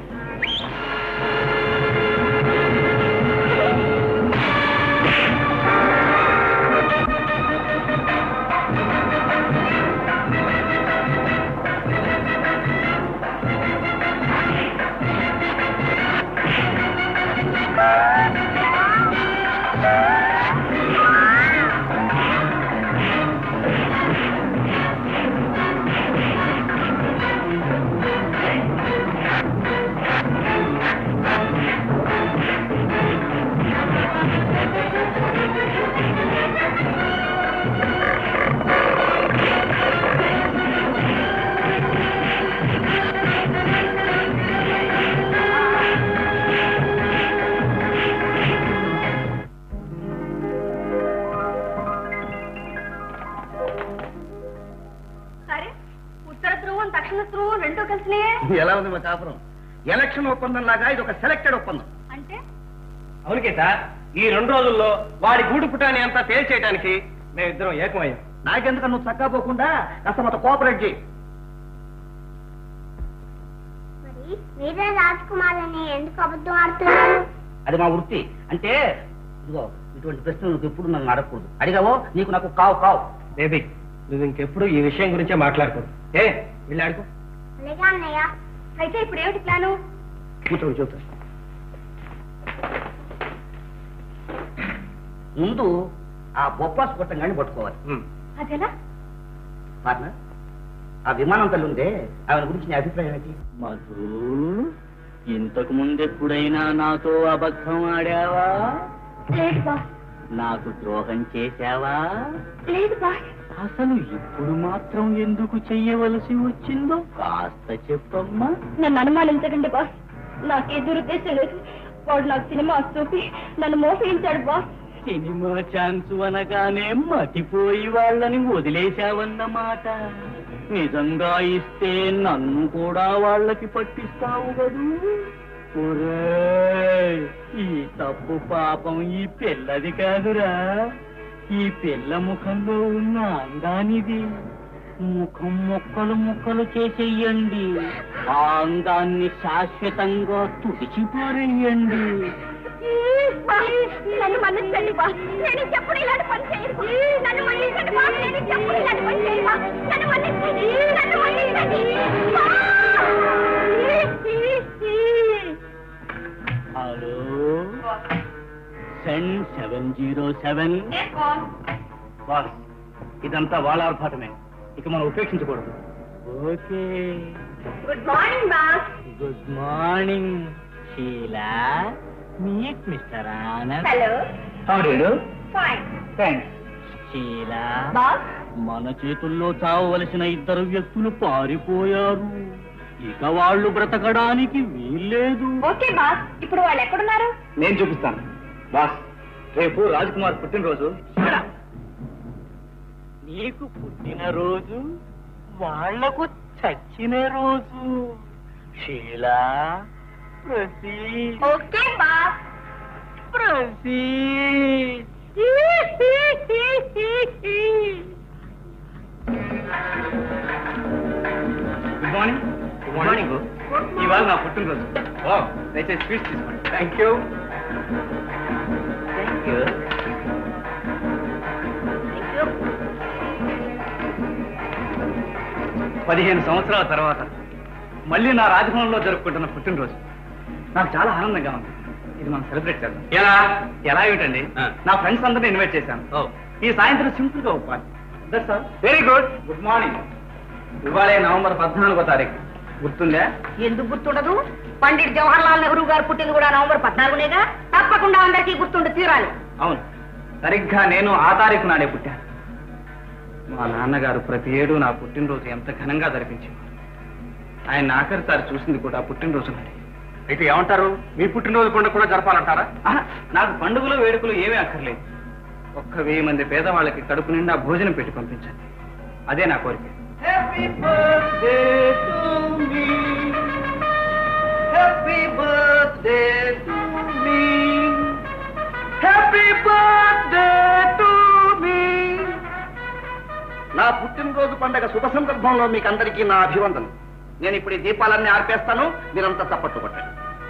సరే ఉత్తర ధ్రువం దక్షిణ ధ్రువం రెండూ కలిసినాయే ఎలా ఉంది మా కాపురం ఎలక్షన్ ఒప్పందం లాగా ఇది ఒక సెలెక్టెడ్ ఒప్పందం అంటే అవును గీత ఈ రెండు రోజుల్లో వాడి గూడు పుటాన్ని అంతా తేల్చేయడానికి మేమిద్దరం ఏకమయ్యాం నాకెందుకు నువ్వు చక్కా పోకుండా కాస్త మాతో కోఆపరేట్ చేయి మరి మీరే రాజ్కుమార్ అని ఎందుకు అబద్ధం ఆడుతున్నారు అది మా వృత్తి అంటే ఇదిగో ఇటువంటి ప్రశ్నలు నువ్వు ఎప్పుడు నన్ను అడగకూడదు అడిగావో నీకు నాకు కావు కావు బేబీ నువ్వు ఇంకెప్పుడు ఈ విషయం గురించే మాట్లాడుకో ఏ వెళ్ళి ఆడుకో అలాగే అన్నయ్య అయితే ఇప్పుడు ఏమిటి ప్లాను కూర్చోండి చూద్దాం ముందు ఆ బొప్పాసు కొట్టంగాని పట్టుకోవాలి ఉమ్. అదేలా పార్ట్నర్ ఆ విమానం తల్లి ఉందే ఆమె గురించి నీ అభిప్రాయం ఏంటి మధు ఇంతకు ముందెప్పుడైనా నాతో అబద్ధం ఆడావా లేదు బాస్ నాకు ద్రోహం చేశావా లేదు బాస్ అసలు ఇప్పుడు మాత్రం ఎందుకు చెయ్యవలసి వచ్చిందో కాస్త చెప్పమ్మా నన్ను అనుమానించకండి బాస్ నాకే దురుద్దేశం లేదు వాడు నాకు సినిమా చూపి నన్ను మోసగించాడు బాస్ సినిమా ఛాన్స్ అనగానే మతిపోయి వాళ్ళని వదిలేశావన్నమాట నిజంగా ఇస్తే నన్ను కూడా వాళ్ళకి పట్టిస్తావు కదూ ఒరేయ్, ఈ తప్పు పాపం ఈ పిల్లది కాదురా ఈ పిల్ల ముఖంలో ఉన్న అందానిది ముఖం ముక్కలు ముక్కలు చేసేయండి ఆ అందాన్ని శాశ్వతంగా తుడిచిపారేయండి నన్ను మన్నించండి బాస్ నేను చెప్పుడు ఇలాంటి పని చేయను నన్ను మన్నించండి బాస్ నేను చెప్పుడు ఇలాంటి పని చేయను బాస్ నన్ను మన్నించండి నన్ను మన్నించండి హలో సెన్ సెవెన్ జీరో సెవెన్ బాస్ ఇదంతా వాళ్ళ ఆర్భాటమే ఇక మనం ఉపేక్షించకూడదు okay good morning boss good morning Sheela meet mister Anand hello how do fine thanks Sheela boss మన చేతుల్లో చావవలసిన ఇద్దరు వ్యక్తులు పారిపోయారు ఇక వాళ్ళు బ్రతకడానికి వీల్లేదు ఓకే బాస్ ఇప్పుడు వాళ్ళు ఎక్కడున్నారు నేను చూపిస్తాను బాస్ రేపు రాజ్కుమార్ పుట్టినరోజు నీకు పుట్టినరోజు వాళ్లకు చచ్చిన రోజు Sheela Prasi okay boss Prasi good morning good morning ఇవాళ నా పుట్టినరోజు ఓ దయచేసి స్వీట్స్ తీసుకోండి థ్యాంక్ యూ థ్యాంక్ యూ పదిహేను సంవత్సరాల తర్వాత మళ్ళీ నా రాజభవన్లో జరుపుకుంటున్న పుట్టినరోజు నాకు చాలా ఆనందంగా ఉంది ఇది మనం సెలబ్రేట్ చేద్దాం ఎలా ఎలా ఏమిటండి నా ఫ్రెండ్స్ అందరిని ఇన్వైట్ చేశాను ఈ సాయంత్రం సింపుల్ గా ఒప్పాలి వెరీ గుడ్ గుడ్ మార్నింగ్ ఇవాళే నవంబర్ పద్నాలుగో తారీఖు గుర్తుందా ఎందుకు గుర్తుండదు పండిట్ జవహర్లాల్ నెహ్రూ గారు పుట్టింది కూడా నవంబర్ పద్నాలుగునేగా తప్పకుండా అందరికీ గుర్తుండి తీరాలి అవును సరిగ్గా నేను ఆ తారీఖు నాడే పుట్టాను మా నాన్నగారు ప్రతి ఏడు నా పుట్టినరోజు ఎంత ఘనంగా జరిపించేవారు ఆయన ఆఖరిసారి చూసింది కూడా పుట్టినరోజు నాడే అయితే ఏమంటారు మీ పుట్టినరోజు పండుగ కూడా జరపాలంటారా ఆహా, నాకు పండుగలు వేడుకలు ఏమీ అక్కర్లేదు ఒక్క వెయ్యి మంది పేదవాళ్ళకి కడుపు నిండా భోజనం పెట్టి పంపించండి అదే నా కోరిక happy birthday to me happy birthday to me happy birthday to me నా పుట్టినరోజు పండగ శుభ సందర్భంలో మీకు అందరికీ నా అభివందనం నేను ఇప్పుడు ఈ దీపాలన్నీ ఆర్పేస్తాను మీరంతా చప్పట్లు కొట్టండి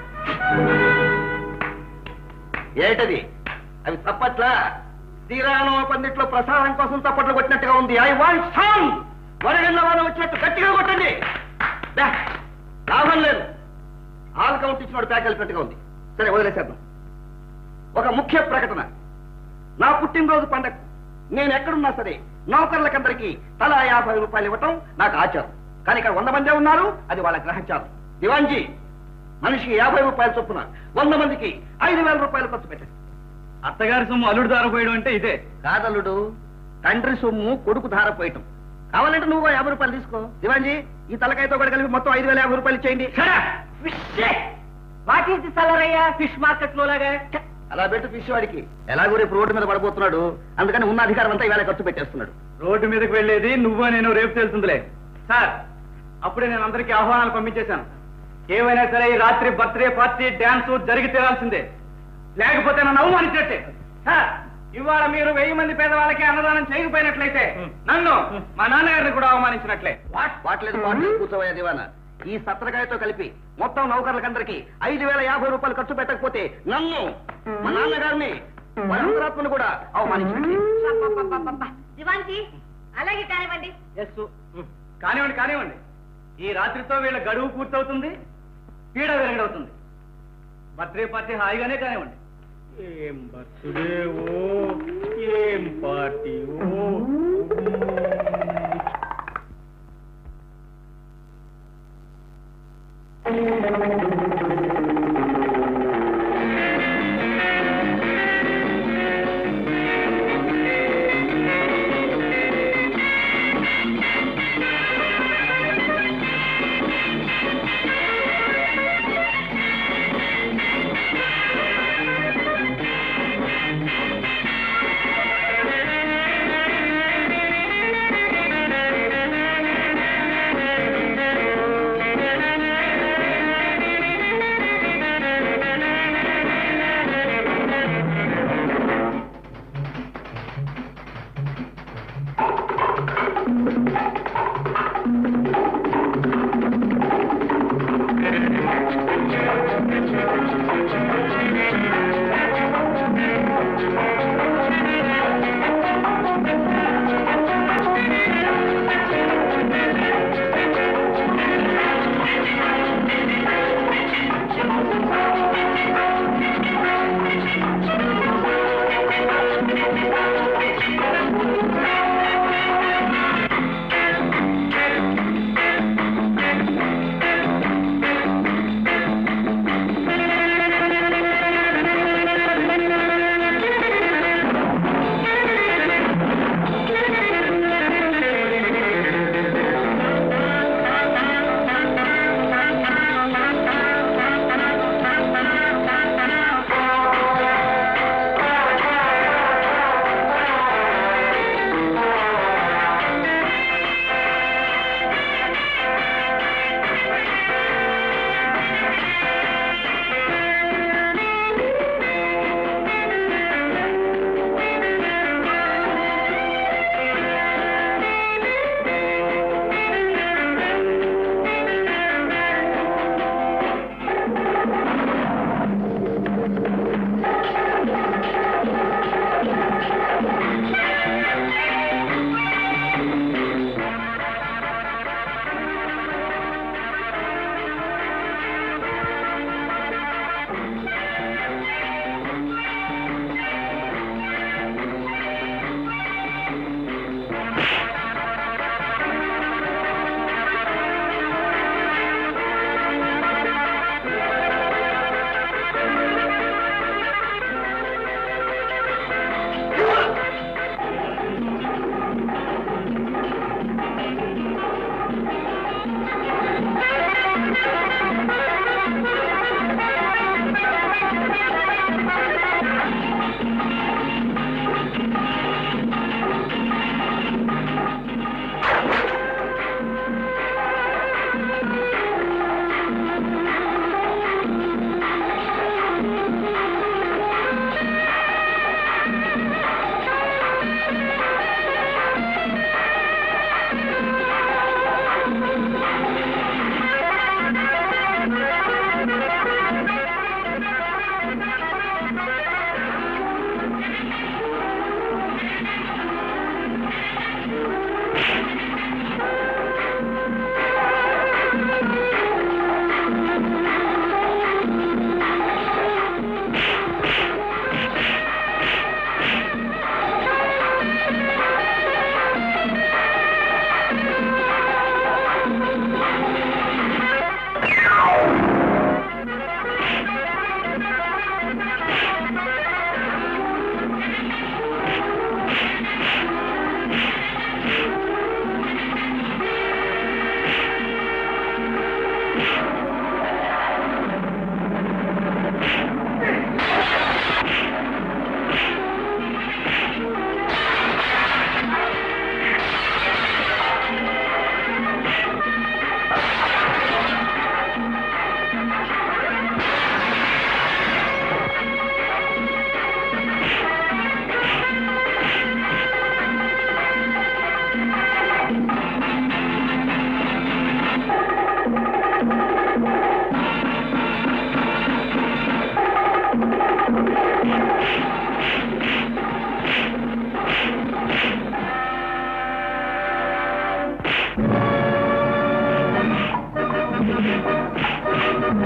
ఏటది అవి చప్పట్ల శ్రీరామ పందిట్లో ప్రసాదం కోసం చప్పట్లు కొట్టినట్టుగా ఉంది ఐ వాంట్ సౌండ్ వరగండ్ల వాన వచ్చినట్టు గట్టిగా కొట్టండి డా, లాభం లేదు ఆల్ కౌంట్ ఇచ్చినోడు ప్యాక్ కలిపినట్టుగా ఉంది సరే వదిలేసేద్దాం ఒక ముఖ్య ప్రకటన నా పుట్టినరోజు పండగ నేను ఎక్కడున్నా సరే నౌకర్లకందరికీ తలా యాభై రూపాయలు ఇవ్వటం నాకు ఆచారం కానీ ఇక్కడ వంద మందే ఉన్నారు అది వాళ్ళ గ్రహచారం దివాన్జీ మనిషికి యాభై రూపాయలు చొప్పున వంద మందికి ఐదు వేల రూపాయలు ఖర్చు పెట్టండి అత్తగారి సొమ్ము అల్లుడు దారపోయడం అంటే ఇదే కాదల్లుడు తండ్రి సొమ్ము కొడుకు ధార పోయటం కావాలంటే నువ్వు యాభై రూపాయలు తీసుకో దివాన్జీ ఈ తలకాయతో కూడా కలిపి మొత్తం ఐదు వేల యాభై రూపాయలు ఇచ్చేయండి వాట్ ఈస్ ది సలరయ్యా ఫిష్ మార్కెట్ లో లాగా అలా పెట్టు ఫిష్ వాడికి ఎలాగో రేపు రోడ్డు మీద పడబోతున్నాడు అందుకని ఉన్న అధికారం అంతా ఇవాళ ఖర్చు పెట్టేస్తున్నాడు రోడ్డు మీదకి వెళ్ళేది నువ్వు నేను రేపు తెలుస్తుందిలే సార్ అప్పుడే నేను అందరికీ ఆహ్వానాలు పంపించేశాను ఏమైనా సరే ఈ రాత్రి బర్త్డే పార్టీ డాన్స్ జరిగి తీరాల్సిందే లేకపోతే నన్ను అవమానించినట్టే సార్ ఇవాళ మీరు వెయ్యి మంది పేదవాళ్ళకి అన్నదానం చేయకపోయినట్లయితే నన్ను మా నాన్నగారిని కూడా అవమానించినట్లే వాట్లేదు వాట్లేదు కూర్చోవయ్యా దివానా ఈ సత్రకాయతో కలిపి మొత్తం నౌకర్లకందరికి ఐదు వేల యాభై రూపాయలు ఖర్చు పెట్టకపోతే నన్ను మా నాన్నగారిని మనంతరాత్మను కూడా అవమానించండి దివాన్కి అలాగే కానివ్వండి ఎస్ కానివ్వండి కానివ్వండి ఈ రాత్రితో వీళ్ళ గడువు పూర్తవుతుంది పీడ వెరగడవుతుంది బర్త్డే పార్టీ హాయిగానే కానివ్వండి ఏం బర్త్డే ఓ ఏం పార్టీ ఓ ఆ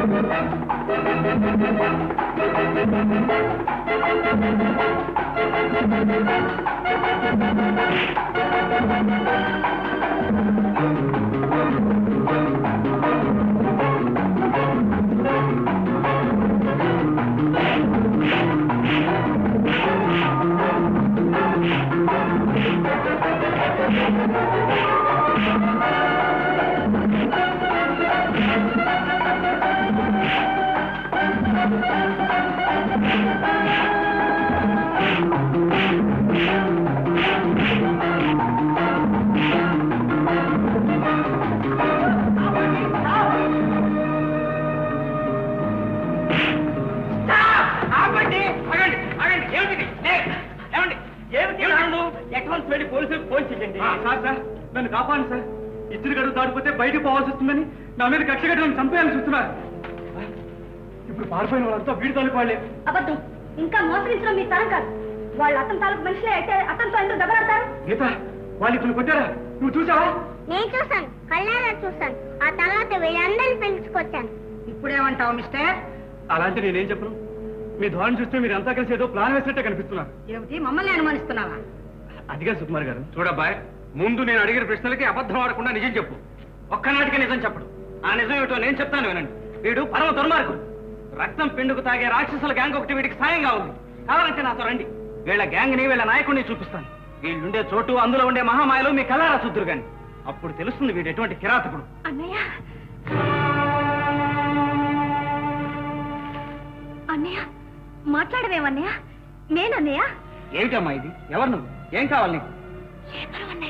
ఆగండి ఆగండి ఆగండి ఏమిటి ఏమండి ఏమిటి నన్ను అకౌంట్స్ వెళ్ళి పోలీసులకు ఫోన్ చేయండి సార్ సార్ నన్ను కాపాడండి సార్ ఇద్దరు గడువు దాటిపోతే బయటకు పోవాల్సి వస్తుందని నా మీద కక్ష కట్టి నన్ను చంపేయాలని చూస్తున్నారు ఇప్పుడు పారిపోయిన వాళ్ళంతా వీడి తాలూకు వాళ్ళే అబద్ధం ఇంకా మోసగించడం మీ తరం కాదు వాళ్ళు అతని తాలూకు మనుషులే అయితే అతనితో ఎందుకు దెబ్బలాడతారు గీత వాళ్ళు ఇప్పుడు కొట్టారా నువ్వు చూసావా నేను చూసాను కళ్ళారా చూసాను ఆ తర్వాత వీళ్ళందరినీ పిలుచుకొచ్చాను ఇప్పుడేమంటావు మిస్టర్ అలాంటి నేనేం చెప్పను మీ ధోరణి చూస్తే మీరు అంతా కలిసి ఏదో ప్లాన్ వేసినట్టే కనిపిస్తున్నారు ఏమిటి మమ్మల్ని అనుమానిస్తున్నావా అదిగా సుకుమార్ గారు చూడబ్బాయ్ ముందు నేను అడిగిన ప్రశ్నలకి అబద్ధం ఆడకుండా నిజం చెప్పు ఒక్కనాటికి నిజం చెప్పడు ఆ నిజం ఏమిటో నేను చెప్తాను వినండి వీడు పరమ దుర్మార్గుడు రక్తం పిండుకు తాగే రాక్షసుల గ్యాంగ్ ఒకటి వీడికి సాయంగా ఉంది కావాలంటే నాతో రండి వీళ్ళ గ్యాంగ్ ని వీళ్ళ నాయకుడిని చూపిస్తాను వీళ్ళుండే చోటు అందులో ఉండే మహామాయలు మీ కళ్ళారా చూద్దురు గాని అప్పుడు తెలుస్తుంది వీడు ఎటువంటి కిరాతకుడు అన్నయ్య అన్నయ్య మాట్లాడవేమన్నయ్య నేనన్నయ్య ఏమిటమ్మా ఇది ఎవరు నువ్వు ఏం కావాలి నీకు శేఖరం అన్నయ్య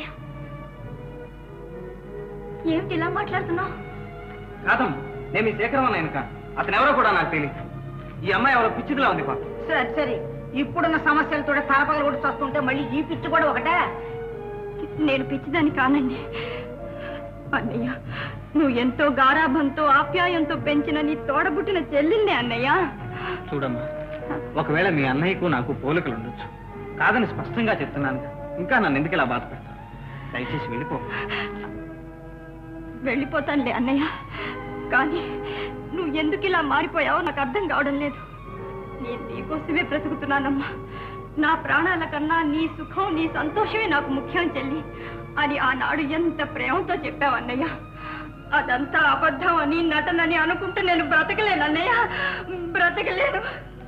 ఏమిటి ఇలా మాట్లాడుతున్నావు కాదమ్మా నేను మీ శేఖరం అన్న వెనుక అతను ఎవరో కూడా నాకు తెలియదు ఈ అమ్మాయి ఎవరో పిచ్చిదిలా ఉంది పాప సరే సరే ఇప్పుడున్న సమస్యలతో తలపగలు కూడా వస్తుంటే మళ్ళీ ఈ పిచ్చి కూడా ఒకటే నేను పిచ్చిదాన్ని కానండి అన్నయ్య నువ్వు ఎంతో గారాభంతో ఆప్యాయంతో పెంచిన నీ తోడబుట్టిన చెల్లిందే అన్నయ్య చూడమ్మా ఒకవేళ మీ అన్నయ్యకు నాకు పోలికలు ఉండొచ్చు కాదని స్పష్టంగా చెప్తున్నాను ఇంకా నన్ను ఎందుకు ఇలా బాధ పెడతాను దయచేసి వెళ్ళిపో వెళ్ళిపోతానులే అన్నయ్య కానీ నువ్వు ఎందుకు ఇలా మారిపోయావో నాకు అర్థం కావడం లేదు నేను నీకోసమే బ్రతుకుతున్నానమ్మా నా ప్రాణాల కన్నా నీ సుఖం నీ సంతోషమే నాకు ముఖ్యం చెల్లి అని ఆనాడు ఎంత ప్రేమతో చెప్పావన్నయ్య అదంతా అబద్ధం అని నటనని అనుకుంటూ నేను బ్రతకలేను అన్నయ్య బ్రతకలేను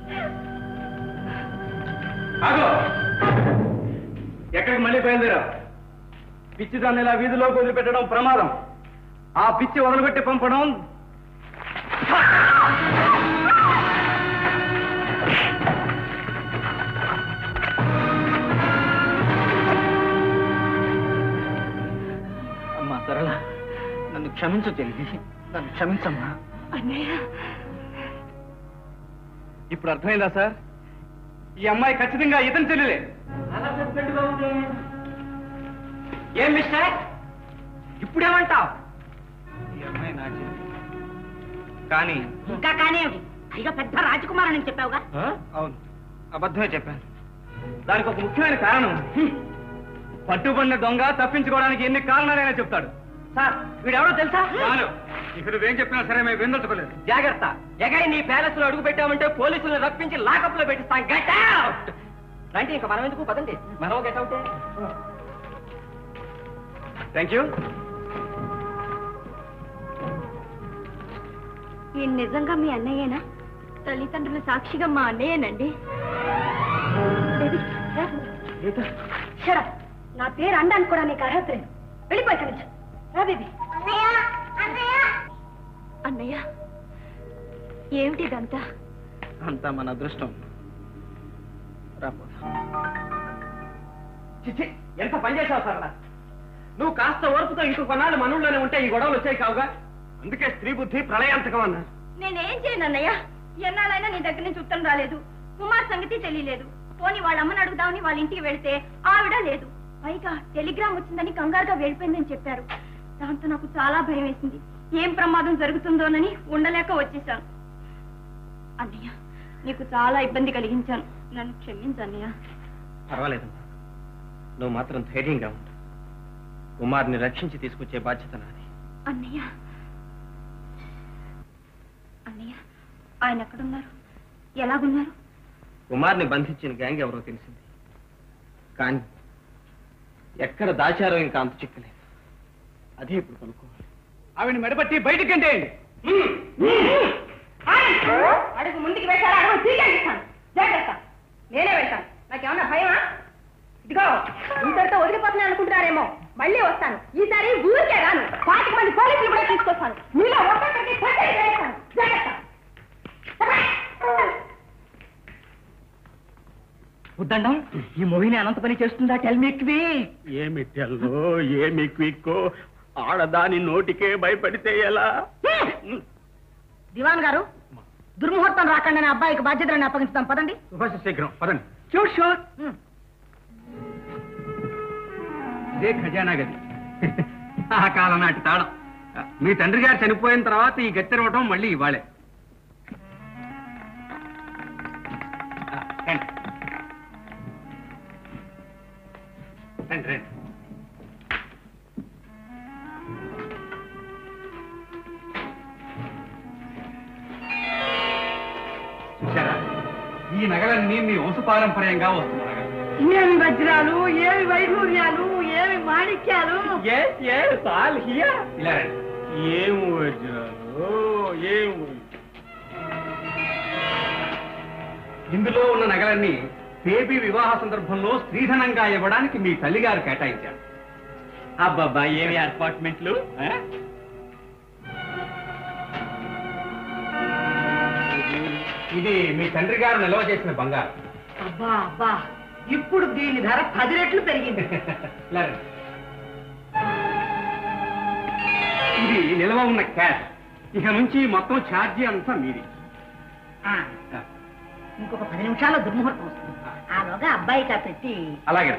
ఆగో ఎక్కడికి మళ్ళీ బయలుదేరా పిచ్చి దాన్ని ఇలా వీధిలోకి వదిలిపెట్టడం ప్రమాదం ఆ పిచ్చి వదిలిపెట్టి పంపడం అమ్మా సరళ నన్ను క్షమించు చెల్లి నన్ను క్షమించమ్మా అన్నయ్య ఇప్పుడు అర్థమైందా సార్ ఈ అమ్మాయి ఖచ్చితంగా ఇతని చెల్లెలే ఏం మిస్టర్ ఇప్పుడేమంటావు ఈ అమ్మాయి నా చెల్లి కానీ ఇంకా కానివ్వండి పైగా పెద్ద రాజకుమారు అని చెప్పావుగా అవును అబద్ధమే చెప్పాను దానికి ఒక ముఖ్యమైన కారణం ఉంది. పట్టుబడిన దొంగ తప్పించుకోవడానికి ఎన్ని కారణాలైనా చెప్తాడు సార్ వీడెవరో తెలుసా చాలు ఇక నువ్వేం చెప్పినా సరే మేము విందల్చుకోలేదు జాగ్రత్త ఎగై నీ ప్యాలెస్ లో అడుగు పెట్టామంటే పోలీసులను రప్పించి లాకప్ లో పెట్టిస్తాం గెట్ అవుట్ రండి ఇంకా మనం ఎందుకు పదండి మనం గెట్ అవుట్ థ్యాంక్ యూ ఈ నిజంగా మీ అన్నయ్యేనా తల్లిదండ్రుల సాక్షిగా మా అన్నయ్యేనండి షడప్ నా పేరు అనడానికి కూడా నీకు అర్హత లేదు వెళ్ళిపోయి ఇక్కడి నుంచి రా బేబీ అన్నయ్య ఏమిటి ఇదంతా అంతా మన అదృష్టం రాపోదా చిచ్చి ఎంత పని చేసావు సరళ నువ్వు కాస్త ఓర్పుతో ఇంకో కొన్నాళ్ళు మనవుల్లోనే ఉంటే ఈ గొడవలు వచ్చాయి కావుగా అందుకే స్త్రీ బుద్ధి ప్రళయాంతకం అన్నారు నేనేం చేయను అన్నయ్య ఎన్నాళ్ళైనా నీ దగ్గర నుంచి ఉత్తరం రాలేదు కుమార్ సంగతి తెలియలేదు పోనీ వాళ్ళ అమ్మని అడుగుదామని వాళ్ళ ఇంటికి వెళితే ఆవిడ లేదు పైగా టెలిగ్రామ్ వచ్చిందని కంగారుగా వెళ్ళిపోయిందని చెప్పారు దాంతో నాకు చాలా భయం వేసింది ఏం ప్రమాదం జరుగుతుందోనని ఉండలేక వచ్చేసాను అన్నయ్య నీకు చాలా ఇబ్బంది కలిగించాను నన్ను క్షమించు అన్నయ్య పర్వాలేదమ్మా నువ్వు మాత్రం ధైర్యంగా ఉండు కుమార్ని రక్షించి తీసుకొచ్చే బాధ్యత నాది అన్నయ్య అన్నయ్య ఆయన ఎక్కడున్నారు ఎలాగున్నారు కుమార్ని బంధించిన గ్యాంగ్ ఎవరో తెలిసింది కానీ ఎక్కడ దాచారో ఇంకా అంత చిక్కలేదు అదే ఇప్పుడు కనుక్కోవాలి ఆవిడ మెడపట్టి బయటికి గంటేయండి అడుగు ముందుకు వేశారా అడుగు తీసేస్తాను జాగ్రత్త నేనే వెళ్తాను నాకేమన్నా భయమా ఇదిగో ఇంతటితో వదిలిపోతున్నాను అనుకుంటున్నారేమో మళ్ళీ వస్తాను ఈసారి ఊరికే రాను పాతిక మంది పోలీసులు కూడా తీసుకొస్తాను మీలో ఒక్కొక్కరికి కట్టడి చేస్తాను జాగ్రత్త ఉద్దండం ఈ మోహిని అనంత పని చేస్తుందా టెల్ మీ క్విక్ ఏమి తెల్లో ఏమి క్విక్కో ఆడదాని నోటికే భయపడితే ఎలా దివాన్ గారు దుర్ముహూర్తం రాకుండా అబ్బాయికి బాధ్యతలను అప్పగిస్తాం పదండి సుభాష శీఘ్రం పదండి షూర్ షూర్ ఉమ్. ఇదే ఖజానా గది ఆ కాలం నాటి తాళం మీ తండ్రి గారు చనిపోయిన తర్వాత ఈ గత్తెరవటం మళ్ళీ ఇవ్వాలే ఆ, రండి. రండి రండి చూశారా ఈ నగలన్నీ మీ వంశపారంపర్యంగా వస్తున్న నగలు ఏమి వజ్రాలు ఏమి వైఢూర్యాలు ఏమి మాణిక్యాలు ఇలా రండి. ఏం వజ్రాలు ఏం ఇందులో ఉన్న నగలన్నీ బేబీ వివాహ సందర్భంలో స్త్రీధనంగా ఇవ్వడానికి మీ తల్లిగారు కేటాయించారు అబ్బాబ్బా ఏమి అపార్ట్మెంట్లు ఆ? ఇది మీ తండ్రి గారు నిల్వ చేసిన బంగారం అబ్బా అబ్బా ఇప్పుడు దీని ధర పది రెట్లు పెరిగింది ఇలా రండి. ఇది నిల్వ ఉన్న క్యాష్ ఇక నుంచి మొత్తం ఛార్జీ అంతా మీది ఆ, ఇంకొక పది నిమిషాల్లో దుర్ముహూర్తం వస్తుంది ఆలోగా అబ్బాయికి ఆ పెట్టి అలాగే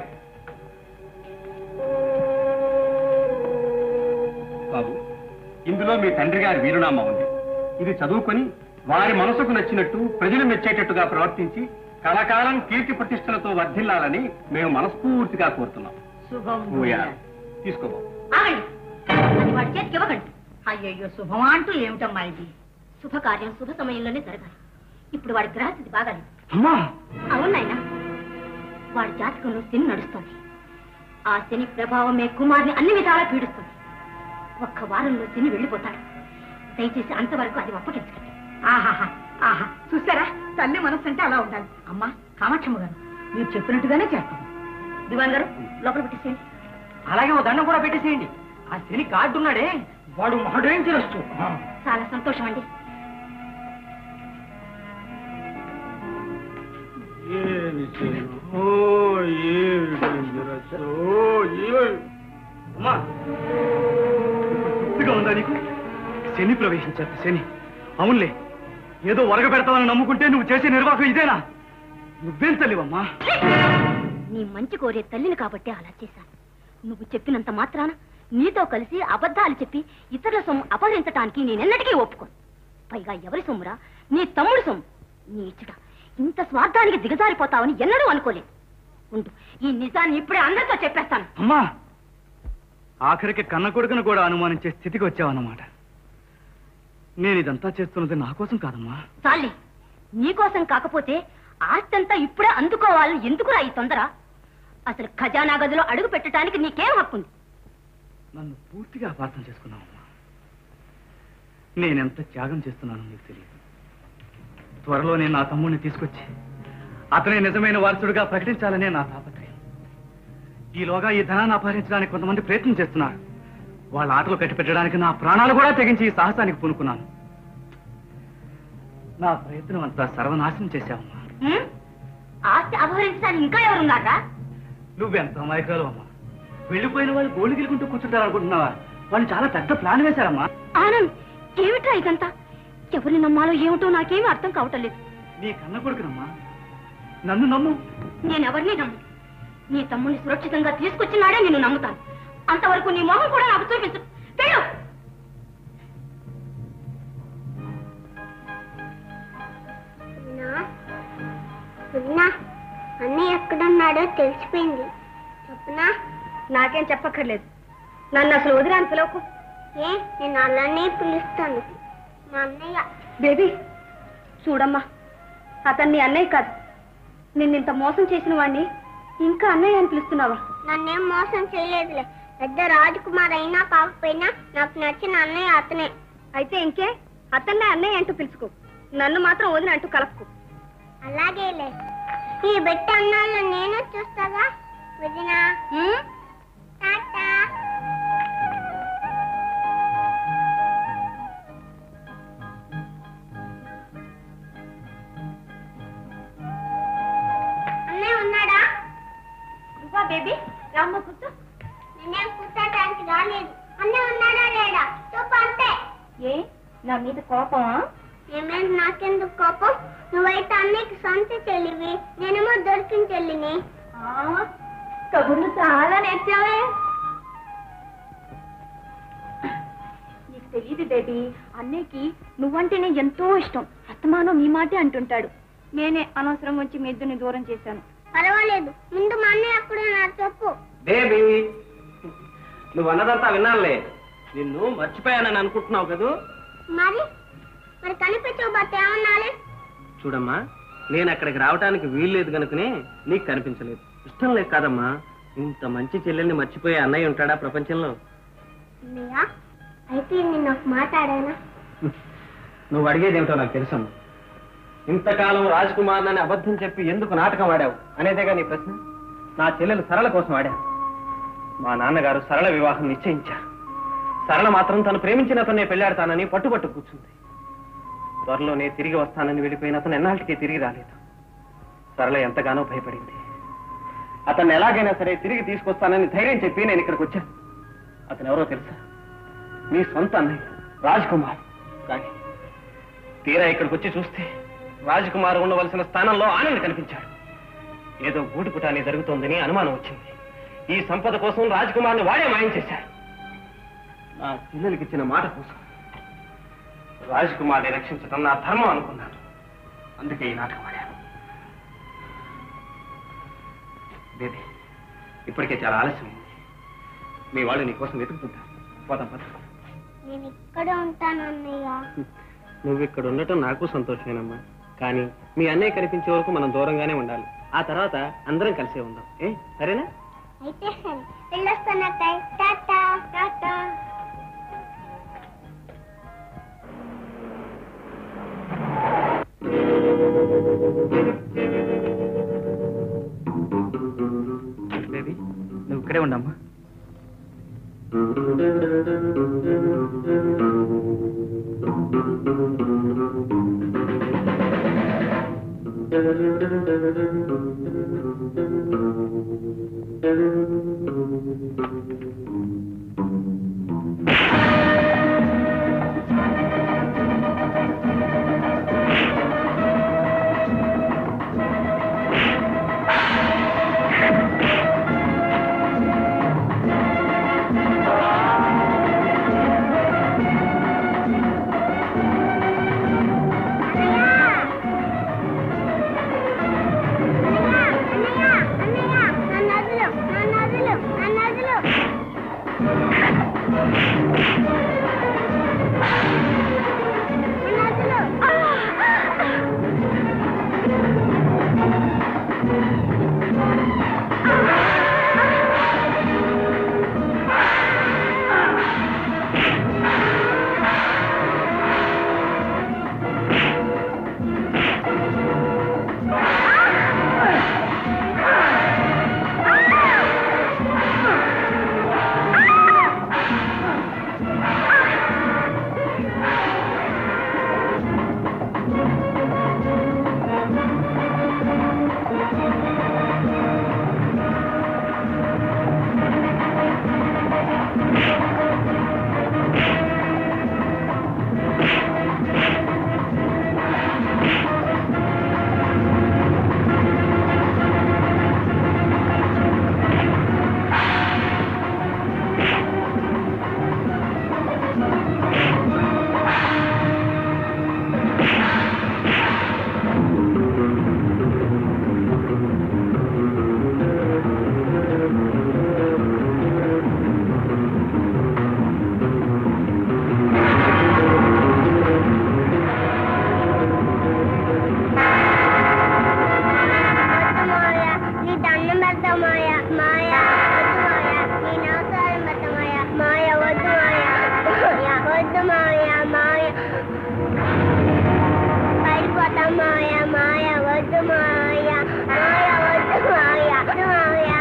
బాబు ఇందులో మీ తండ్రి గారి వీరునామా ఉంది ఇది చదువుకొని వారి మనసుకు నచ్చినట్టు ప్రజలు మెచ్చేటట్టుగా ప్రవర్తించి కలకాలం కీర్తి ప్రతిష్టలతో వర్ధిల్లాలని మేము మనస్ఫూర్తిగా కోరుతున్నాం శుభం ఊయా. తీసుకో బాబు ఆగండి అది వాడి చేతికి ఇవ్వకండి అయ్యయ్యో శుభమా అంటూ ఏమిటమ్మా ఇది శుభకార్యం శుభ సమయంలోనే జరగాలి ఇప్పుడు వాడి గ్రహస్థితి బాగాలి అమ్మా అవునాయనా వాడి జాతకంలో శని నడుస్తుంది ఆ శని ప్రభావమే కుమార్ని అన్ని విధాలా పీడిస్తుంది ఒక్క వారంలో శని వెళ్ళిపోతాడు దయచేసి అంతవరకు అది అప్పగించకండి ఆహాహా ఆహా చూసారా తల్లి మనస్సు అంటే అలా ఉండాలి అమ్మా కామాక్షమ్మ గారు మీరు చెప్పినట్టుగానే చేస్తాను దివాన్ గారు లోపల పెట్టేసేయండి అలాగే ఓ దండం కూడా పెట్టేసేయండి ఆ శని కార్డు ఉన్నాడే వాడు మహాడేం తెలుస్తూ చాలా సంతోషం అండి అమ్మా తృప్తిగా ఉందా నీకు శని ప్రవేశించారు శని అవునులే ఏదో వరగ పెడతావని నమ్ముకుంటే నువ్వు చేసే నిర్వాహం ఇదేనా నువ్వేం తల్లివమ్మా నీ మంచి కోరే తల్లిని కాబట్టే అలా చేశాను నువ్వు చెప్పినంత మాత్రాన నీతో కలిసి అబద్ధాలు చెప్పి ఇతరుల సొమ్ము అపహరించటానికి నేనెన్నటికీ ఒప్పుకోను పైగా ఎవరి సొమ్మురా నీ తమ్ముడు సొమ్ము నీ ఇచ్చుట ఇంత స్వార్థానికి దిగజారిపోతావని ఎన్నడూ అనుకోలేదు ఉండు ఈ నిజాన్ని ఇప్పుడే అందరితో చెప్పేస్తాను అమ్మా ఆఖరికి కన్న కొడుకును కూడా అనుమానించే స్థితికి వచ్చావన్నమాట నేను ఇదంతా చేస్తున్నది నా కోసం కాదమ్మా చాలే నీకోసం కాకపోతే ఆస్తంతా ఇప్పుడే అందుకోవాలని ఎందుకురా ఈ తొందర అసలు ఖజానా గదిలో అడుగు పెట్టడానికి నీకేం హక్కుంది నన్ను పూర్తిగా అపార్థం చేసుకున్నావమ్మా నేనెంత త్యాగం చేస్తున్నానో నీకు తెలియదు త్వరలో నేను నా తమ్ముడిని తీసుకొచ్చి అతనే నిజమైన వారసుడిగా ప్రకటించాలనే నా తాపత్రయం ఈలోగా ఈ ధనాన్ని అపహరించడానికి కొంతమంది ప్రయత్నం చేస్తున్నారు వాళ్ళ ఆటలు కట్టిపెట్టడానికి నా ప్రాణాలు కూడా తెగించి ఈ సాహసానికి పూనుకున్నాను నా ప్రయత్నం అంతా సర్వనాశనం చేశావమ్మా ఉం? ఆస్తి అపహరించడానికి ఇంకా ఎవరున్నారా నువ్వెంత అమాయకాలు అమ్మా వెళ్ళిపోయిన వాళ్ళు గోళ్ళు గిలుకుంటూ కూర్చుంటారు అనుకుంటున్నావా వాళ్ళు చాలా పెద్ద ప్లాన్ వేశారమ్మా ఆనంద్ ఏమిట్రా ఇదంతా ఎవరిని నమ్మాలో ఏమిటో నాకేమీ అర్థం కావటం లేదు నీ కన్న కొడుకునమ్మా నన్ను నమ్ము నేనెవరిని నమ్ము నీ తమ్ముడిని సురక్షితంగా తీసుకొచ్చినాడే నేను నమ్ముతాను అంతవరకు నీ మొహం కూడా నాకు చూపించు వెళ్ళు అన్నీ ఎక్కడున్నాడో తెలిసిపోయింది చెప్పునా నాకేం చెప్పక్కర్లేదు నన్ను అసలు వదిరాని పిలవకు ఏ నేను అలానే పిలుస్తాను మా అన్నయ్య బేబీ చూడమ్మా అతన్ని అన్నయ్య కాదు నిన్నింత మోసం చేసిన వాడిని ఇంకా అన్నయ్య అని పిలుస్తున్నావా నన్నేం మోసం చేయలేదులే పెద్ద రాజకుమార్ అయినా కాకపోయినా నాకు నచ్చిన అన్నయ్య అతనే అయితే ఇంకే అతన్నే అన్నయ్య అంటూ పిలుచుకో నన్ను మాత్రం వదిన అంటూ కలపకు అలాగేలే ఈ బెట్ట అన్నాళ్ళు నేను చూస్తాగా వదినా టాటా అన్నయ్య ఉన్నాడా నువ్వా బేబీ రామ్మ కూర్చో నేనేం కూర్చోటానికి రాలేదు అన్నయ్య ఉన్నాడా లేడా చూపు అంతే ఏ నా మీద కోపమా ఏమేం నాకెందుకు కోపం నువ్వైతే అన్నయ్యకి సొంత చెల్లివి నేనేమో దొరికిన చెల్లిని కబుర్లు చాలా నేర్చావే నీకు తెలియదు బేబీ అన్నయ్యకి నువ్వంటేనే ఎంతో ఇష్టం అస్తమానం నీ మాటే అంటుంటాడు నేనే అనవసరం వచ్చి మీ ఇద్దరిని దూరం చేశాను పర్వాలేదు ముందు మా అన్నయ్య అక్కడున్నారు చెప్పు బేబీ నువ్వు అన్నదంతా విన్నానులే నిన్ను మర్చిపోయానని అనుకుంటున్నావు కదూ మరి మరి కనిపించకపోతే ఏమన్నాలి చూడమ్మా నేను అక్కడికి రావడానికి వీల్లేదు కనుకనే నీకు కనిపించలేదు ఇష్టం లేదు కాదమ్మా ఇంత మంచి చెల్లెల్ని మర్చిపోయే అన్నయ్య ఉంటాడా ప్రపంచంలో అన్నయ్య అయితే నేను ఒక మాట్లాడానా నువ్వు అడిగేదేమిటో నాకు తెలుసమ్మా ఇంతకాలం రాజకుమార్ అని అబద్ధం చెప్పి ఎందుకు నాటకం ఆడావు అనేదేగా నీ ప్రశ్న నా చెల్లెలు సరళ కోసం ఆడా మా నాన్నగారు సరళ వివాహం నిశ్చయించారు సరళ మాత్రం తను ప్రేమించిన అతన్నే పెళ్లాడతానని పట్టుబట్టు కూర్చుంది త్వరలోనే తిరిగి వస్తానని వెళ్ళిపోయిన అతను ఎన్నాళ్ళకి తిరిగి రాలేదు సరళ ఎంతగానో భయపడింది అతన్ని ఎలాగైనా సరే తిరిగి తీసుకొస్తానని ధైర్యం చెప్పి నేను ఇక్కడికి వచ్చాను అతను ఎవరో తెలుసా మీ సొంత అన్నయ్య రాజ్ కుమార్ కానీ తీరా ఇక్కడికి వచ్చి చూస్తే రాజకుమార్ ఉండవలసిన స్థానంలో ఆనంద్ కనిపించాడు ఏదో గూటిపుటాన్ని జరుగుతోందని అనుమానం వచ్చింది ఈ సంపద కోసం రాజకుమార్ని వాడే మాయం చేశాడు నా పిల్లలకి ఇచ్చిన మాట కోసం రాజకుమార్ని రక్షించడం నా ధర్మం అనుకున్నాను అందుకే ఈ నాటకం ఆడాను బేబీ ఇప్పటికే చాలా ఆలస్యమైంది మీ వాళ్ళు నీ కోసం వెతుకుతుంటారు పోతాం పద నేను ఇక్కడే ఉంటాను అన్నయ్య నువ్వు ఇక్కడ ఉండటం నాకు సంతోషమేనమ్మా కానీ మీ అన్నయ్య కనిపించే వరకు మనం దూరంగానే ఉండాలి ఆ తర్వాత అందరం కలిసే ఉందాం ఏ సరేనా అయితే సరే వెళ్ళొస్తాను అక్కయ్య టాటా టాటా బేబీ నువ్వు ఇక్కడే ఉండమ్మా అన్నయ్య పడిపోతాం మాయ మాయ వద్దు మాయ మాయ వద్దు మాయ వద్దు మాయ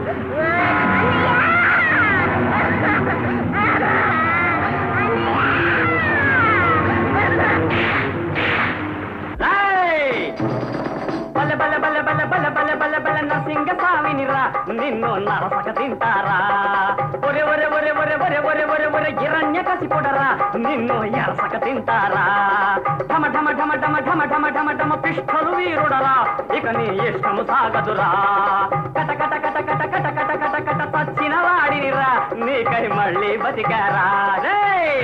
బల బల బల బల బల బల బల బల నరసింగ స్వామిని రా నిన్ను నరసక తింటారా ఒరే ఒరే ఒరే ఒరే ఒరే ఒరే ఒరే ఒరే గిరణ్య కసిపుడరా నిన్ను ఎరసక తింటారా ఢమ ఢమ ఢమ ఢమ ఢమ ఢమ ఢమ ఢమ పిష్టలు వీరుడరా ఇక నీ ఇష్టము సాగదురా కట కట కట కట కట కట కట కట తచ్చిన వాడిని రా నీకై మళ్ళీ బతికారా రే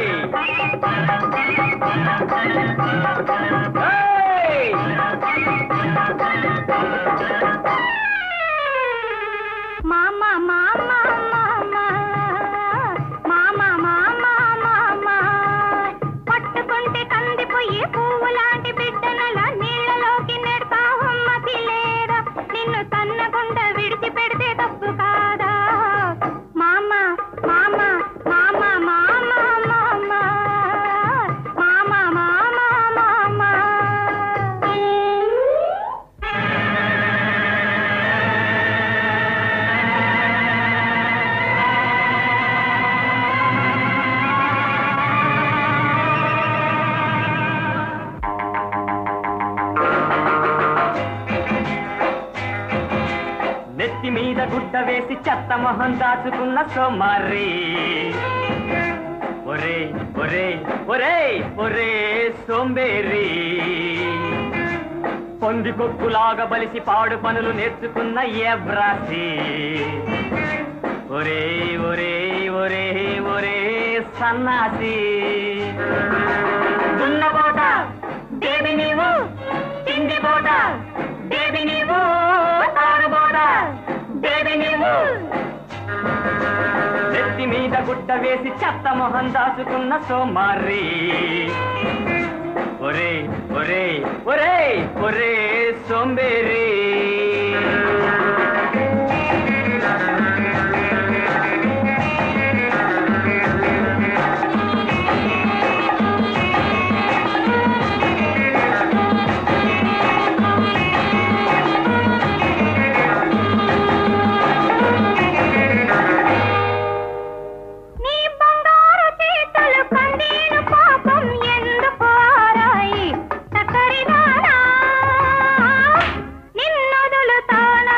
మామ మామ మామ మామ మామ మామ పట్టుకుంటే కందిపోయి పువ్వు లాంటి బిడ్డనలా నీళ్ళలోకి నెడతావమ్మ లేదా నిన్ను తన్నకుండా విడిచి పెడితే తప్పు కాదా మామ మామ మామ మామ మామ మామ మామ మామ నెత్తి మీద గుడ్డ వేసి చెత్త మొహం దాచుకున్న సోమారి ఒరే ఒరే ఒరే ఒరే సోంబేరి పొంది కొక్కులాగా బలిసి పాడు పనులు నేర్చుకున్న ఎబ్రాసి ఒరే ఒరే ఒరే ఒరే సన్నాసి దున్నబోట దేవి నీవు తిండి బోట దేవి నీవు తారుబోట దేవి నీవు నెత్తి మీద గుడ్డ వేసి చెత్త మొహం దాచుకున్న సోమారి ఒరే ఒరే ఒరే ఒరే సోంబేరి నీ బంగారు చేతులు కందీను పాపం ఎందుకు ఆరాయి చక్కరిదానా నిన్నొదులుతానా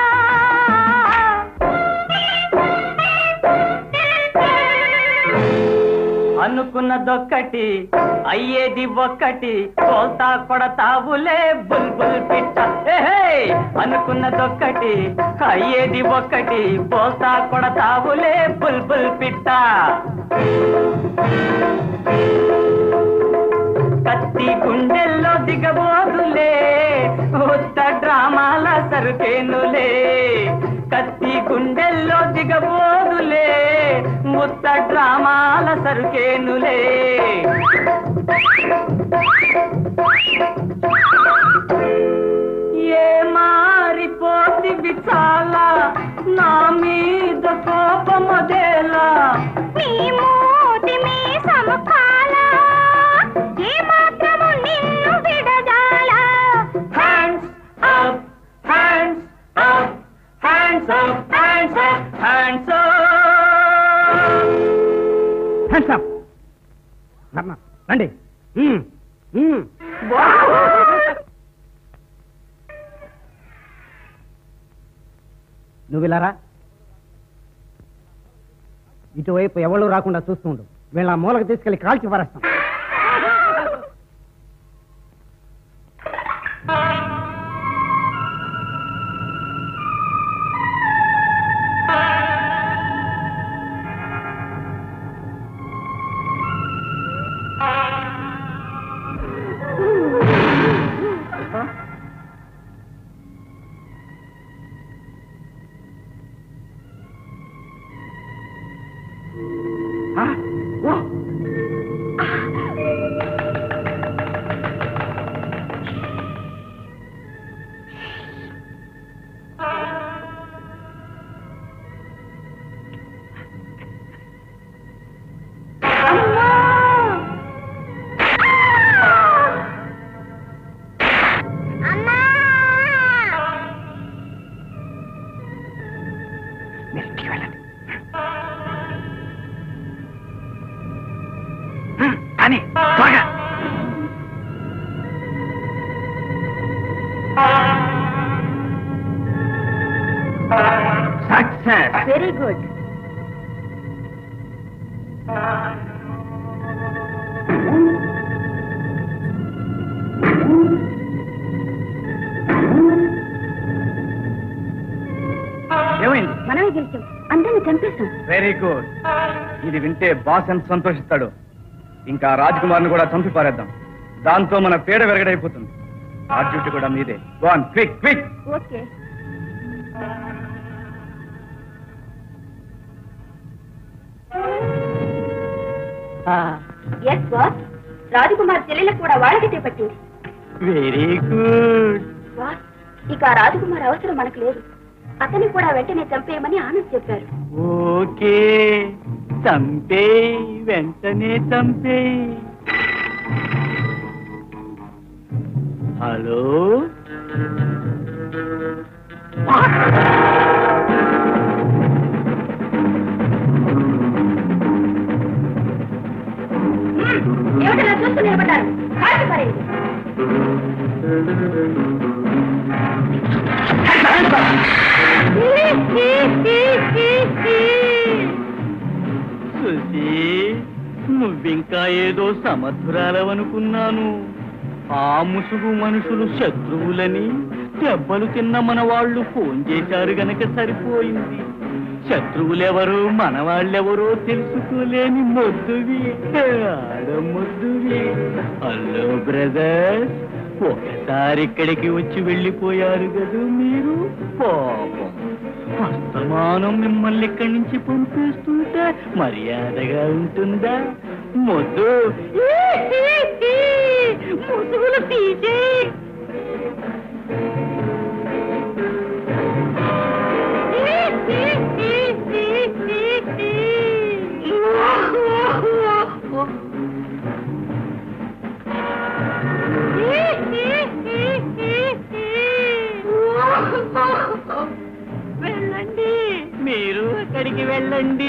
అనుకున్నదొక్కటి అయ్యేది ఒక్కటి కోల్తా కొడతావులే బుల్బుల్ పిట్ట ఏహే! అనుకున్నదొక్కటి అయ్యేది ఒక్కటి పోల్తా కొడతావులే బుల్బుల్ పిట్ట కత్తి గుండెల్లో దిగబోదులే ఉత్త డ్రామాల సరుకేనులే కత్తి గుండెల్లో దిగబోదులే ముత్త డ్రామాల సరుకేనులే ఏ మారిపోతివి చాలా నా మీద కోపమదేలా నీ మూతి మీ సముఖాల ఏ మాత్రము నిన్ను విడజాలా hands up hands up hands up hands up hands hands up రండి మ్మ్. మ్మ్. నువ్వు ఇలా రా ఇటువైపు ఎవరు రాకుండా చూస్తుండు వీళ్ళ ఆ మూలకు తీసుకెళ్లి కాల్చి పారేస్తాం ఆ? ఓ! వెరీ గుడ్ ఏమైంది మనమే గెలిచాం అందరిని చంపేశాం వెరీ గుడ్ ఇది వింటే బాస్ ఎంత సంతోషిస్తాడు ఇంకా రాజ్కుమార్ని కూడా చంపి పారేద్దాం దాంతో మన పీడ వెరగడైపోతుంది ఆ డ్యూటీ కూడా మీదే gone quick quick okay yes boss Rajakumar చెల్లెలకు కూడా వాళ్ళకైతే పట్టింది వెరీ గుడ్ బాస్ ఇక ఆ రాజకుమార్ అవసరం మనకు లేదు అతన్ని కూడా వెంటనే చంపేయమని ఆనంద్ చెప్పారు ఓకే చంపే వెంటనే చంపే హలో ఏమిటలా చూస్తూ నిలబడ్డారు కాల్చి పారేయండి. సుశీ నువ్వింకా ఏదో సమర్థురాలవనుకున్నాను ఆ ముసుగు మనుషులు శత్రువులని దెబ్బలు తిన్న మన వాళ్ళు ఫోన్ చేశారు గనక సరిపోయింది శత్రువులెవరు మన వాళ్ళెవరో తెలుసుకోలేని మొద్దువి ఆడ మొద్దువి హలో బ్రదర్స్ ఒకసారి ఇక్కడికి వచ్చి వెళ్ళిపోయారు కదా మీరు పాపం అస్తమానం మిమ్మల్ని ఇక్కడి నుంచి పంపిస్తుంటే మర్యాదగా ఉంటుందా మొద్దు ముసుగులు తీసే వెళ్ళండి మీరు అక్కడికి వెళ్ళండి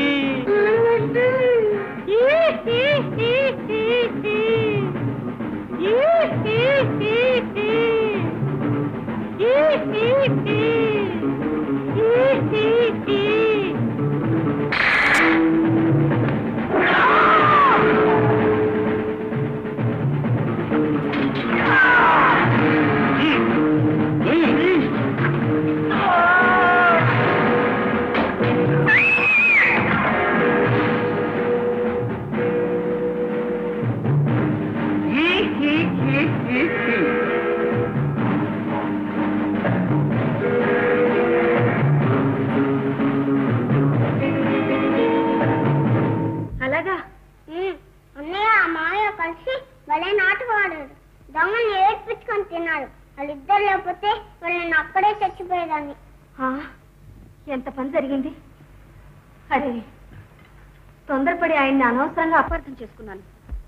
అలాగా అన్నయ్య మాయ కలిసి భలే నాటకం ఆడాడు దొంగని ఏడ్పించుకొని తిన్నాడు వాళ్ళిద్దరు లేకపోతే వాళ్ళని అక్కడే చచ్చిపోయేదాన్ని ఆ, ఎంత పని జరిగింది అరే తొందరపడి ఆయన్ని అనవసరంగా అపార్థం చేసుకున్నాను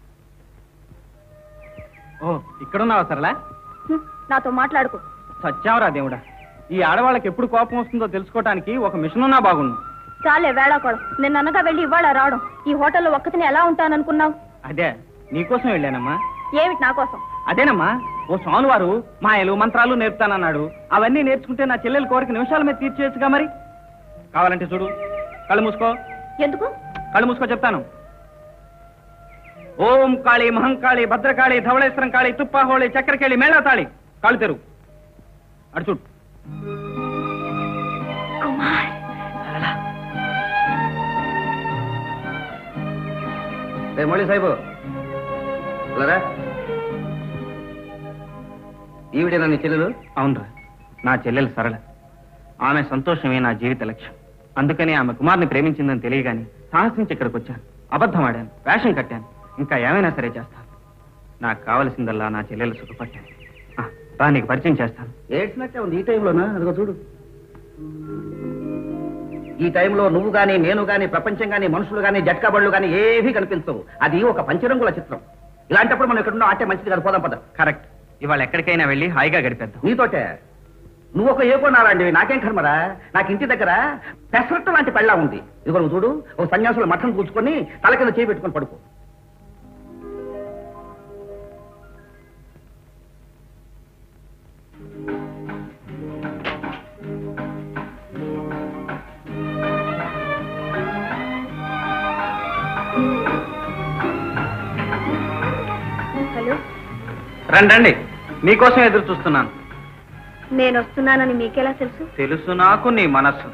ఓ ఇక్కడున్నావా సరళా హ్మ్, నాతో మాట్లాడుకో సత్యావరా దేవుడా ఈ ఆడవాళ్ళకి ఎప్పుడు కోపం వస్తుందో తెలుసుకోవటానికి ఒక మిషన్ ఉన్నా బాగుండు చాలే వేళాకోళం నిన్న అనగా వెళ్ళి ఇవాళ రావడం ఈ హోటల్లో ఒక్కతిని ఎలా ఉంటాననుకున్నావు అదే నీకోసం వెళ్ళానమ్మా ఏమిటి నా కోసం అదేనమ్మా ఓ స్వామివారు మాయలు మంత్రాలు నేర్పుతానన్నాడు అవన్నీ నేర్చుకుంటే నా చెల్లెల కోరిక నిమిషాల మీద తీర్చేయచ్చుగా మరి కావాలంటే చూడు కళ్ళు మూసుకో ఎందుకు కళ్ళు మూసుకో చెప్తాను ఓం కాళి మహంకాళి భద్రకాళి ధవళేశ్వరం కాళి తుప్పాహోళి చక్రకేళి మేళతాళి కాళ్ళు తెరు అడు చూడు మౌళి సాహిబు లరా ఈవిడేనా నీ చెల్లెలు అవునరా నా చెల్లెలు సరళ ఆమె సంతోషమే నా జీవిత లక్ష్యం అందుకని ఆమె కుమార్ని ప్రేమించిందని తెలియగాని సాహసించి ఇక్కడికి వచ్చాను అబద్ధం ఆడాను వేషం కట్టాను ఇంకా ఏమైనా సరే చేస్తాను నాకు కావలసిందల్లా నా చెల్లెలు సుఖపట్టాను ఆ, రా నీకు పరిచయం చేస్తాను ఏడ్చినట్టే ఉంది ఈ టైంలోనా అదిగో చూడు ఈ టైంలో నువ్వు గాని నేను గాని ప్రపంచం గాని మనుషులు గాని జట్కా బళ్ళు గాని ఏవీ కనిపించవు అది ఒక పంచరంగుల చిత్రం ఇలాంటప్పుడు మనం ఎక్కడున్నా ఆటే మంచిది కాదు పోదాం పద కరెక్ట్ ఇవాళ ఎక్కడికైనా వెళ్ళి హాయిగా గడిపేద్దాం నీతోటే నువ్వు ఒక ఏకో నాలాంటివి నాకేం కర్మరా నాకు ఇంటి దగ్గర పెసరట్టు లాంటి పెళ్ళా ఉంది ఇదిగో నువ్వు చూడు ఒక సన్యాసుల మఠం కూర్చుకొని తల కింద చేయి పెట్టుకొని పడుకో రండి రండి మీకోసం ఎదురు చూస్తున్నాను నేను వస్తున్నానని మీకెలా తెలుసు తెలుసు నాకు నీ మనస్సు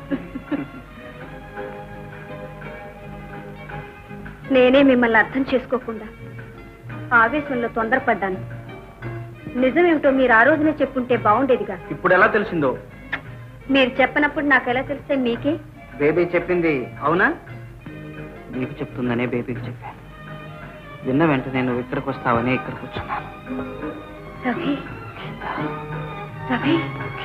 నేనే మిమ్మల్ని అర్థం చేసుకోకుండా ఆవేశంలో తొందరపడ్డాను నిజమేమిటో మీరు ఆ రోజునే చెప్పుంటే బాగుండేదిగా ఇప్పుడు ఎలా తెలిసిందో మీరు చెప్పనప్పుడు నాకు ఎలా తెలిస్తే మీకే బేబీ చెప్పింది అవునా నీకు చెప్తుందనే బేబీకి చెప్పాను విన్న వెంటనే నువ్వు ఇక్కడికి వస్తావని ఇక్కడ కూర్చున్నాను రవి రవి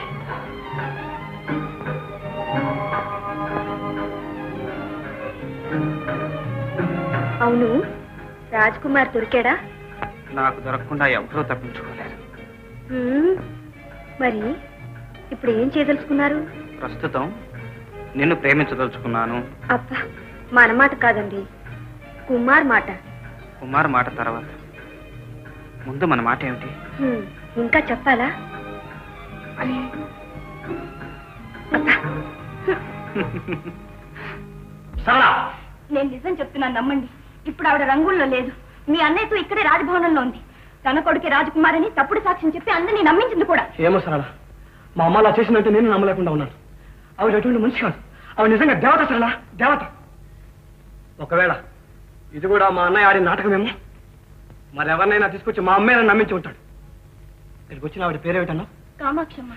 అవును రాజ్ కుమార్ దొరికాడా నాకు దొరకకుండా ఎవరూ తప్పించుకోలేరు హ్మ్. మరి ఇప్పుడు ఏం చేయదలుచుకున్నారు ప్రస్తుతం నిన్ను ప్రేమించదలుచుకున్నాను అబ్బా మన మాట కాదండి కుమార్ మాట కుమార్ మాట తర్వాత ముందు మన మాట ఏమిటి హ్మ్. ఇంకా చెప్పాలా అబ్బా. సరళా నేను నిజం చెప్తున్నాను నమ్మండి ఇప్పుడు ఆవిడ రంగుల్లో లేదు మీ అన్నయ్యతో ఇక్కడే రాజభవనంలో ఉంది తన కొడుకే రాజకుమార్ అని తప్పుడు సాక్ష్యం చెప్పి అందరినీ నమ్మించింది కూడా ఏమో సరళ మా అమ్మ అలా చేసినట్టు నేను నమ్మలేకుండా ఉన్నాను ఆవిడ ఎటువంటి మనిషి కాదు ఆవిడ నిజంగా దేవత సరళ దేవత ఒకవేళ ఇది కూడా మా అన్నయ్య ఆడిన నాటకమేమో మరి ఎవరినైనా తీసుకొచ్చి మా అమ్మాయిని నమ్మించి ఉంటాడు ఇక్కడికి వచ్చిన ఆవిడ పేరేమిటన్నా కామాక్షమ్మ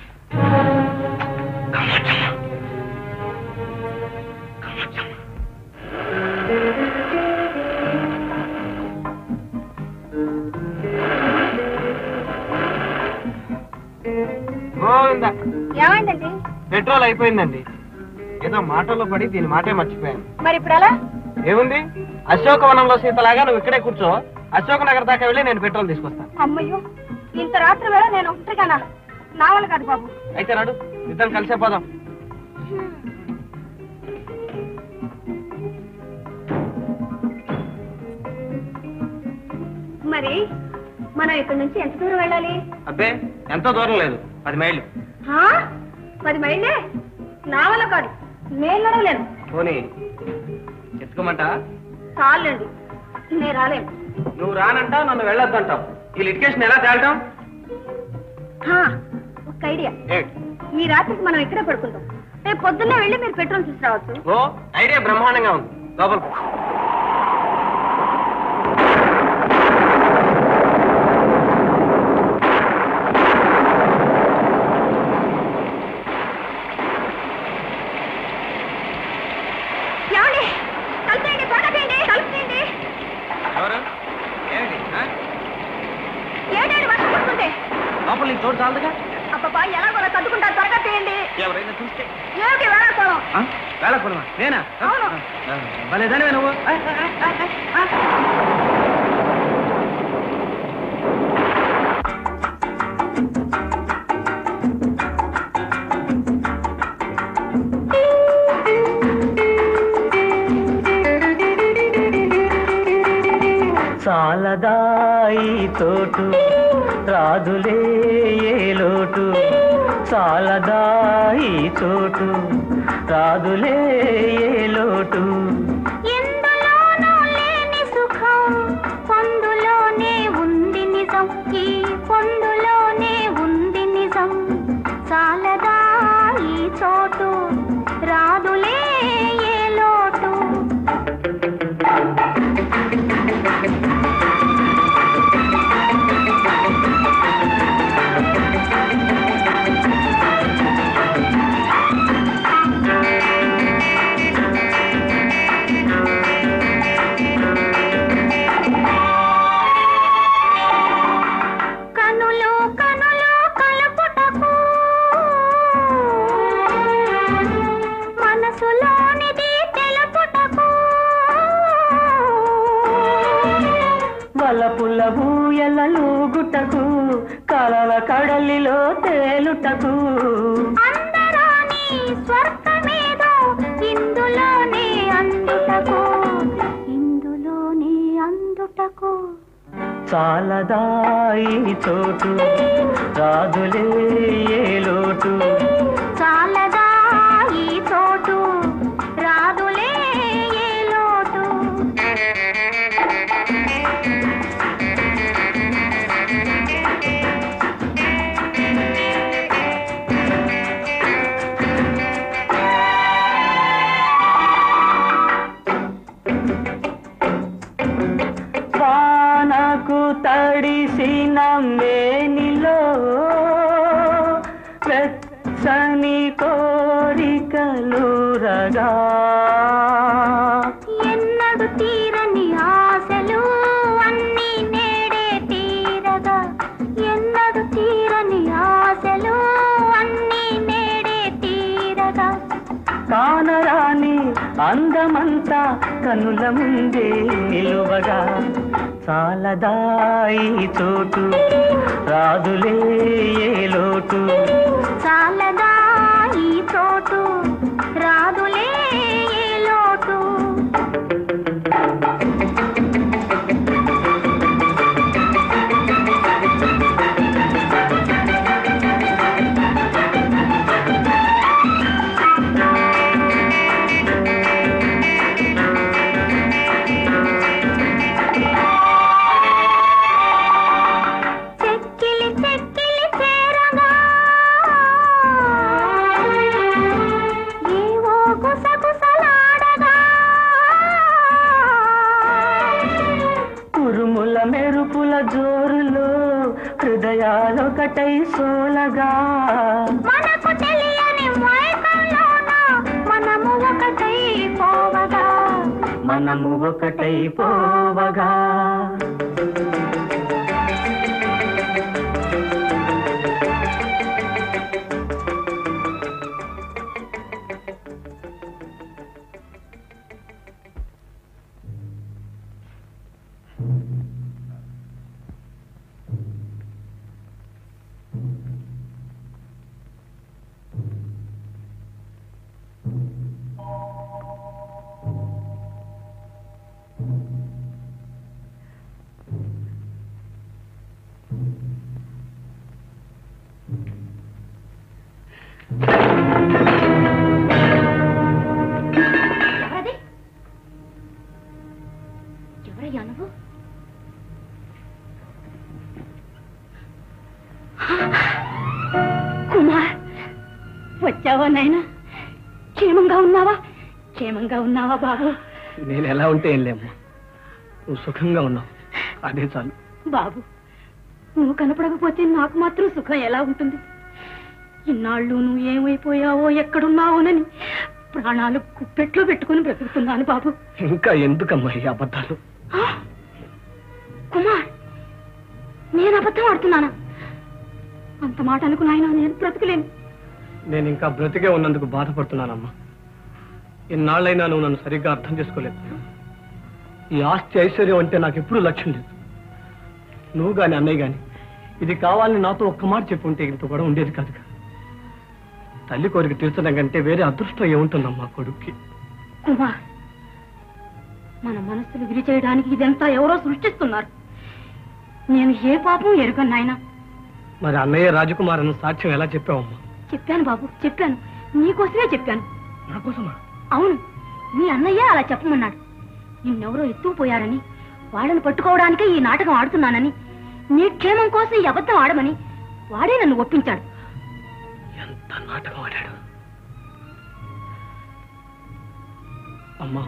ఏమైందండి పెట్రోల్ అయిపోయిందండి ఏదో మాటల్లో పడి దీని మాటే మర్చిపోయాను మరి ఇప్పుడు అలా ఏముంది అశోకవనంలో సీతలాగా నువ్వు ఇక్కడే కూర్చో అశోక్ నగర్ దాకా వెళ్ళి నేను పెట్రోల్ తీసుకొస్తాను అమ్మయ్యో ఇంత రాత్రి వేళ నేను ఒంటరిగానా నా వల్ల కాదు బాబు అయితే రాడు ఇద్దరం కలిసే పోదాం మరి మనం ఇక్కడి నుంచి ఎంత దూరం వెళ్ళాలి అబ్బే ఎంతో దూరం లేదు పది మైళ్ళు ఆ? పది మైళ్ళే నా వల్ల కాదు నేను నడవలేను పోనీ ఎత్తుకోమంటా చాలండి నేను రాలేను నువ్వు రానంటావు నన్ను వెళ్ళొద్దంటావు ఈ లిటికేషన్ ఎలా తేలటం ఆ, ఒక ఐడియా ఈ రాత్రికి మనం ఇక్కడే పడుకుందాం రేపు పొద్దున్నే వెళ్ళి మీరు పెట్రోల్ తీసుకురావచ్చు ఓ ఐడియా బ్రహ్మాండంగా ఉంది లోపల ఏమండి కలిపేయండి త్వరగా చేయండి కలిపేయండి ఎవరు ఏమిటి ఆ? ఏడేడు వర్షం పడుతుంది లోపల నీకు చోటు చాలదుగా అబ్బబ్బా ఎలాగోలా తద్దుకుంటారు త్వరగా చేయండి ఎవరైనా చూస్తే ఏమిటి వేళకోవడం ఆ? వేళకొడమా నేనా అవును. భలేదానే నువ్వు ఆ, ఆ, ఆ, ఆ, ఆ. చాలదాయి తోటు రాదులే ఏ లోటు చాలదాయి చోటు రాదులే ఏ లోటు ఎందులోనూ లేని సుఖం పొందులోనే ఉంది నిజం ఈ పొందులోనే ఉంది నిజం చాలదా ఈ చోటు రాదులే ఏ లోటు కనులు కనులు కలుపుటకు మనసులోనిది తెలుపుటకు వలపుల ఊయలూగుటకు కలల కడలిలో తేలుటకు అందరాని స్వర్గమేదో ఇందులోనే అందుటకు ఇందులోనే అందుటకు చాలదాయి చోటు రాదులే ఏ లోటు చాలదా ఈ చోటు రాదులే ఏ లోటు తడిసిన మేనిలో వెచ్చని కోరికలురగా ఎన్నడు తీరని ఆశలు అన్నీ నేడే తీరగా ఎన్నడు తీరని ఆశలు అన్నీ నేడే తీరగా కానరాని అందమంతా కనుల ముందే నిలువగా చాలదాయి చోటు రాదులే ఏ లోటు చాలదా ఈ చోటు రాదులే ఏ లోటు చెక్కిలి చెక్కిలి చేరగా ఏవో గుసగుసలాడగా ఉరుముల మెరుపుల జోరులో హృదయాలొకటై సోలగా మనకు తెలియని మైకంలోన మనము ఒకటై పోవగా మనము ఒకటై పోవగా ఎవరది ఎవరయ్యా నువ్వు కుమార్ వచ్చావా నాయనా క్షేమంగా ఉన్నావా క్షేమంగా ఉన్నావా బాబు నేను ఎలా ఉంటే ఏం లేమ్మా నువ్వు సుఖంగా ఉన్నావు అదే చాలు బాబు నువ్వు కనపడకపోతే నాకు మాత్రం సుఖం ఎలా ఉంటుంది ఇన్నాళ్ళు నువ్వు ఏమైపోయావో ఎక్కడున్నావోనని ప్రాణాలు కుప్పెట్లో పెట్టుకుని బ్రతుకుతున్నాను బాబు ఇంకా ఎందుకమ్మా ఈ అబద్ధాలు ఆ? కుమార్ నేను అబద్ధం ఆడుతున్నానా అంత మాట అనుకు నాయన నేను బ్రతకలేను నేను ఇంకా బ్రతికే ఉన్నందుకు బాధపడుతున్నానమ్మా ఇన్నాళ్ళైనా నువ్వు నన్ను సరిగ్గా అర్థం చేసుకోలేదు ఈ ఆస్తి ఐశ్వర్యం అంటే నాకు ఎప్పుడూ లక్ష్యం లేదు నువ్వు గాని అన్నయ్య గాని ఇది కావాలని నాతో ఒక్క మాట చెప్పుంటే ఇంత కూడా ఉండేది కాదు తల్లి కోరిక తీర్చడం కంటే వేరే అదృష్టం ఏముంటుందమ్మా కొడుక్కి కుమార్ మన మనస్సులు విరి చేయడానికి ఇదంతా ఎవరో సృష్టిస్తున్నారు నేను ఏ పాపం ఎరుగను నాయనా మరి అన్నయ్య రాజకుమార్ అన్న సాక్ష్యం ఎలా చెప్పావమ్మా చెప్పాను బాబు చెప్పాను నీకోసమే చెప్పాను నా కోసమా అవును మీ అన్నయ్య అలా చెప్పమన్నాడు నిన్నెవరో ఎత్తుకుపోయారని వాళ్ళని పట్టుకోవడానికే ఈ నాటకం ఆడుతున్నానని నీ క్షేమం కోసం ఈ అబద్ధం ఆడమని వాడే నన్ను ఒప్పించాడు ఎంత నాటకం ఆడాడు అమ్మా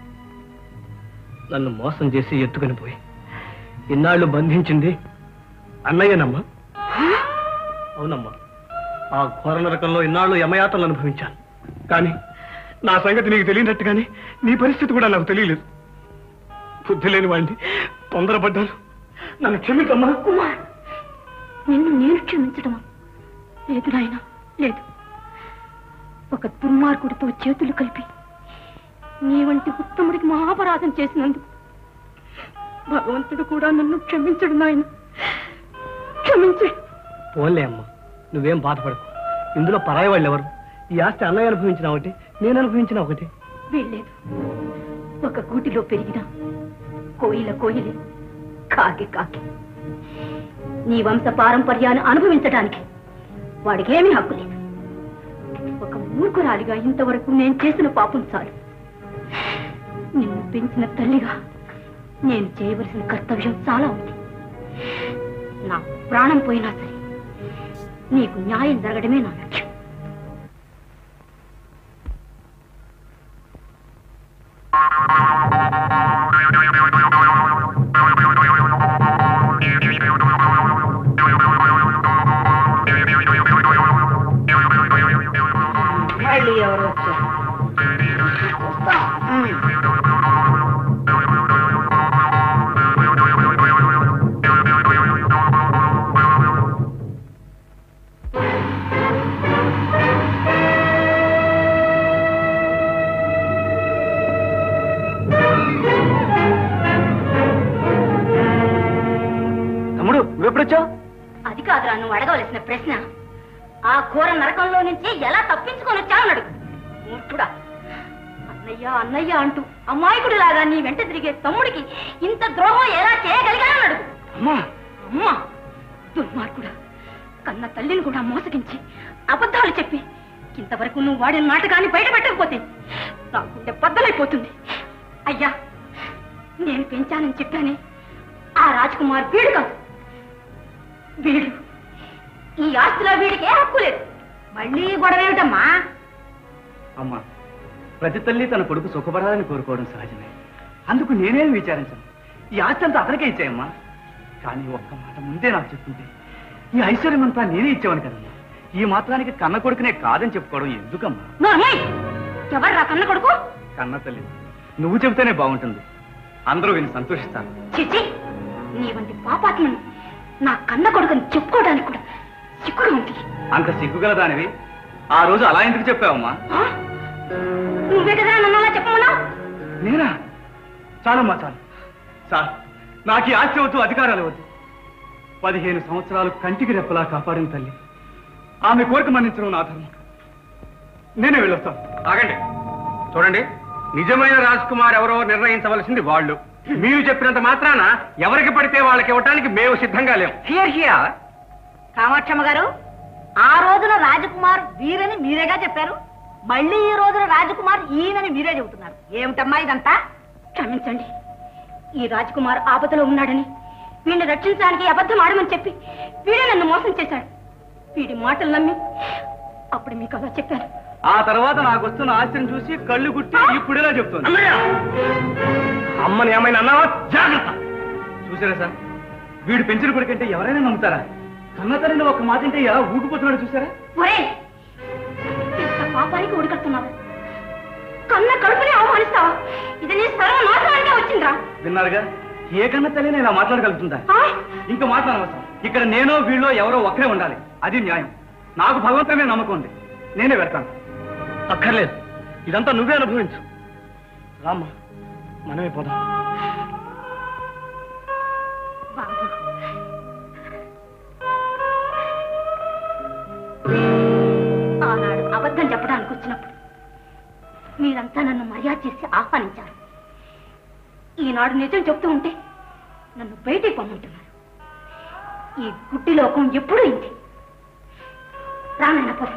నన్ను మోసం చేసి ఎత్తుకుని పోయి ఇన్నాళ్ళు బంధించింది అన్నయ్యనమ్మా అవునమ్మా ఆ ఘోర నరకంలో ఇన్నాళ్ళు యమయాతలు అనుభవించాను కానీ నా సంగతి నీకు తెలియనట్టుగానే నీ పరిస్థితి కూడా నాకు తెలియలేదు బుద్ధి లేని వాడిని తొందరపడ్డాను నన్ను క్షమితమ్మా కుమార్ నిన్ను నేను క్షమించటమా లేదు నాయనా లేదు ఒక దుర్మార్గుడితో చేతులు కలిపి నీ వంటి ఉత్తముడికి మహాపరాధం చేసినందుకు భగవంతుడు కూడా నన్ను క్షమించడు నాయన క్షమించడు పోన్లే అమ్మా నువ్వేం బాధపడకు ఇందులో పరాయి వాళ్ళు ఎవరు ఈ ఆస్తి అన్నయ్య అనుభవించిన ఒకటి నేను అనుభవించిన ఒకటి వీల్లేదు ఒక గూటిలో పెరిగిన కోయిల కోయిలే కాకి కాకి నీ వంశ పారంపర్యాన్ని అనుభవించడానికి వాడికేమీ హక్కు లేదు ఒక మూర్ఖురాలిగా ఇంతవరకు నేను చేసిన పాపం చాలు నిన్ను పెంచిన తల్లిగా నేను చేయవలసిన కర్తవ్యం చాలా ఉంది నా ప్రాణం పోయినా సరే నీకు న్యాయం జరగడమే నా లక్ష్యం ఆ నువ్వెప్పుడు వచ్చావు అది కాదురా నువ్వు అడగవలసిన ప్రశ్న ఆ ఘోర నరకంలో నుంచి ఎలా తప్పించుకొని వచ్చావు అడుగు మూర్ఖుడా అన్నయ్య అన్నయ్య అంటూ అమాయకుడిలాగా నీ వెంట తిరిగే తమ్ముడికి ఇంత ద్రోహం ఎలా చేయగలిగానని అడుగు అమ్మా అమ్మా దుర్మార్గుడా కన్న తల్లిని కూడా మోసగించి అబద్ధాలు చెప్పి ఇంతవరకు నువ్వు వాడిన నాటకాన్ని బయట పెట్టకపోతే నాకుంటే బద్దలైపోతుంది అయ్యా నేను పెంచానని చెప్పానే ఆ రాజకుమార్ వీడు కాదు వీడు ఈ ఆస్తిలో వీడికి ఏ హక్కు లేదు మళ్ళీ గొడవ ఏమిటమ్మా అమ్మా ప్రతి తల్లి తన కొడుకు సుఖపడాలని కోరుకోవడం సహజమే అందుకు నేనేం విచారించను ఈ ఆస్తి అంతా అతనికే ఇచ్చాయమ్మా కానీ ఒక్క మాట ముందే నాకు చెప్తుంటే ఈ ఐశ్వర్యం అంతా నేనే ఇచ్చేవాను కదమ్మా ఈ మాత్రానికి కన్న కొడుకునే కాదని చెప్పుకోవడం ఎందుకమ్మా నోర్మయ్ ఎవర్రా కన్న కొడుకు కన్న తల్లి నువ్వు చెబితేనే బాగుంటుంది అందరూ విని సంతోషిస్తాను చిచి నీ వంటి పాపాత్మని నా కన్న కొడుకుని చెప్పుకోవడానికి కూడా సిగ్గుగా ఉంది అంత సిగ్గుగల దానివి ఆ రోజు అలా ఎందుకు చెప్పావమ్మా ఆ? నువ్వే కదా నన్ను అలా చెప్పమన్నావు నేనా చాలమ్మా చాలు చాలు నాకు ఈ ఆస్తి వద్దు అధికారాలు వద్దు పదిహేను సంవత్సరాలు కంటికి రెప్పలా కాపాడిన తల్లి ఆమె కోరిక మన్నించడం నా ధర్మం నేనే వెళ్ళొస్తాను ఆగండి చూడండి నిజమైన రాజ్ కుమార్ ఎవరో నిర్ణయించవలసింది వాళ్ళు మీరు చెప్పినంత మాత్రాన ఎవరికి పడితే వాళ్ళకి ఇవ్వటానికి మేము సిద్ధంగా లేం హియర్ హియర్ కామాక్షమ్మ గారు ఆ రోజున రాజకుమార్ వీరని మీరేగా చెప్పారు మళ్ళీ ఈ రోజున రాజకుమార్ ఈయనని మీరే చెబుతున్నారు ఏమిటమ్మా ఇదంతా క్షమించండి ఈ రాజకుమార్ ఆపదలో ఉన్నాడని వీడిని రక్షించడానికి అబద్ధం ఆడమని చెప్పి వీడే నన్ను మోసం చేశాడు వీడి మాటలు నమ్మి అప్పుడు మీకు అలా చెప్పాను ఆ తర్వాత నాకు వస్తున్న ఆస్తిని చూసి కళ్ళు గుట్టి ఇప్పుడేలా చెప్తాను అమ్మని ఏమైనా అన్నావా జాగ్రత్త చూసారా సార్ వీడు పెంచిన కొడుకంటే ఎవరైనా నమ్ముతారా కన్న తల్లిని ఒక మాట అంటే ఎలా ఊగిపోతున్నాడు చూసారా ఒరే ఇంత పాపానికి ఉడికడుతున్నావు కన్న కడుపుని అవమానిస్తావా ఇది నీ సర్వనాశనానికే వచ్చిందిరా విన్నారుగా ఏ కన్న తల్లిని ఇలా మాట్లాడగలుగుతుందా ఆ? ఇంకా మాట్లాడవసరం ఇక్కడ నేనో వీళ్ళో ఎవరో ఒక్కరే ఉండాలి అది న్యాయం నాకు భగవంతుడే నమ్మకం ఉంది నేనే వెళ్తాను అక్కర్లేదు ఇదంతా నువ్వే అనుభవించు రామ్మా మనమే పోదాం బాబు ఆనాడు అబద్ధం చెప్పడానికి వచ్చినప్పుడు మీరంతా నన్ను మర్యాద చేసి ఆహ్వానించారు ఈనాడు నిజం చెప్తూ ఉంటే నన్ను బయటికి పొమ్మంటున్నారు ఈ గుడ్డి లోకం ఎప్పుడూ ఇంతే రానన్న పో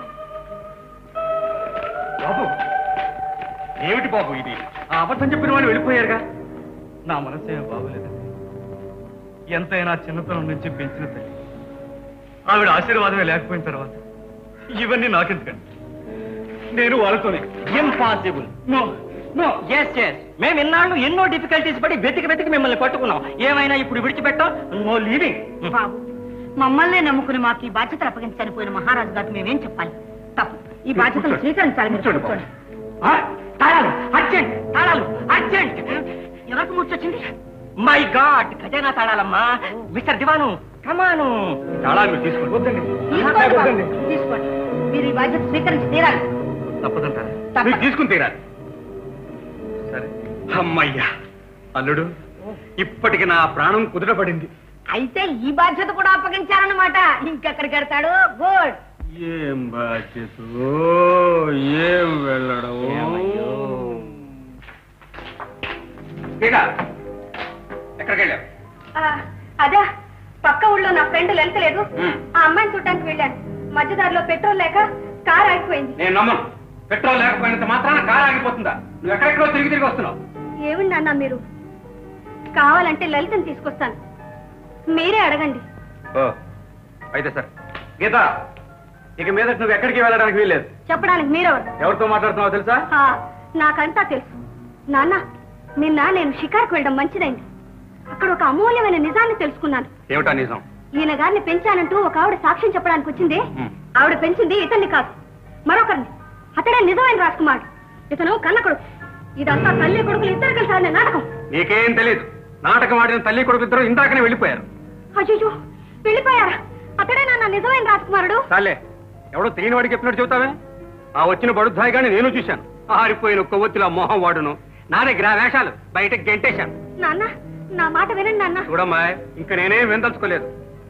బాబు ఏమిటి బాబు ఇది ఆ అబద్ధం చెప్పిన వాళ్ళు వెళ్ళిపోయారుగా నా మనసేం బాగోలేదండి ఎంతైనా చిన్నతనం నుంచి పెంచిన తల్లి ఆవిడ ఆశీర్వాదమే లేకపోయిన తర్వాత ఇవన్నీ నాకెందుకండి నేను వాళ్ళతోనే impossible no no yes yes మేము ఇన్నాళ్ళు ఎన్నో డిఫికల్టీస్ పడి వెతికి వెతికి మిమ్మల్ని పట్టుకున్నాం ఏమైనా ఇప్పుడు విడిచిపెట్టాం నో లీవింగ్ బాబు మమ్మల్నే నమ్ముకుని మాకు ఈ బాధ్యతలు అప్పగించి చనిపోయిన మహారాజు గారికి మేమేం చెప్పాలి తప్పు ఈ బాధ్యతలు స్వీకరించాలి మీరు కూర్చోండి కూర్చోండి తాళాలు అర్జెంట్ తాళాలు అర్జెంట్ ఎవరికి మూర్చొచ్చింది మై గాడ్ ఖజానా తాళాలమ్మా మిస్టర్ దివాను కమాను తాళాలు మీరు తీసుకోండి వద్దండి తీసుకోండి బాబు, తీసుకోండి మీరు ఈ బాధ్యత స్వీకరించి తీరాలి తప్పదంటారా తప్ప. మీరు తీసుకుని తీరాలి సరే అమ్మయ్యా అల్లుడు ఇప్పటికి నా ప్రాణం కుదుటపడింది అయితే ఈ బాధ్యత కూడా అప్పగించారన్నమాట ఇంకెక్కడికి వెళ్తాడు గుడ్ ఏం బాధ్యత ఏం వెళ్ళడం ఎక్కడికి వెళ్ళావు అదే పక్క ఊళ్ళో నా ఫ్రెండ్ వెళ్తలేదు మ్. ఆ అమ్మాయిని చూడటానికి వెళ్ళాను మధ్యదారిలో పెట్రోల్ లేక కార్ ఆగిపోయింది నేను నమ్మను పెట్రోల్ లేకపోయినంత మాత్రాన కారు ఆగిపోతుందా నువ్వు ఎక్కడెక్కడో తిరిగి తిరిగి వస్తున్నావు ఏమిటి నాన్న మీరు కావాలంటే లలితని తీసుకొస్తాను మీరే అడగండి ఓ అయితే సార్ గీత ఇక మీద నువ్వు ఎక్కడికి వెళ్ళడానికి వీల్లేదు చెప్పడానికి మీరెవరు ఎవరితో మాట్లాడుతున్నావో తెలుసా ఆ, నాకంతా తెలుసు నాన్న నిన్న నేను షికార్కు వెళ్ళడం మంచిదైంది అక్కడ ఒక అమూల్యమైన నిజాన్ని తెలుసుకున్నాను ఏమిటా నిజం ఈయన గారిని పెంచానంటూ ఒక ఆవిడ సాక్ష్యం చెప్పడానికి వచ్చింది మ్. ఆవిడ పెంచింది ఇతన్ని కాదు మరొకరిని అతడే నిజమైన రాజకుమారుడు ఇతను కన్నకొడు ఇదంతా తల్లి కొడుకులు ఇద్దరు కలిసి ఆడిన నాటకం నీకేం తెలియదు నాటకం ఆడిన తల్లి కొడుకు ఇద్దరు ఇందాకనే వెళ్ళిపోయారు అయ్యో వెళ్ళిపోయారా అతడే నాన్న నిజమైన రాజకుమారుడు చాలే ఎవడో తెలియని వాడికి చెప్పినట్టు చెబుతావే ఆ వచ్చిన బడుద్దాయి కానీ నేను చూశాను ఆరిపోయిన కొవ్వొత్తిలో మొహం వాడును నా దగ్గర ఆ వేషాలు బయటకు గెంటేశాను నాన్న నా మాట వినండి నాన్న చూడమ్మా ఇంకా నేనేం విందలుచుకోలేదు నా దగ్గర ఆ వేషాలు బయటకు గెంటేశాను నాన్న నా మాట వినండి నాన్న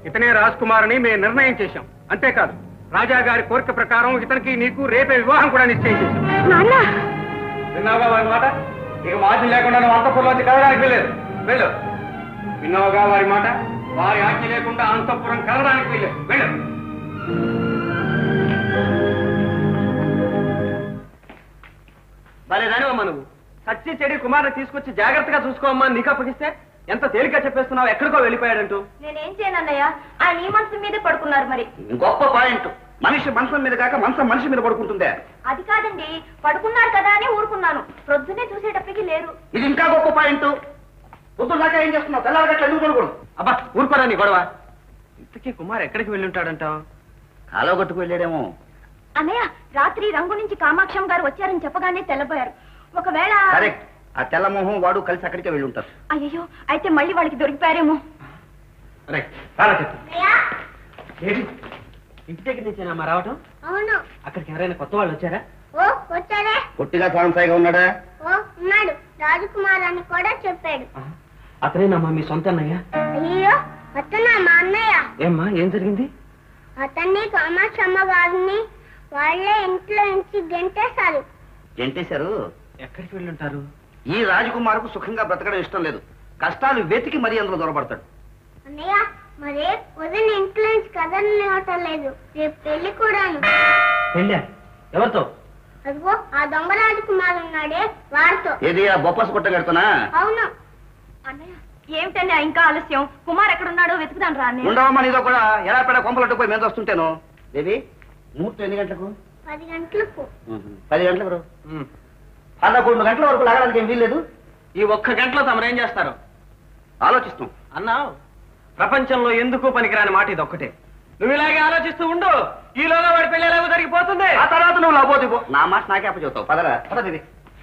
ఇతనే రాజ్ కుమార్ అని మేము నిర్ణయం చేశాం అంతేకాదు రాజా గారి కోరిక ప్రకారం ఇతనికి నీకు రేపే వివాహం కూడా నిశ్చయం చేశాం నాన్న విన్నావుగా వారి మాట ఇక మార్చి లేకుండా నువ్వు అంతఃపురంలోంచి కదడానికి వెళ్ళలేదు వెళ్ళు విన్నావుగా వారి మాట వారి ఆజ్ఞ లేకుండా అంతఃపురం కదడానికి వెళ్ళలేదు వెళ్ళు భలే రానివమ్మా నువ్వు సచ్చి చెడి కుమారుని తీసుకొచ్చి జాగ్రత్తగా చూసుకోమ్మా నీకు అప్పగిస్తే ఎంత తేలిక చెప్పేస్తున్నావు ఎక్కడికో వెళ్ళిపోయాడంటూ నేనేం చేయనన్నయ్య ఆయన ఈ మనసు మీదే పడుకున్నారు మరి గొప్ప పాయింట్ మనిషి మంచం మీద కాక మంచం మనిషి మీద పడుకుంటుందే అది కాదండి పడుకున్నారు కదా అని ఊరుకున్నాను ప్రొద్దునే చూసేటప్పటికి లేరు ఇది ఇంకా గొప్ప పాయింట్ పొద్దున దాకా ఏం చేస్తున్నావు తెల్లారగట్ల ఎందుకు పడుకోడు అబ్బా ఊరుకోరా నీ గొడవ ఇంతకీ కుమార్ ఎక్కడికి వెళ్ళి ఉంటాడంటావు కాలో కొట్టుకు వెళ్ళాడేమో అన్నయ్య రాత్రి రంగు నుంచి కామాక్షం గారు వచ్చారని చెప్పగానే తెల్లబోయారు ఒకవేళ కరెక్ట్ ఆ తెల్ల మొహం వాడు కలిసి అక్కడికే వెళ్ళి ఉంటారు అయ్యో అయితే మళ్ళీ వాళ్ళకి దొరికిపోయారేమో రైట్ చాలా చెప్పు అయ్యా ఏంటి ఇంటి దగ్గర నుంచేనమ్మా రావటం అవును అక్కడికి ఎవరైనా కొత్త వాళ్ళు వచ్చారా ఓ వచ్చాడే పొట్టిగా సాంసాయిగా ఉన్నాడా ఓ ఉన్నాడు రాజకుమార్ అని కూడా చెప్పాడు అతనేనమ్మా మీ సొంత అన్నయ్య అయ్యో అతను మా అన్నయ్య ఏమ్మా ఏం జరిగింది అతన్ని కామాక్షమ్మ గారిని వాళ్ళే ఇంట్లో నుంచి గెంటేశారు ఎంటేశారు ఎక్కడికి వెళ్ళి ఉంటారు ఈ రాజకుమారుకు సుఖంగా బ్రతకడం ఇష్టం లేదు కష్టాలు వెతికి మరీ అందులో దొరబడతాడు అన్నయ్య మరే వదిన ఇంట్లో నుంచి కదలనివ్వటం లేదు రేపు పెళ్లి కూడాను వెళ్ళా ఎవరితో అదిగో ఆ దొంగ రాజకుమార్ ఉన్నాడే వారితో ఏది ఆ బొప్పస్ కొట్ట కడుతున్నా అవును అన్నయ్య ఏమిటన్నయ్య ఇంకా ఆలస్యం కుమార్ ఎక్కడున్నాడో వెతుకుదాను రా అన్నయ్య ఉండవమ్మా నీతో కూడా ఎలా పెడ కొంపలట్టు పోయి మీద వస్తుంటాను దేవి ముహూర్తం ఎన్ని గంటలకు పది గంటలకు పది గంటలకు రు. పదకొండు గంటల వరకు లాగడానికి ఏం వీల్లేదు ఈ ఒక్క గంటలో తమరేం చేస్తారు ఆలోచిస్తాం అన్నావు ప్రపంచంలో ఎందుకు పనికిరాని మాట ఇది ఒక్కటే నువ్వు ఇలాగే ఆలోచిస్తూ ఉండు ఈలోగా వాడి పెళ్లి ఎలాగో జరిగిపోతుంది ఆ తర్వాత నువ్వు లవ్వోదు పో. నా మాట నాకే అప్పచెబుతావు పదరా పద దేవి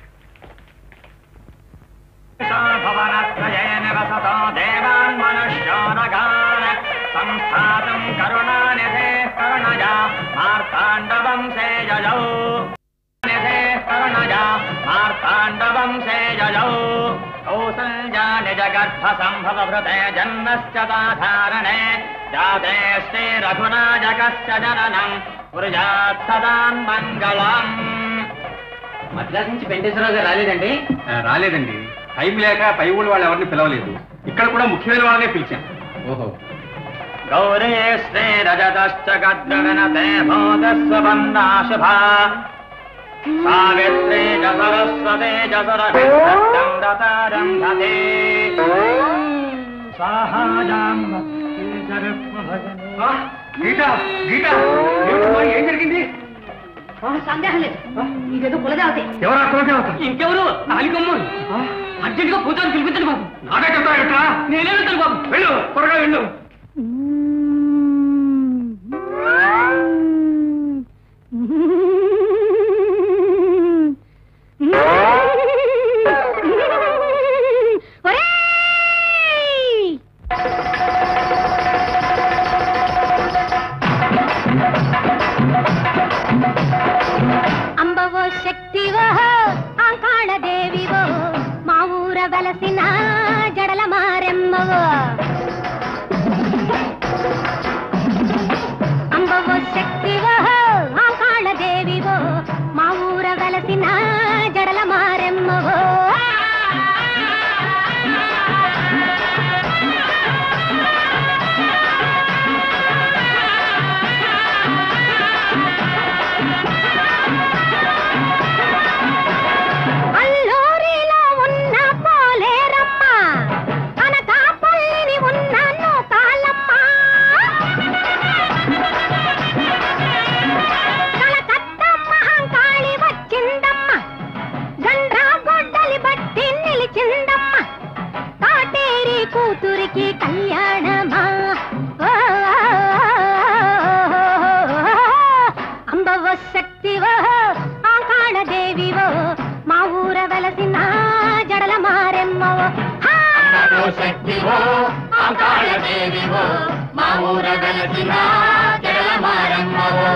భవనత్రయేన వసతో దేవాన్ మనుష్యోనగాన్ సంస్థాతం కరుణానిధే కరుణయా మార్తాండవంశే జయౌ నిధే కరుణయా మార్తాండవంశే జయౌ కౌసల్యా నిజ గర్భ సంభవ భృతే జన్మశ్చ సాధారణే జాతే శ్రీ రఘునాజకస్య జననం కుర్యాత్ సదాన్ మంగళం మద్రాసు నుంచి వెంకటేశ్వరరావు గారు రాలేదండి రాలేదండి టైం లేక పై ఊళ్ళో వాళ్ళు ఎవరిని పిలవలేదు ఇక్కడ కూడా ముఖ్యమైన వాళ్ళనే పిలిచాం ఓహో గౌరీ శ్రీ రజతశ్చ గద్గగనతే భూతస్వబందా శుభా సావిత్రీ చ సరస్వతే చ సరభిష్టం దతారంభతే సాహాజాం గీత గీత ఏమిటమ్మా, ఏం జరిగింది సందేహం లేదు ఇదేదో కులదేవతే ఎవరు అర్థం ఇంకెవరు నాలికమ్మ అర్జెంట్ గా పూజాన్ని పిలిపించండి బాబు నాకే చెప్తావు ఎట్లా నేనే వెళ్తాను బాబు వెళ్ళు త్వరగా వెళ్ళు అంబవో శక్తివో ఆకాళ దేవివో మా ఊర వెలసిన జడల మారెమ్మవో అంబవో శక్తివో ఆకాళ దేవివో మా ఊర వెలసిన జడల మారెమ్మవో అల్లూరిలో ఉన్న పోలేరమ్మ అనకాపల్లిని ఉన్న నూకాలమ్మ కలకత్తమ్మ హంకాళి వచ్చిందమ్మ గండ్రా గొడ్డలి బట్టి నిలిచిందమ్మ కాటేరి కూతురికి కళ్యాణమా ఓ, అంబవ శక్తివో ఆకాళ దేవివో మా ఊర వెలసిన జడల మారెమ్మవో శక్తివో ఆకాళ దేవివో మా ఊర వెలసిన జడల మారెమ్మవో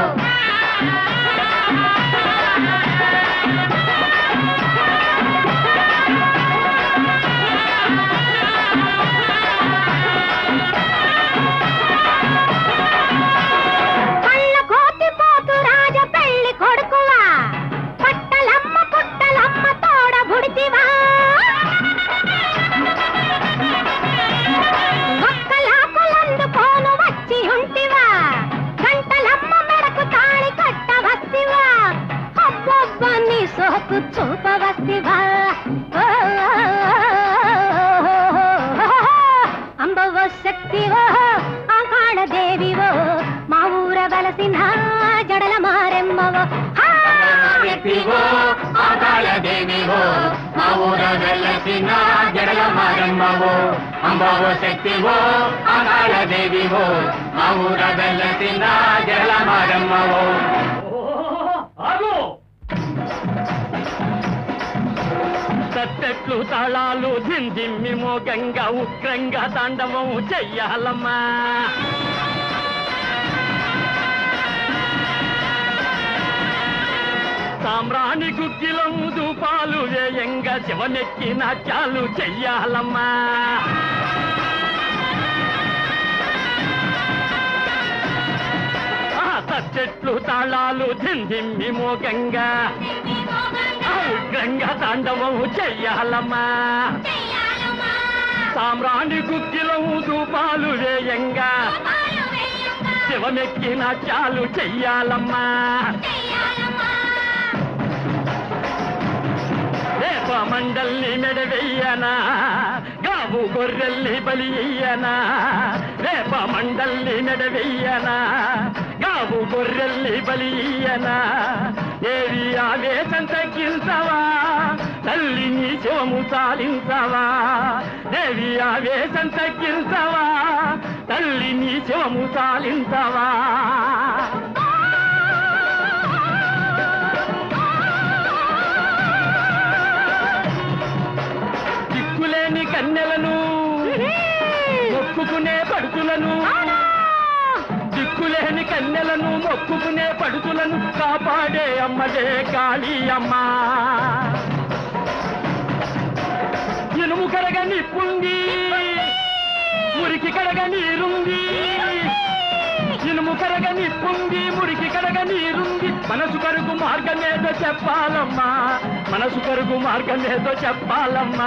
శక్తివా ఓ, అంబవ శక్తివో ఆకాళ దేవివో మా ఊర వలసిన జడల మారెమ్మవో హా! వ్యక్తివో ఆకాళ దేవివో మా ఊర వెలసిన జడల మారమ్మవో అంబవో శక్తివో ఆకాళ దేవివో మా ఊర వెలసిన జడల మారమ్మవో ఆగు తత్తెట్లు తాళాలు దిందిమ్మి మోగంగా ఉగ్రంగా తాండవం చెయ్యాలమ్మా సామ్రాణి గుగ్గిలం దూపాలు వేయంగా శివనెక్కి నాట్యాలు చెయ్యాలమ్మా ఆ తత్తెట్లు తాళాలు దిందిమ్మి మోగంగా ఆ ఉగ్రంగా తాండవం చెయ్యాలమ్మా సామ్రాణి గుగ్గిలం దూపాలు వేయంగా శివమెక్కి నాట్యాలు చెయ్యాలమ్మా రేప మండల్ని మెడవెయ్యనా గావు గొర్రెల్ని బలి ఇయ్యనా రేప మండల్ని మెడవెయ్యనా గావు గొర్రెల్ని బలి ఇయ్యనా దేవి ఆవేశం తగ్గించవా తల్లిని శివము చాలించవా దేవి ఆవేశం తగ్గించవా తల్లిని శివము చాలించవా దిక్కులేని కన్నెలను మొక్కుకునే పడుతులను దిక్కులేని కన్నెలను మొక్కుకునే పడుతులను కాపాడే అమ్మదే కాళీ అమ్మ ఇనుము కరగ నిప్పుంది మురికి కడగ నీరుంది ఇనుము కరగ నిప్పుంది మురికి కడగ నీరుంది మనసు కరుగు మార్గమేదో చెప్పాలమ్మా మనసు కరుగు మార్గమేదో చెప్పాలమ్మా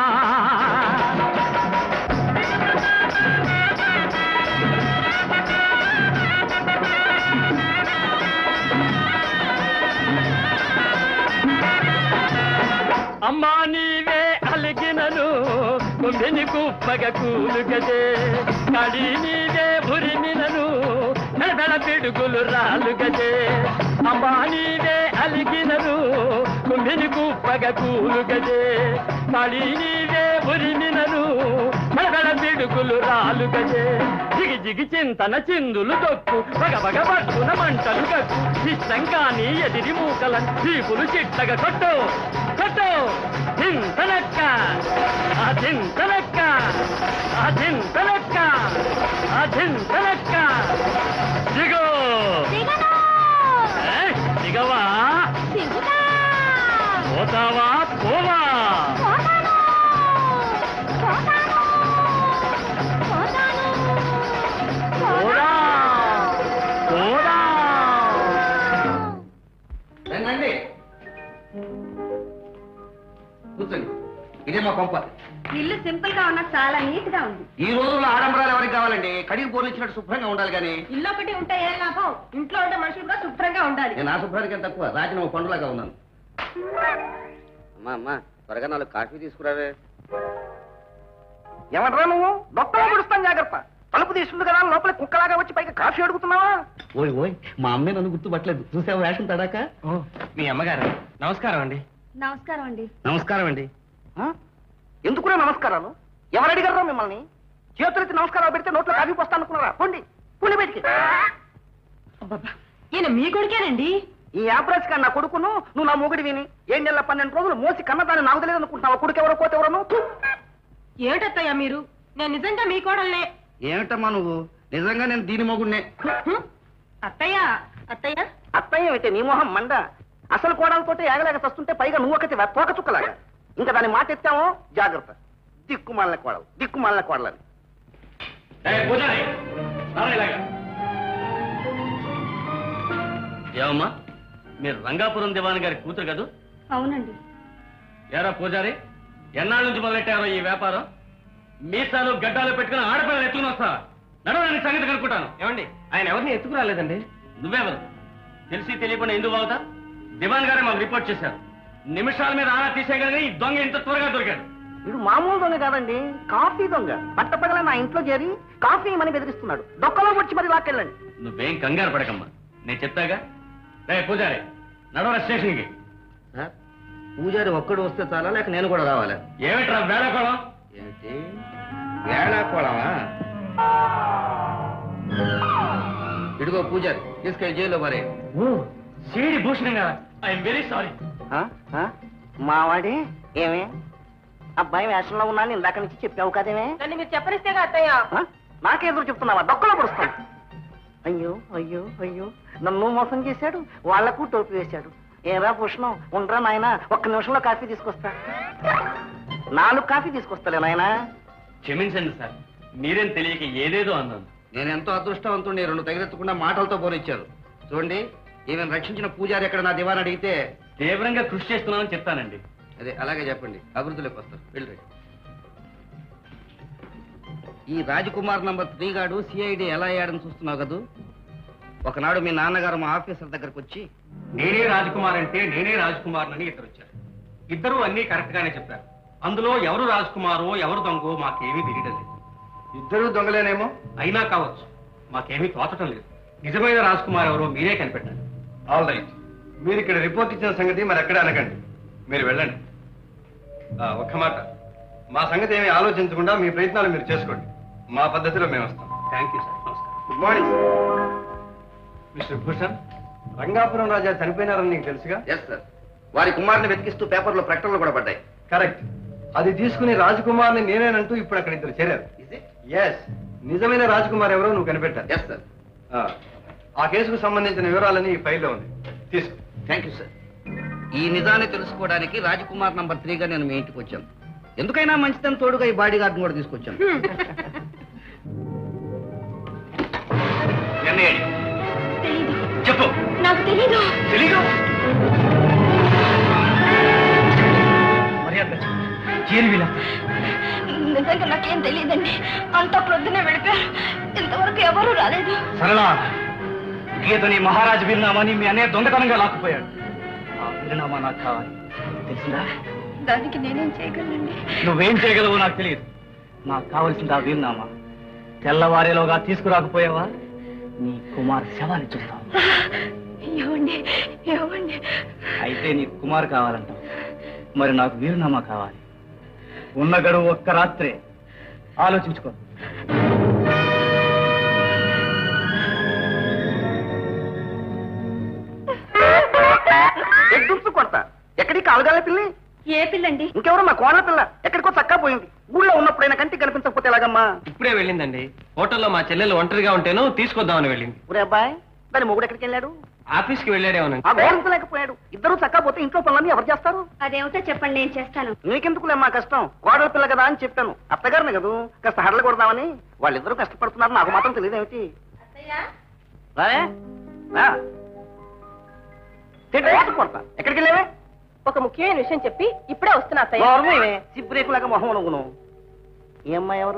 అమ్మా నీవే అలిగినను కొమ్మిని కుప్పగ కూలుగదే కడి నీవే భురిమినను నడబెడ పిడుగులు రాలుగదే అమ్మా నీవే అలిగినను కొమ్మిని కుప్పగ కూలుగదే కడి నీవే భురిమినను నడబెడ పిడుగులు రాలుగదే జిగి జిగి చింతన చిందులు దొక్కు బగ బగ పట్టున మంటలు గక్కు ఇష్టం కాని ఎదిరి మూకలను చీపులు చిట్టగా కొట్టు కొట్టు చింతనక్క ఆ చింతనక్క ఆ చింతనక్క ఆ చింతనక్క దిగో ఏ, దిగవా పోతావా పోవా పోరా పోరా రండి కూర్చోండి ఇదే మా కొంప ఇల్లు సింపుల్ గా ఉన్నా చాలా నీట్ గా ఉంది ఈ రోజుల్లో ఆడంబరాలు ఎవరికి కావాలండి కడిగి పోర్లు ఇచ్చినట్టు శుభ్రంగా ఉండాలి కానీ ఇల్లు ఒకటి ఉంటే ఏం లాభం ఇంట్లో ఉండే మనుషులు కూడా శుభ్రంగా ఉండాలి నేను ఆ శుభ్రానికి తక్కువ రాజీనామా పండులాగా ఉన్నాను అమ్మా అమ్మా త్వరగా నాలుగు కాఫీ తీసుకురావే ఏమంటారా నువ్వు డొక్కలో పుడుస్తాను జాగ్రత్త తలుపు తీసుకుంది కదా లోపల కుక్కలాగా వచ్చి పైకి కాఫీ అడుగుతున్నావా ఓయ్ ఓయ్ మా అమ్మే నన్ను గుర్తుపట్టలేదు చూసావు వేషం తడాక మీ అమ్మగారు నమస్కారం అండి నమస్కారం అండి నమస్కారం అండి ఆ? ఎందుకురా నమస్కారాలు ఎవరు అడిగారా మిమ్మల్ని చేతులెత్తి నమస్కారాలు పెడితే నోట్లో కాఫీ పోస్తాను అనుకున్నారా పోండి పోండి బయటికి ఈయన మీ కొడుకేనండి ఈ యాప్రాజ్ నా కొడుకును నువ్వు నా మొగుడి విని ఏడు నెలల పన్నెండు రోజులు మోసి కన్నదాన్ని నాకు తెలియదు అనుకుంటున్నావు కొడుకు ఎవరో కోత ఎవరో నువ్వు ఏమిటత్తయ్యా మీరు నేను నిజంగా మీ కోడల్నే ఏమిటమ్మా నువ్వు నిజంగా నేను దీని మొగుడినే అత్తయ్య అత్తయ్య అత్తయ్య అయితే నీ మొహం మండ అసలు కోడలతోటి ఏగలేక చస్తుంటే పైగా నువ్వు ఒకటి తోక చుక్కలాగా ఇంకా దాని మాట ఎత్తామో జాగ్రత్త దిక్కుమాలిన కోడలు దిక్కుమాలిన కోడలని పూజారి రారా ఇలాగా. ఏమమ్మా మీరు రంగాపురం దివాన్ గారి కూతురు కదూ అవునండి ఏరా పూజారి ఎన్నాళ్ళ నుంచి మొదలెట్టారో ఈ వ్యాపారం మీసాలు గడ్డాలు పెట్టుకుని ఆడపిల్లలు ఎత్తుకుని వస్తా నడవని సంగతి కనుక్కుంటాను ఏమండి ఆయన ఎవరిని ఎత్తుకురాలేదండి నువ్వెవరు తెలిసి తెలియకుండా ఎందుకు బాగుతా దివాన్ గారే మాకు రిపోర్ట్ చేశారు నిమిషాల మీద ఆరా తీసేయగలిగిన ఈ దొంగ ఇంత త్వరగా దొరికాడు వీడు మామూలు దొంగ కాదండి కాఫీ దొంగ పట్టపగల నా ఇంట్లో చేరి కాఫీ ఇమ్మని బెదిరిస్తున్నాడు డొక్కలో వచ్చి మరి లాక్కెళ్ళండి నువ్వేం కంగారు పడకమ్మా నేను చెప్తాగా రే పూజారి నడవర స్టేషన్కి సార్ పూజారి ఒక్కడు వస్తే చాలా లేక నేను కూడా రావాలి ఏమిట్రా వేళకోళం ఏంటి వేళాకోళమా ఇదిగో పూజారి తీసుకెళ్ళి జైల్లో మరే ఓ సిడి భూషణం గారా ఐఎమ్ వెరీ సారీ మావాడి ఏమే అబ్బాయి వేషంలో ఉన్నాను ఇందాక నుంచి చెప్పావు కదేమే నన్ను మీరు చెప్పనిస్తేగా అత్తయ్య ఆ? నాకెదురు చెప్తున్నావా డొక్కలో పడుస్తాను అయ్యో అయ్యో అయ్యో నన్ను మోసం చేశాడు వాళ్లకు టోపీ వేశాడు ఏరా భూషణం ఉండరా నాయనా ఒక్క నిమిషంలో కాఫీ తీసుకొస్తా నాలుగు కాఫీ తీసుకొస్తాలే నాయనా క్షమించండి సార్ మీరేం తెలియక ఏదేదో అన్నాను నేను ఎంతో అదృష్టవంతుడిని రెండు తగిలెత్తకుండా మాటలతో పోనిచ్చారు చూడండి ఈమెను రక్షించిన పూజారి ఎక్కడ నా దివాన్ అడిగితే తీవ్రంగా కృషి చేస్తున్నానని చెప్తానండి అదే అలాగే చెప్పండి అభివృద్ధిలోకి వస్తారు వెళ్ళి ఈ రాజకుమార్ నంబర్ త్రీ గాడు సిఐడి ఎలా అయ్యాడని చూస్తున్నావు కదూ ఒకనాడు మీ నాన్నగారు మా ఆఫీసర్ దగ్గరకు వచ్చి నేనే రాజకుమార్ అంటే నేనే రాజకుమార్ అని ఇద్దరు వచ్చారు ఇద్దరు అన్ని కరెక్ట్ గానే చెప్పారు అందులో ఎవరు రాజకుమారో ఎవరు దొంగో మాకేమీ తెలియడం లేదు ఇద్దరు దొంగలేనేమో అయినా కావచ్చు మాకేమీ తోచటం లేదు నిజమైన రాజకుమార్ ఎవరో మీరే కనిపెట్టండి ఆల్ రైట్ మీరు ఇక్కడ రిపోర్ట్ ఇచ్చిన సంగతి మరి ఎక్కడ అనకండి మీరు వెళ్ళండి ఆ, ఒక్క మాట మా సంగతి ఏమీ ఆలోచించకుండా మీ ప్రయత్నాలు మీరు చేసుకోండి మా పద్ధతిలో మేము వస్తాం థ్యాంక్ యూ సార్ నమస్కారం good morning mister Bhushan Rangapuram Raja చనిపోయినారని నీకు తెలుసుగా ఎస్ సార్ వారి కుమారుని వెతికిస్తూ పేపర్లో ప్రకటనలు కూడా పడ్డాయి కరెక్ట్ అది తీసుకుని రాజకుమార్ని నేనేనంటూ ఇప్పుడు అక్కడ ఇద్దరు చేరారు ఎస్ నిజమైన రాజకుమార్ ఎవరో నువ్వు కనిపెట్టావు ఎస్ సార్ ఆ, ఆ కేసుకు సంబంధించిన వివరాలని ఈ ఫైల్లో ఉంది తీసుకో థ్యాంక్ యూ సార్ ఈ నిజాన్ని తెలుసుకోవడానికి రాజకుమార్ నంబర్ త్రీగా నేను మీ ఇంటికి వచ్చాను ఎందుకైనా మంచిదని తోడుగా ఈ బాడీ గార్డ్ని కూడా తీసుకొచ్చాను ఎన్నయ్య చెప్పు నాకు తెలీదు తెలీదు మర్యాద చేరువిలా నిజంగా నాకేం తెలియదండి అంతా ప్రొద్దునే వెళ్ళిపోయారు ఇంతవరకు ఎవరూ రాలేదు సరళ గీతని మహారాజు వీరునామాని మీ అన్నయ్య దొంగతనంగా లాక్కుపోయాడు ఆ వీరునామా నాకు కావాలి తెలిసిందా దానికి నేనేం చేయగలనండి నువ్వేం చేయగలవో నాకు తెలియదు నాకు కావలసింది ఆ వీరునామా తెల్లవారేలోగా తీసుకురాకపోయావా నీ కుమార్ శవాన్ని చూస్తావు ఏమండి ఏమండి అయితే నీకు కుమార్ కావాలంటావు మరి నాకు వీరునామా కావాలి ఉన్న గడువు ఒక్క రాత్రే ఆలోచించుకో ఎగ్గుంచు కొడతా ఎక్కడికి కాలుగాల పిల్లి ఏ పిల్లండి ఇంకెవరు మా కోడల పిల్ల ఎక్కడికో చక్కా పోయింది ఊళ్ళో ఉన్నప్పుడైనా కంటికి కనిపించకపోతే ఎలాగమ్మా ఇప్పుడే వెళ్ళిందండి హోటల్లో మా చెల్లెలు ఒంటరిగా ఉంటేను తీసుకొద్దామని వెళ్ళింది ఊరే అబ్బాయి దాని మొగుడు ఎక్కడికి వెళ్ళాడు ఆఫీస్కి వెళ్ళాడేమోనండి ఆ గోరించలేకపోయాడు ఇద్దరు చక్కా పోతే ఇంట్లో పనులన్నీ ఎవరు చేస్తారు అదేమిటో చెప్పండి నేను చేస్తాను నీకెందుకులేమ్మా కష్టం కోడల పిల్ల కదా అని చెప్పాను అత్తగారిని కదూ కాస్త హడలు కొడదామని వాళ్ళిద్దరూ కష్టపడుతున్నారు నాకు మాత్రం తెలియదేమిటి రావే? రా. తింటే ఏటి కొడతా ఎక్కడికి వెళ్ళావే ఒక ముఖ్యమైన విషయం చెప్పి ఇప్పుడే వస్తున్నా అత్తయ్య నోర్మూయవే. సిబ్బురేకులాగా మొహం నువ్వును ఈ అమ్మాయి ఎవరు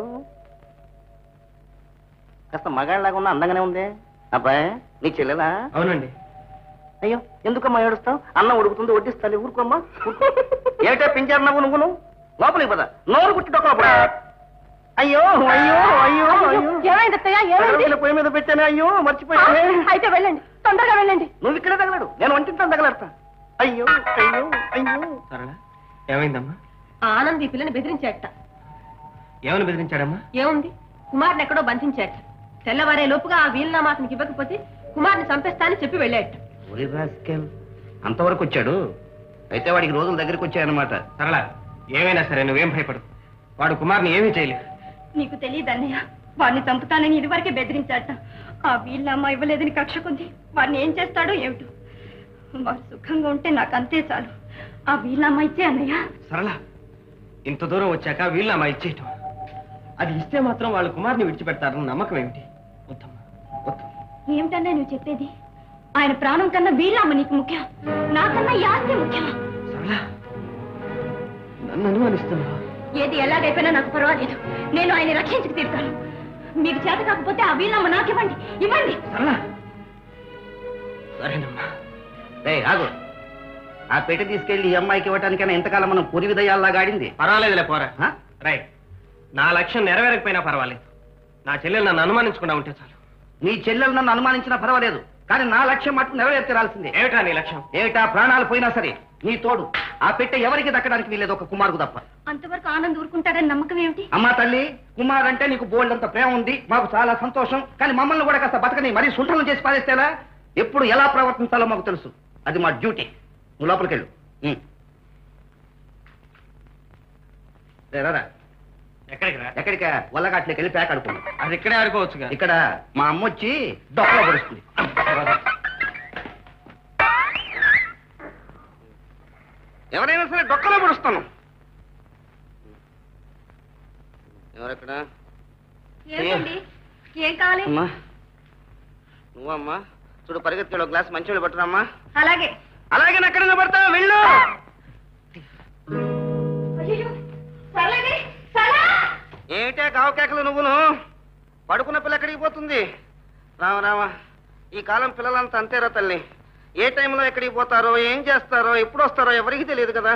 కాస్త మగాళ్ళలాగా ఉన్న అందంగానే ఉంది అబ్బాయి నీ చెల్లెలా అవునండి అయ్యో ఎందుకమ్మా ఏడుస్తావు అన్నం ఉడుకుతుంది వడ్డిస్తాను ఊరుకోమ్మా ఊరుకో. ఏమిటే పించారు నవ్వు నువ్వును లోపలికి పద నోరు కుట్టి డొక్కలో అయ్యో అయ్యో అయ్యో అయ్యో ఏమైంది అత్తయ్య ఏమైంది ఎర్రగిల్ల పొయ్యి మీద పెట్టానే అయ్యో మర్చిపోయానే అయితే వెళ్ళండి తొందరగా వెళ్ళండి నువ్వు ఇక్కడే తగలడు నేను వంటింటాను తగలడతా అయ్యో అయ్యో అయ్యో సరళ ఏమైందమ్మా ఆనంద్ ఈ పిల్లని బెదిరించాట ఏమని బెదిరించాడమ్మా ఏముంది కుమార్ని ఎక్కడో బంధించాట తెల్లవారే లోపుగా ఆ వీలునామా అతనికి ఇవ్వకపోతే కుమార్ని చంపేస్తానని చెప్పి వెళ్ళాట ఒరే రాస్కెల్ అంతవరకు వచ్చాడు అయితే వాడికి రోజుల దగ్గరికి వచ్చాయన్నమాట సరళ ఏమైనా సరే నువ్వేం భయపడు వాడు కుమార్ని ఏమీ చేయలేదు నీకు తెలియదు అన్నయ్య వాడిని చంపుతానని ఇదివరకే బెదిరించాట ఆ వీళ్ళమ్మ ఇవ్వలేదని కక్ష కొద్ది వాడిని ఏం చేస్తాడో ఏమిటో వాడు సుఖంగా ఉంటే నాకు అంతే చాలు ఆ వీళ్ళమ్మ ఇచ్చే అన్నయ్య సరళ ఇంత దూరం వచ్చాక వీళ్ళు అమ్మా ఇచ్చేయటం అది ఇస్తే మాత్రం వాళ్ళు కుమార్ని విడిచిపెడతారని నమ్మకం ఏమిటి వద్దమ్మా వద్దు ఏమిటన్నా నువ్వు చెప్పేది ఆయన ప్రాణం కన్నా వీళ్ళమ్మ నీకు ముఖ్యం నాకన్నా ఈ ఆస్తి ముఖ్యం సరళ నన్ను అనుమానిస్తున్నావా ఏది ఎలాగైపోయినా నాకు పర్వాలేదు నేను ఆయన రక్షించుకు తీరుతాను మీకు చేత కాకపోతే ఆ వీళ్ళమ్మ నాకు ఇవ్వండి ఇవ్వండి సరళ సరేనమ్మా రే ఆగు ఆ పెట్టి తీసుకెళ్లి ఈ అమ్మాయికి ఇవ్వటానికైనా ఎంతకాలం మనం పొరి విదయాల్లాగా ఆడింది పర్వాలేదులే పోరా ఆ? రైట్ నా లక్ష్యం నెరవేరకపోయినా పర్వాలేదు నా చెల్లెలు నన్ను అనుమానించకుండా ఉంటే చాలు నీ చెల్లెలు నన్ను అనుమానించినా పర్వాలేదు కానీ నా లక్ష్యం మటుకు నెరవేర్చాల్సిందే ఏమిటా నీ లక్ష్యం ఏమిటా ప్రాణాలు పోయినా సరే నీ తోడు ఆ పెట్టె ఎవరికి దక్కడానికి వీలేదు ఒక కుమారుకు తప్ప అంతవరకు ఆనంద్ ఊరుకుంటాడని నమ్మకం ఏమిటి అమ్మా తల్లి కుమార్ అంటే నీకు బోల్డ్ అంత ప్రేమ ఉంది మాకు చాలా సంతోషం కానీ మమ్మల్ని కూడా కాస్త బతకని మరీ సుంఠనం చేసి పారేస్తేలా ఎప్పుడు ఎలా ప్రవర్తించాలో మాకు తెలుసు అది మా డ్యూటీ నువ్వు లోపలికి వెళ్ళు ఉం. రే, రారా. ఎక్కడికి రా ఎక్కడికి వల్లగాట్లోకి వెళ్ళి ప్యాక్ ఆడుకోండి అది ఇక్కడే ఆడుకోవచ్చుగా ఇక్కడ మా అమ్మ వచ్చి డొక్కలో పడుస్తుంది ఎవరైనా సరే డొక్కలో పడుస్తాను ఎవరెక్కడ ఏమిటండి ఏం కావాలి అమ్మా నువ్వమ్మా చూడు పరిగెత్తుకెళ్ళి ఒక గ్లాస్ మంచి పట్టురామ్మా అలాగే అలాగే ఎక్కడైనా పడతావా వెళ్ళు అయ్యయ్యో, సర్లేండి, సరే. ఏమిటే కావు కేకలు నువ్వును పడుకున్న పిల్ల ఎక్కడికి పోతుంది రామ రామ ఈ కాలం పిల్లలంతా అంతేరా తల్లి ఏ టైంలో ఎక్కడికి పోతారో ఏం చేస్తారో ఎప్పుడు వస్తారో ఎవరికి తెలియదు కదా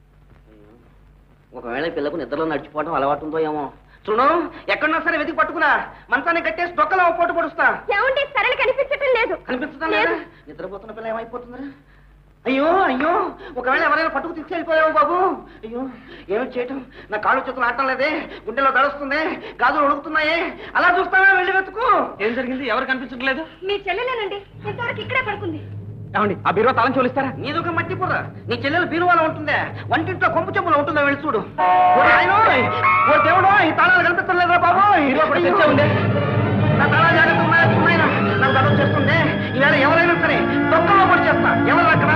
ఒకవేళ ఈ పిల్లకు నిద్రలో నడిచిపోవడం అలవాటు ఉందో ఏమో చూడు ఎక్కడున్నా సరే వెతికి పట్టుకురా మంచాన్ని కట్టేసి డొక్కలో ఒక పోటు పడుస్తా ఏమండి సరళ కనిపించటం లేదు కనిపిస్తుందా లేదా నిద్రపోతున్న పిల్ల ఏమైపోతుందిరా అయ్యో అయ్యో ఒకవేళ ఎవరైనా పట్టుకు తీసుకెళ్ళిపోయావు బాబు అయ్యో ఏమి చేయటం నా కాళ్ళు చేతులు ఆడటం లేదే గుండెలో దడుస్తుంది గాజులు ఉడుకుతున్నాయే అలా చూస్తావా వెళ్ళి వెతుకు ఏం జరిగింది ఎవరు కనిపించట్లేదు మీ చెల్లెలేనండి ఇంతవరకు ఇక్కడే పడుకుంది ఏమండి ఆ బీరో తాళం చూలిస్తారా నీదొక మట్టి పుర్ర నీ చెల్లెలు బీరువాలో ఉంటుందే వంటింట్లో కొంపు చెప్పులో ఉంటుందో వెళ్ళి చూడు ఓ నాయనోయ్, ఓ దేవుడో ఈ తాళాలు కనిపించడం లేదురా బాబు బీరువా కూడా తెచ్చే ఉంది. నా తాళాలు జాగ్రత్త ఉన్నాయా ఉన్నాయినా నాకు దడం చేస్తుంది ఈవేళ ఎవరైనా సరే దొక్కలో పొడి చేస్తా ఎవరు అక్కడ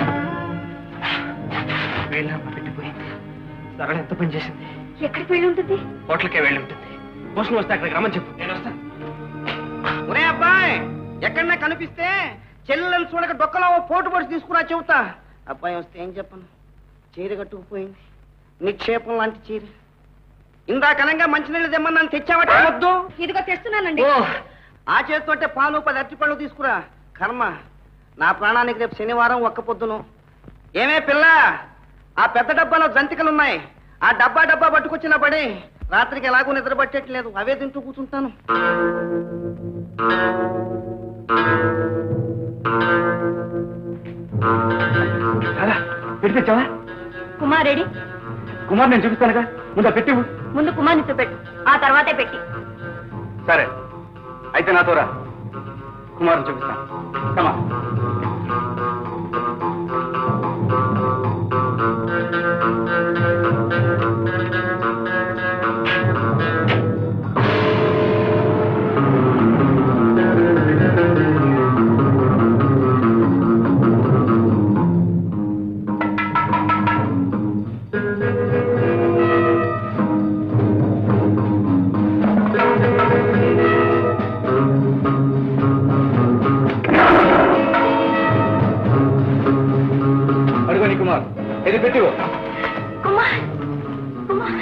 వీళ్ళమ్మ పెట్టిపోయింది సరళ ఎంత పని చేసింది ఎక్కడికి వెళ్ళి ఉంటుంది హోటల్కే వెళ్ళి ఉంటుంది పోషన్ వస్తే అక్కడికి రమ్మని చెప్పు నేను వస్తాను ఒరే అబ్బాయి ఎక్కడన్నా కనిపిస్తే చెల్లెలను చూడక డొక్కలో ఓ పోటు పొడిచి తీసుకురా చెబుతా అబ్బాయి వస్తే ఏం చెప్పను చీర కట్టుకుపోయింది నిక్షేపం లాంటి చీర ఇందాకనంగా మంచినీళ్ళు తెమ్మన్నాను తెచ్చావట వద్దు ఇదిగో తెస్తున్నానండి ఓ ఆ చేతితోటే పాలు పది అరటిపళ్ళు తీసుకురా కర్మ నా ప్రాణానికి రేపు శనివారం ఒక్క పొద్దును ఏమే పిల్ల ఆ పెద్ద డబ్బాలో జంతికలున్నాయి ఆ డబ్బా డబ్బా పట్టుకొచ్చిన పడి రాత్రికి ఎలాగో నిద్ర పట్టేట్లేదు అవే తింటూ కూర్చుంటాను అలా పెట్టి తెచ్చావా కుమారేడి కుమార్ నేను చూపిస్తానుగా ముందు పెట్టి ముందు కుమార్ని చూపెట్టు ఆ తర్వాతే పెట్టి సరే అయితే నాతో రా కుమార్ చూపిస్తాను కమా అడుగుని కుమార్ ఇది పెట్టివు కుమార్ కుమార్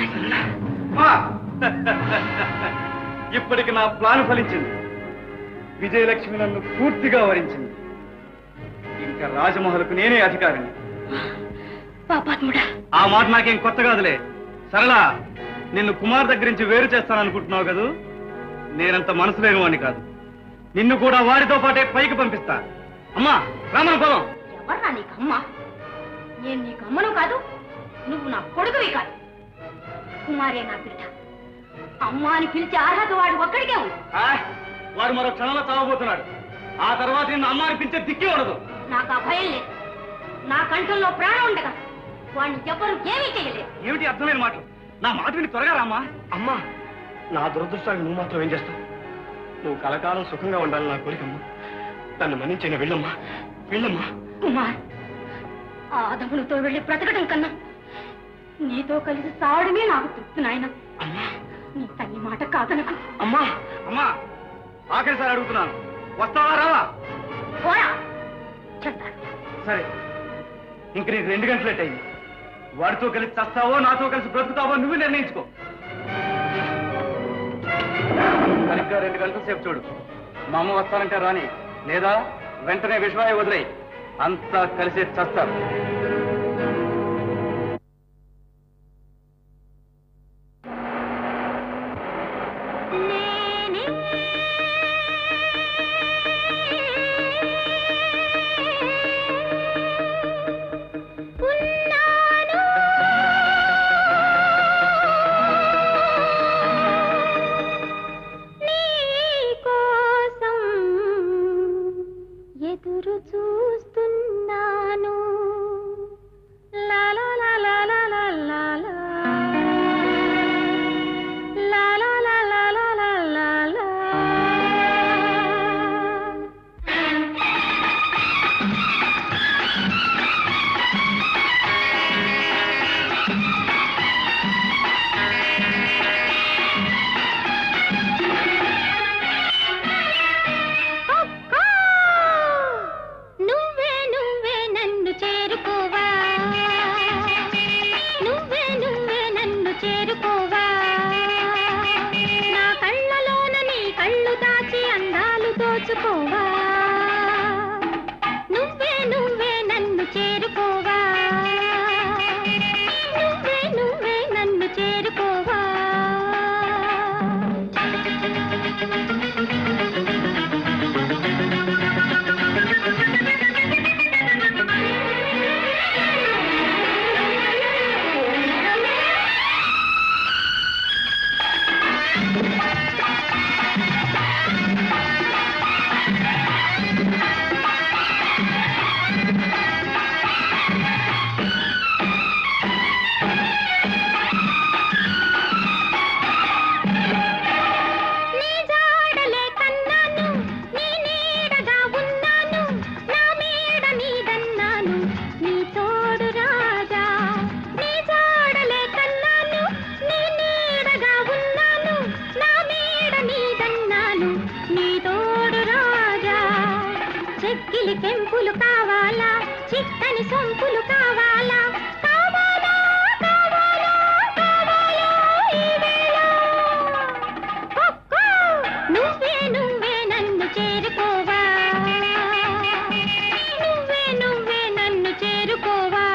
ఇప్పటికి నా ప్లాన్ ఫలించింది విజయలక్ష్మి నన్ను పూర్తిగా వరించింది ఇంకా రాజమహల్కు నేనే అధికారిని పాపాత్ముడా ఆ మాట నాకేం కొత్త కాదులే సరళ నిన్ను కుమార్ దగ్గర నుంచి వేరు చేస్తాననుకుంటున్నావు కదూ నేనంత మనసు లేని వాడిని కాదు నిన్ను కూడా వారితో పాటే పైకి పంపిస్తా అమ్మా రామన్ పొలం ఎవర్రా నీకు అమ్మ నేను నీకు అమ్మను కాదు నువ్వు నా కొడుకువి కాదు కుమారే నా బిడ్డ అమ్మ అని పిలిచే అర్హత వాడు ఒక్కడికే ఉంది ఆయ్, వాడు మరో క్షణంలో చావబోతున్నాడు ఆ తర్వాత నిన్ను అమ్మ అనిపించే దిక్కి ఉండదు నాకు ఆ భయం లేదు నా కంఠంలో ప్రాణం ఉండగా వాడిని ఎవ్వరు ఏమీ చేయలేరు ఏమిటి అర్థమైన మాట నా మాట విని త్వరగా రామ్మా అమ్మా నా దురదృష్టానికి నువ్వు మాత్రం ఏం చేస్తావు నువ్వు కలకాలం సుఖంగా ఉండాలని నా కోరికమ్మా నన్ను మన్నించిన వెళ్ళమ్మా వెళ్ళమ్మా కుమార్ ఆ అదములతో వెళ్ళి బ్రతకడం కన్నా నీతో కలిసి సావడమే నాకు తృప్తి నాయన నీ తల్లి మాట కాదనకు అమ్మా అమ్మా ఆఖరిసారి అడుగుతున్నాను వస్తావా రావా పోరా చెప్తాను సరే ఇంక నీకు రెండు గంటలెట్ అయింది వాడితో కలిసి చస్తావో నాతో కలిసి బ్రతుకుతావో నువ్వు నిర్ణయించుకో సరిగ్గా రెండు గంటల సేపు చూడు మా అమ్మ వస్తానంటే రాని లేదా వెంటనే విశ్వాయ వదిలేయి అంతా కలిసి చస్తారు ఎదురు చూస్తున్నాను లా లా లా లా లా లా లా లా. లా లా లా లా లా లా లా లా. అక్కా! నువ్వే నువ్వే నన్ను చేరుకోవా నువ్వే నువ్వే నన్ను చేరుకోవా నా కళ్ళలోన నీ కళ్ళు దాచి అందాలు దోచుకోవా నువ్వే నువ్వే నన్ను చేరుకోవా నువ్వే నువ్వే నన్ను చేరుకోవా నీ జాడలే కన్నాను నీ నీడగా ఉన్నాను నా మేడ నీదన్నాను నీ తోడు రాజా నీ జాడలే కన్నాను నీ నీడగా ఉన్నాను నా మేడ నీదన్నాను నీ తోడు రాజా చెక్కిలి కెంపులు కావాలా చిక్కని సొంపులు కావాలా కావాలా కావాలా కావాలా ఈ వేళ అక్కా! నువ్వే నువ్వే నన్ను చేరుకోవా నువ్వే నువ్వే నన్ను చేరుకోవా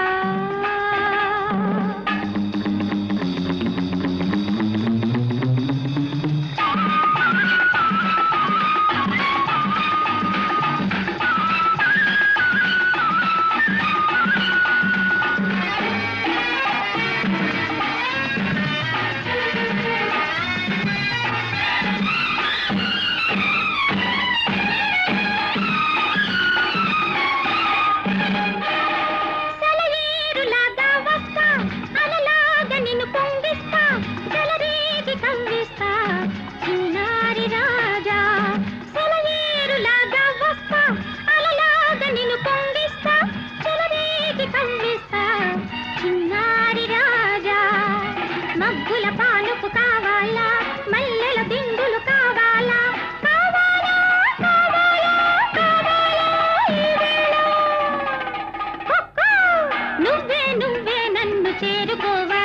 సెలయేరులాగా వస్తా అలలాగా నిన్ను పొంగిస్తా జలరేగి కవ్విస్తా చిన్నారి రాజా సెలయేరులాగా వస్తా అలలాగా నిన్ను పొంగిస్తా జలరేగి కవ్విస్తా చిన్నారి రాజా మగ్గుల పానుపు కావాలా మల్లెల దిండులు కావాలా కావాలా కావాలా కావాలా ఈ వేళ అక్కా! నువ్వే నువ్వే నన్ను చేరుకోవా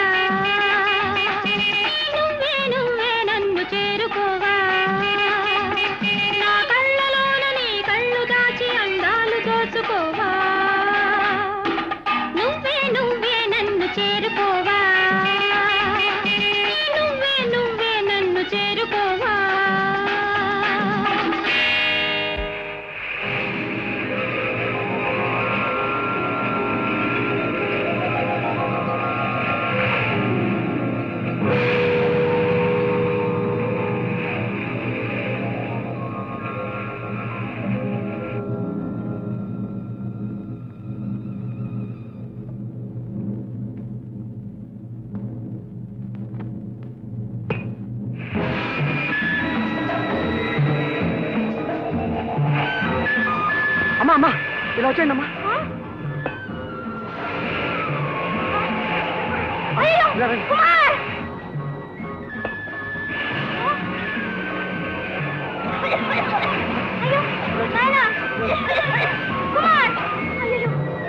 నువ్వే నువ్వే నన్ను చేరుకోవా నా కళ్ళలోన నీ కళ్ళు దాచి అందాలు దోచుకోవా నువ్వే నువ్వే నన్ను చేరుకోవా నువ్వే నువ్వే నన్ను చేరుకోవా అమ్మా అమ్మా ఇలా వచ్చేయండి అమ్మా అయ్యో ఇలా రండి. కుమార్ అయ్యో నాయనా కుమార్ అయ్యో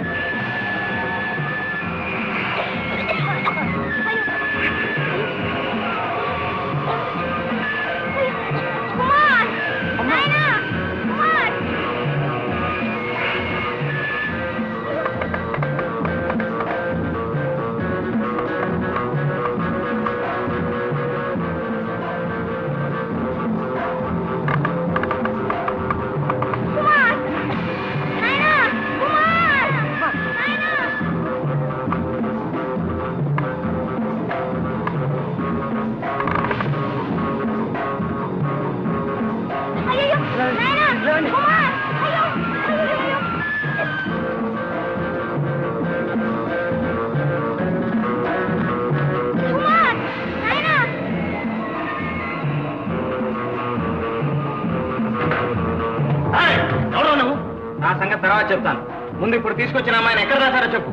కుమార్ నాయనా కుమార్ అమ్మా నా సంగతి తర్వాత చెప్తాను ముందు ఇప్పుడు తీసుకొచ్చిన అమ్మాయిని ఎక్కడ రాశారో చెప్పు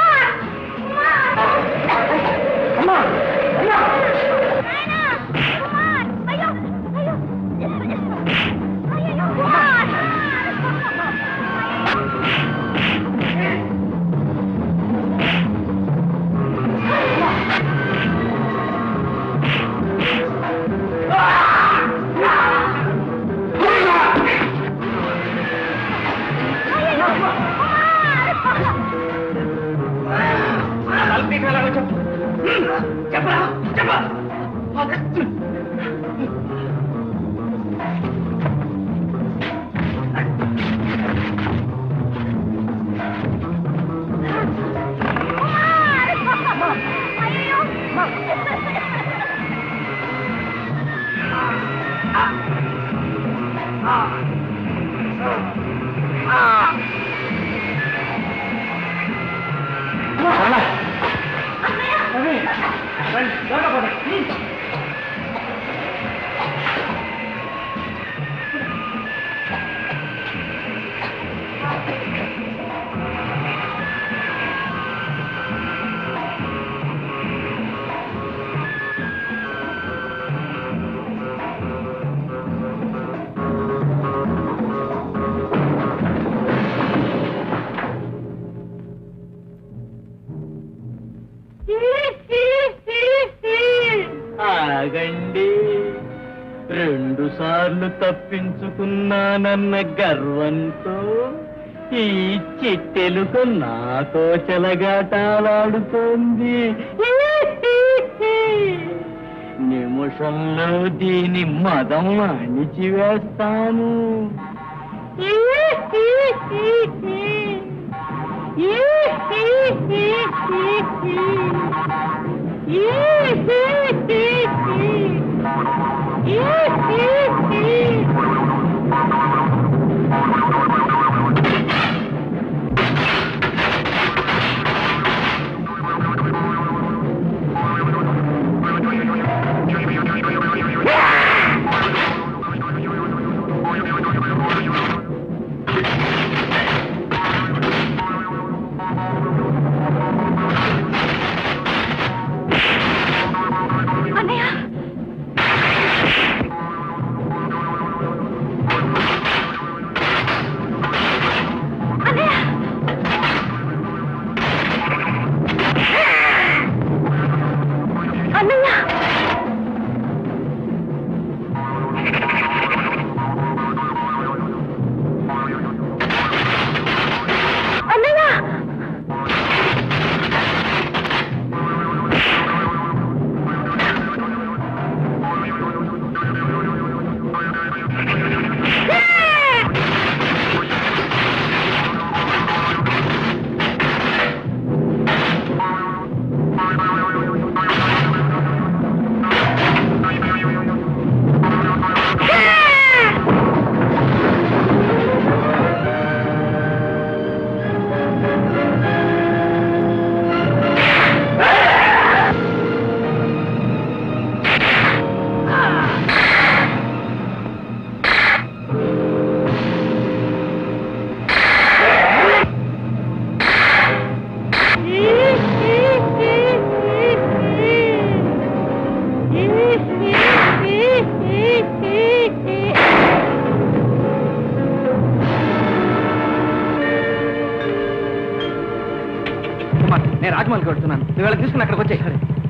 చెప్పరా చెప్పరా ఆగండి రెండు సార్లు తప్పించుకున్నానన్న గర్వంతో ఈ చిట్టెలుక నాతో చెలగాటాలాడుతోంది నిమిషంలో దీని మదం అణిచివేస్తాను అన్నయ్య అన్నయ్య అన్నయ్య అన్నయ్య కుమార్ నేను రాజమౌళికి వెళ్తున్నాను నువ్వు వెళ్ళి తీసుకుని అక్కడికి వచ్చే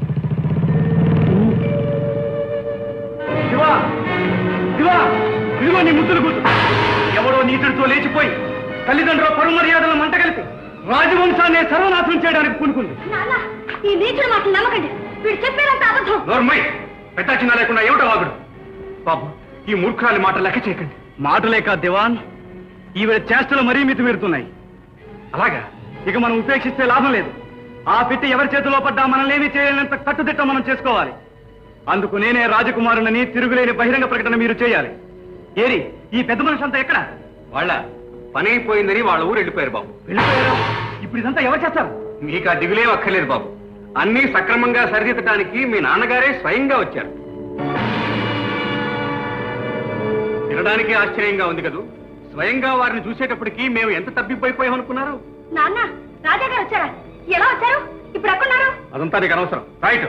శివా శివా ఇదిగో నీ ముద్దులు గుర్తు ఎవడో నీతుడితో లేచిపోయి తల్లిదండ్రుల పరు మర్యాదలు మంట కలిపి రాజవంశాన్ని సర్వనాశనం చేయడానికి పూనుకుంది నాన్న ఈ నీచుడు మాటలు నమ్మకండి వీడు చెప్పేదంత అబద్ధం నోర్మై పెద్ద చిన్న లేకుండా ఏమిటో వాగుడు బాబు ఈ మూర్ఖాలి మాట లెక్క చేయకండి మాటలే కాదు దివాన్ ఈవిడ చేష్టలు మరీ మితి మీరుతున్నాయి అలాగా ఇక మనం ఉపేక్షిస్తే లాభం లేదు ఆ పెట్టి ఎవరి చేతిలో పడ్డా మనల్ని ఏమీ చేయలేనంత కట్టుదిట్టం మనం చేసుకోవాలి అందుకు నేనే రాజకుమారుని తిరుగులేని బహిరంగ ప్రకటన మీరు చేయాలి ఏరి ఈ పెద్ద మనిషి అంతా ఎక్కడ వాళ్ళ పని అయిపోయిందని వాళ్ళ ఊరు వెళ్ళిపోయారు బాబు వెళ్ళిపోయారా ఇప్పుడు ఇదంతా ఎవరు చేస్తారు మీకు ఆ దిగులేం అక్కర్లేదు బాబు అన్నీ సక్రమంగా సరిదిద్దడానికి మీ నాన్నగారే స్వయంగా వచ్చారు వినడానికి ఆశ్చర్యంగా ఉంది కదూ స్వయంగా వారిని చూసేటప్పటికి మేము ఎంత తప్పిపోయిపోయాం అనుకున్నారు నాన్న రాజా గారు వచ్చారా ఎలా వచ్చారు ఇప్పుడు ఎక్కడున్నారు అదంతా నీకు అనవసరం రైట్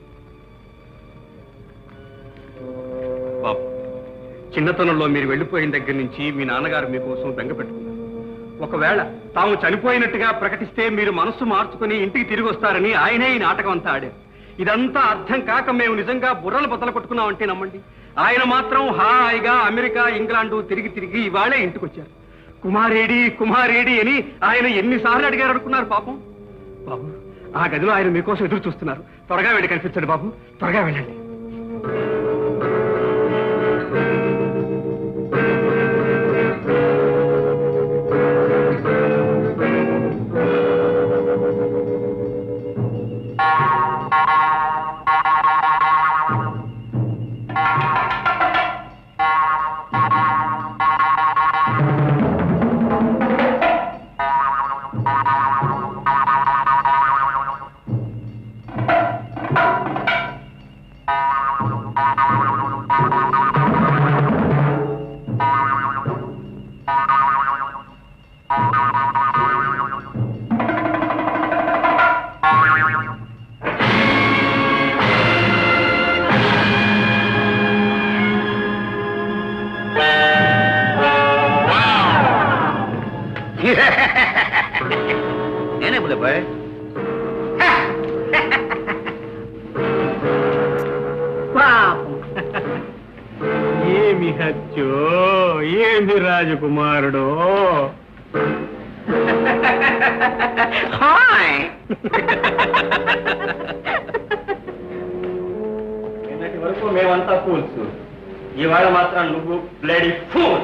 బాబు చిన్నతనంలో మీరు వెళ్ళిపోయిన దగ్గర నుంచి మీ నాన్నగారు మీకోసం బెంగ పెట్టుకున్నారు ఒకవేళ తాము చనిపోయినట్టుగా ప్రకటిస్తే మీరు మనస్సు మార్చుకుని ఇంటికి తిరిగి వస్తారని ఆయనే ఈ నాటకం అంతా ఆడారు ఇదంతా అర్థం కాక మేము నిజంగా బుర్రలు బద్దలు కొట్టుకున్నామంటే నమ్మండి ఆయన మాత్రం హాయిగా అమెరికా ఇంగ్లాండు తిరిగి తిరిగి ఇవాళే ఇంటికి వచ్చారు కుమారేడి కుమారేడి అని ఆయన ఎన్నిసార్లు అడిగారు అనుకున్నారు పాపం బాబు ఆ గదిలో ఆయన మీకోసం ఎదురు చూస్తున్నారు త్వరగా వెళ్ళి కనిపించండి బాబు త్వరగా వెళ్ళండి నేనే బుల్లబాయ్ ఏమి హత్యో ఏమి రాజకుమారుడో హాయ్ నిన్నటి వరకు మేమంతా ఫూల్స్ ఇవాళ మాత్రం నువ్వు బ్లడీ ఫూల్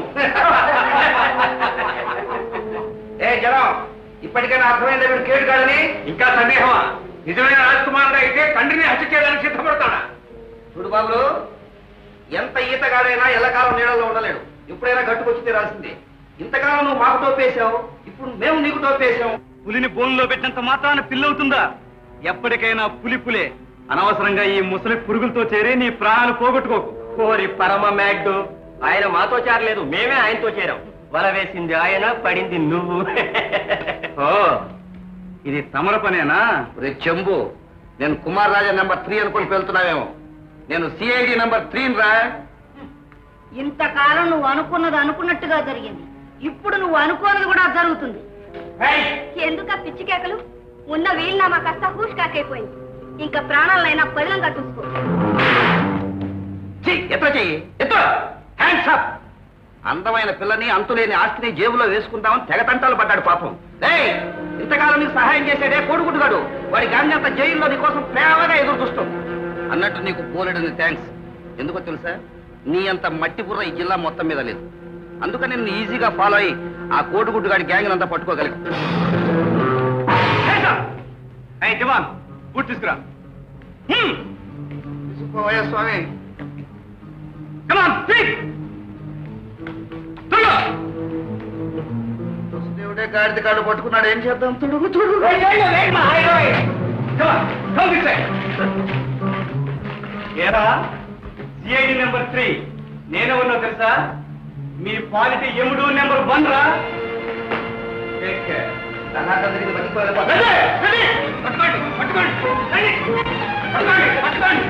ఏ జనం ఇప్పటికైనా అర్థమైందా వీడు కేడు కాదని ఇంకా సందేహమా నిజమైన రాజకుమారుడు అయితే తండ్రిని హత్య చేయడానికి సిద్ధపడతాడా చూడు బాబులు ఎంత ఈతగాడైనా ఎల్లకాలం నీళ్ళలో ఉండలేడు ఎప్పుడైనా గట్టుకొచ్చి తీరాల్సిందే ఇంతకాలం నువ్వు మాకు టోపేశావు ఇప్పుడు మేము నీకు టోపేశాం పులిని బోన్లో పెట్టినంత మాత్రాన పిల్లవుతుందా ఎప్పటికైనా పులి పులే అనవసరంగా ఈ ముసలి పురుగులతో చేరి నీ ప్రాణాలు పోగొట్టుకోకు కోరి పరమ మ్యాగ్డు ఆయన మాతో చేరలేదు మేమే ఆయనతో చేరాం వల వేసింది ఆయన పడింది నువ్వు ఓ ఇది తమర పనేనా రే చెంబు నేను కుమార్ రాజా నెంబర్ త్రీ అనుకుని వెళ్తున్నావేమో నేను సిఐడి నెంబర్ త్రీ రా ఇంతకాలం నువ్వు అనుకున్నది అనుకున్నట్టుగా జరిగింది ఇప్పుడు నువ్వు అనుకోనది కూడా జరుగుతుంది ఎందుక పిచ్చి కేకలు ఉన్న వీలునామా కాస్త హూష్ కాకైపోయింది ఇంకా ప్రాణాలైనా పదిలంగా చూసుకో చెయ్యి ఎత్త చెయ్యి ఎత్తు హ్యాండ్స్ అప్ అందమైన పిల్లని అంతులేని ఆస్తిని జేబులో వేసుకుందామని తెగతంటాలు పడ్డాడు పాపం ఏయ్ ఇంతకాలం నీకు సహాయం చేసేదే కోడుగుడ్డుగాడు వాడి గాంధీ అంత జైల్లో నీ కోసం ప్రేమగా ఎదురు చూస్తాం అన్నట్టు నీకు పోలేడని థ్యాంక్స్ ఎందుకో తెలుసా నీ అంత మట్టి బుర్ర ఈ జిల్లా మొత్తం మీద లేదు అందుకని నేను ఈజీగా ఫాలో అయ్యి ఆ కోడిగుడ్డుగాడి గ్యాంగ్ అంతా పట్టుకోగలిగా జవాన్ బూట్ తీసుకురా స్వామి కమాన్ దేవుడే గాడిద కాడు పట్టుకున్నాడు ఏం చేద్దాం తుడుగు తుడుగు ఏరా సిఐడి నెంబర్ త్రీ నేనే ఉన్నా తెలుసా మీ క్వాలిటీ ఎముడు నెంబర్ వన్ రా Take care. రండి, రండి, పట్టుకోండి, పట్టుకోండి, రండి. పట్టుకోండి, పట్టుకోండి.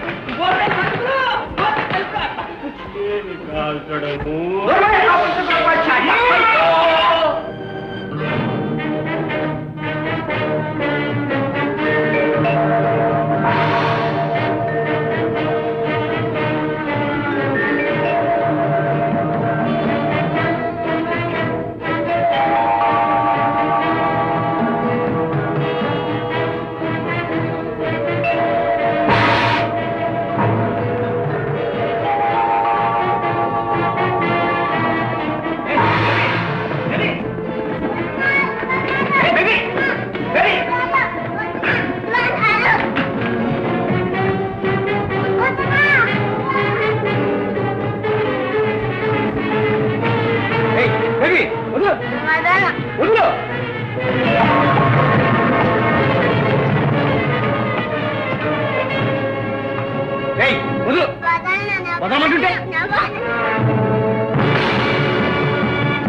ఏమి కాల్చడము? ఏయ్, బేబీ, వదిలు, వదిలు. ఏయ్, వదిలు. వదలమంటుంటే?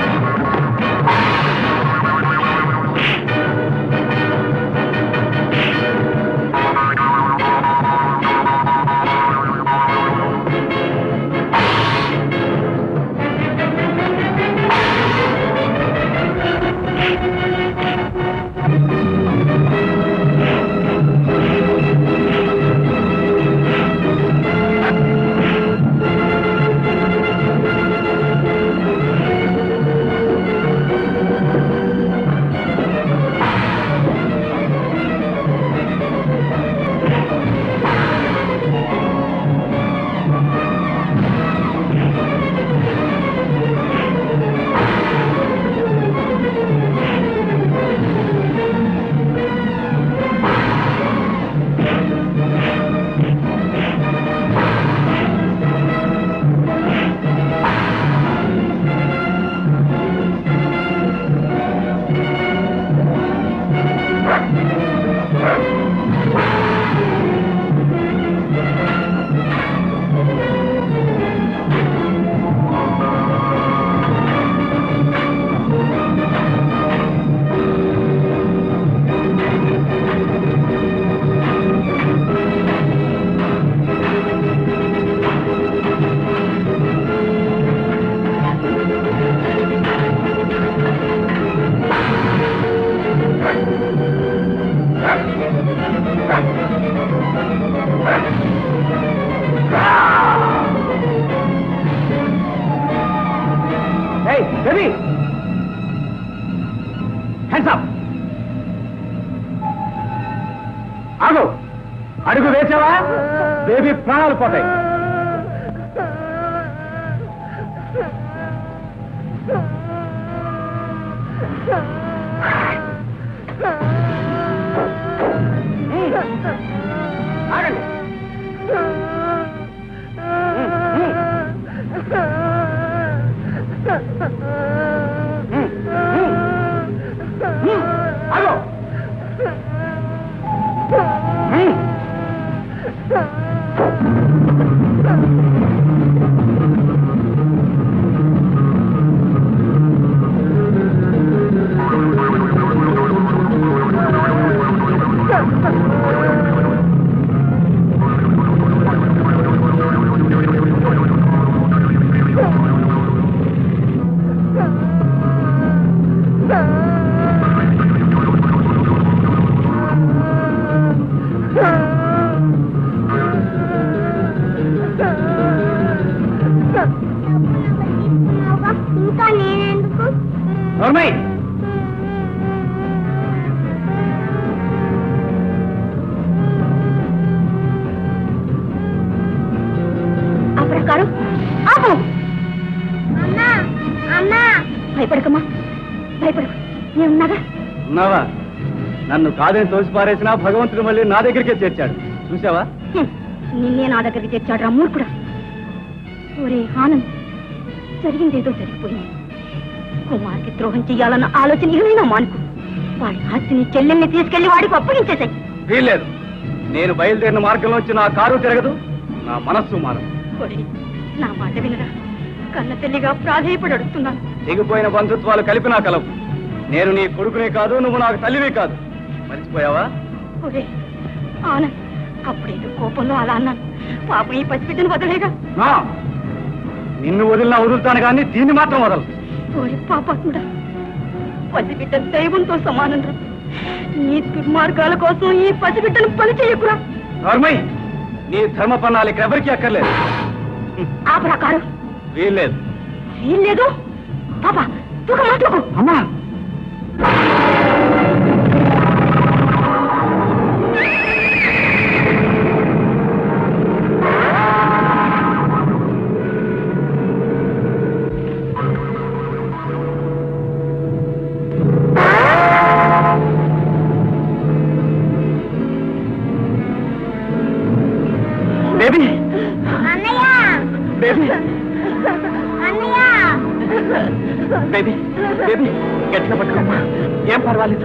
Hey, baby! Hands up! ఆగు అడుగు వేసావా బేబీ ప్రాణాలు పోతాయి ఆగండి ఆగు ఇంకా నేనెందుకు నోర్మై ఆ ప్రకారం ఆపు అమ్మా అమ్మా భయపడకమ్మా భయపడకు నేనున్నాగా ఉన్నావా నన్ను కాదని తోసి పారేసినా భగవంతుడు మళ్ళీ నా దగ్గరికే చేర్చాడు చూసావా హ్మ్. నిన్నే నా దగ్గరికి తెచ్చాడు రా మూర్ఖుడా ఒరే ఆనంద్ జరిగిందేదో జరిగిపోయింది కుమార్కి ద్రోహం చెయ్యాలన్న ఆలోచన ఏమైనా మానుకు వాడి ఆస్తిని చెల్లెల్ని తీసుకెళ్లి వాడికి అప్పగించేశాయి వీల్లేదు నేను బయలుదేరిన మార్గంలోంచి నా కారు తిరగదు నా మనస్సు మారదు ఒరే నా మాట వినరా కన్న తల్లిగా ప్రాధేయపడి అడుగుతున్నాను తెగిపోయిన బంధుత్వాలు కలిపి నా కలవు నేను నీ కొడుకునే కాదు నువ్వు నాకు తల్లివి కాదు మర్చిపోయావా ఒరే ఆనంద్ అప్పుడేదో కోపంలో అలా అన్నాను పాపం ఈ పసిబిడ్డను వదలేగా నా నిన్ను వదిలినా వదులుతాను కానీ దీన్ని మాత్రం వదలు ఓరి పాపాత్ముడా పసిబిడ్డ దైవంతో సమానం రా నీ దుర్మార్గాల కోసం ఈ పసిబిడ్డను పని చేయకురా నోర్మయ్ నీ ధర్మ పన్నాలకి ఎవరికీ అక్కర్లేదు ఆ ప్రకారం వీల్లేదు ఏం లేదు పాపా తూక మాట్లాడు అమ్మా బేబీ అన్నయ్య బేబీ అన్నయ్య బేబీ బేబీ గట్టిగా పట్టుకోమ్మా ఏం పర్వాలేదు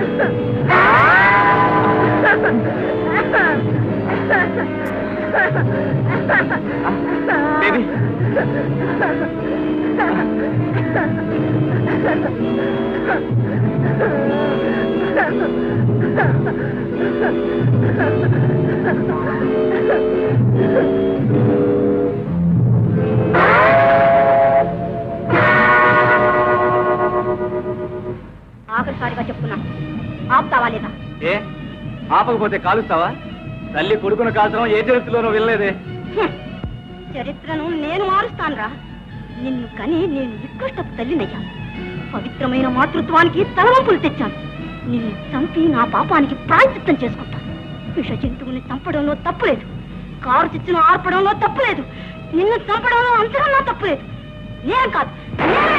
బేబీ ఆఖరిసారిగా చెప్తున్నాను ఆపుతావా లేదా ఏ ఆపకపోతే కాలుస్తావా తల్లి కొడుకును కాల్చడం ఏ చరిత్రలోనూ వినలేదే హ్మ్. చరిత్రను నేను మారుస్తానురా నిన్ను కని నేను నికృష్టపు తల్లినయ్యాను పవిత్రమైన మాతృత్వానికి తలవంపులు తెచ్చాను నిన్ను చంపి నా పాపానికి ప్రాయశ్చిత్తం చేసుకుంటాను విష జంతువుని చంపడంలో తప్పులేదు కారు చిచ్చును ఆర్పడంలో తప్పులేదు నిన్ను చంపడంలో అంతరంలో తప్పులేదు నేను కాదు నేనే!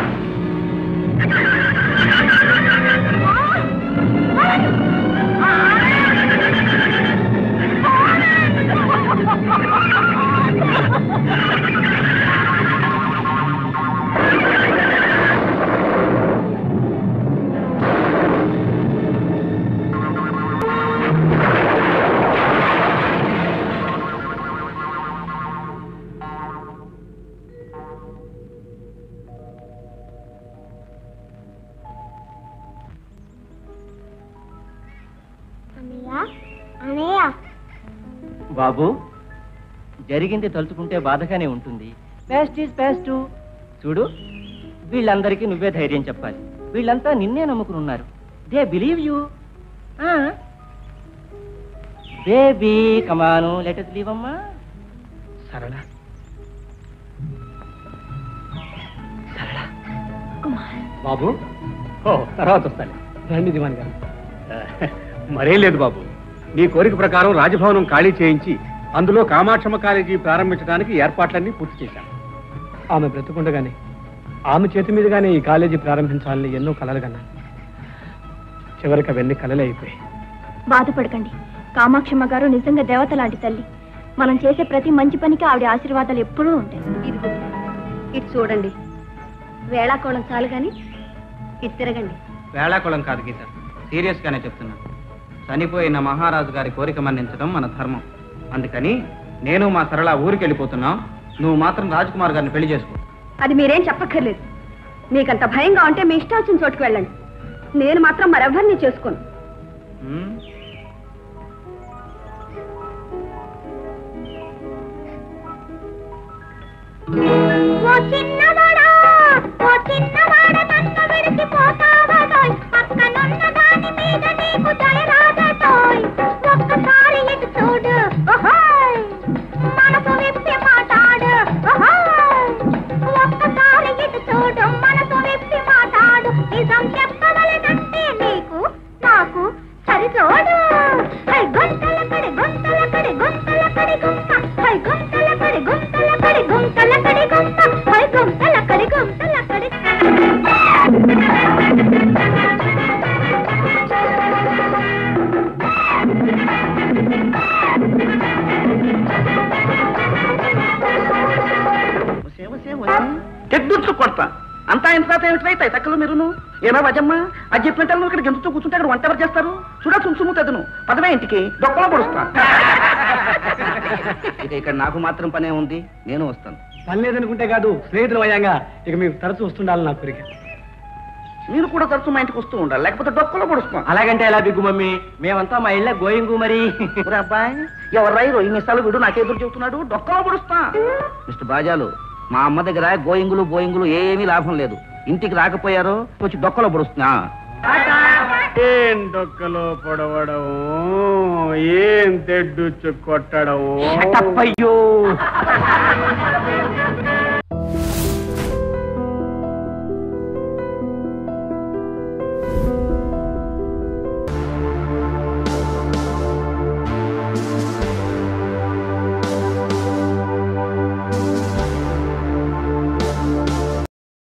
అన్నయ్య అన్నయ్య బాబు జరిగింది తలుచుకుంటే బాధగానే ఉంటుంది పేస్ట్ ఈజ్ పేస్ట్ చూడు వీళ్ళందరికీ నువ్వే ధైర్యం చెప్పాలి వీళ్ళంతా నిన్నే నమ్ముకుని ఉన్నారు they believe you baby come on letter leave అమ్మా సరళ బాబు ఓ తర్వాత వస్తాను రండి దివాన్ గారు మరేం లేదు బాబు నీ కోరిక ప్రకారం రాజభవనం ఖాళీ చేయించి అందులో కామాక్షమ్మ కాలేజీ ప్రారంభించడానికి ఏర్పాట్లన్నీ పూర్తి చేశాను ఆమె బ్రతుకుండగానే ఆమె చేతి మీదుగానే ఈ కాలేజీ ప్రారంభించాలని ఎన్నో కలలు కన్నాను చివరికి అవన్నీ కలలే అయిపోయాయి బాధపడకండి కామాక్షమ్మ గారు నిజంగా దేవత లాంటి తల్లి మనం చేసే ప్రతి మంచి పనికి ఆవిడ ఆశీర్వాదాలు ఎప్పుడూ ఉంటాయి ఇదిగో ఇటు చూడండి వేళాకోళం చాలు కానీ ఇటు తిరగండి వేళాకుళం కాదు గీత సీరియస్ గానే చెప్తున్నా చనిపోయిన మహారాజు గారి కోరిక మన్నించడం మన ధర్మం అందుకని నేను మా సరళ ఊరికి వెళ్ళిపోతున్నాం నువ్వు మాత్రం రాజ్కుమార్ గారిని పెళ్లి చేసుకో అది మీరేం చెప్పక్కర్లేదు మీకంత భయంగా ఉంటే మీ ఇష్టం వచ్చిన చోటుకు వెళ్ళండి నేను మాత్రం మరెవరిని చేసుకోను ఉమ్, ఓ చిన్నవాడా ఓ చిన్నవాడ నన్ను విడిచిపోతావటోయ్ పక్కనున్న దాని మీద నీకు దయ రాదటోయ్ ఒక్కసారి ఇటు చూడు ఓహోయ్ మనసు విప్పి మాట్లాడు ఓహోయ్ ఒక్కసారి ఇటు చూడు మనసు విప్పి మాట్లాడు నిజం చెప్పవలనంటే నీకు నాకు సరిచోడు హై గుంతల కడి గుంతల కడి గుంతల కడి గుంత హై గుంతల కడి గుంతల కడి గుంతల కడి గుంత హై గుంతల కడి గుంతల కడి తెడ్డుచ్చు కొడతా అంతా ఇంత తర్వాత ఏమిటైతే తక్కలు మీరును ఏనా వజమ్మ అది చెప్పినట్టు నువ్వు ఇక్కడ గెంతుతూ కూర్చుంటే అక్కడ వంట ఎవరు చేస్తారు చూడ సుమ్సుము తెదును పదవే ఇంటికి డొక్కలో పొడుస్తా ఇక ఇక్కడ నాకు మాత్రం పనే ఉంది నేను వస్తాను పని లేదనుకుంటే కాదు స్నేహితులు అయ్యాంగా ఇక మీకు తరచూ వస్తుండాలి నా కోరిక మీరు కూడా తరచు మా ఇంటికి వస్తూ ఉండాలి లేకపోతే డొక్కలో పొడుస్తాం అలాగంటే ఎలా బిగ్గు మమ్మీ మేమంతా మా ఇళ్ళ గోయింగు మరి ఒరే అబ్బాయి ఎవరు రైరు ఇన్నిసార్లు వీడు నాకు ఎదురు చెబుతున్నాడు డొక్కలో పొడుస్తా మిస్టర్ బాజాలు మా అమ్మ దగ్గర గోయింగులు బోయింగులు ఏమీ లాభం లేదు ఇంటికి రాకపోయారో వచ్చి డొక్కలో పొడుస్తున్నా ఏం డొక్కలో పొడవడం ఏం తెడ్డుచ్చు కొట్టడం అయ్యో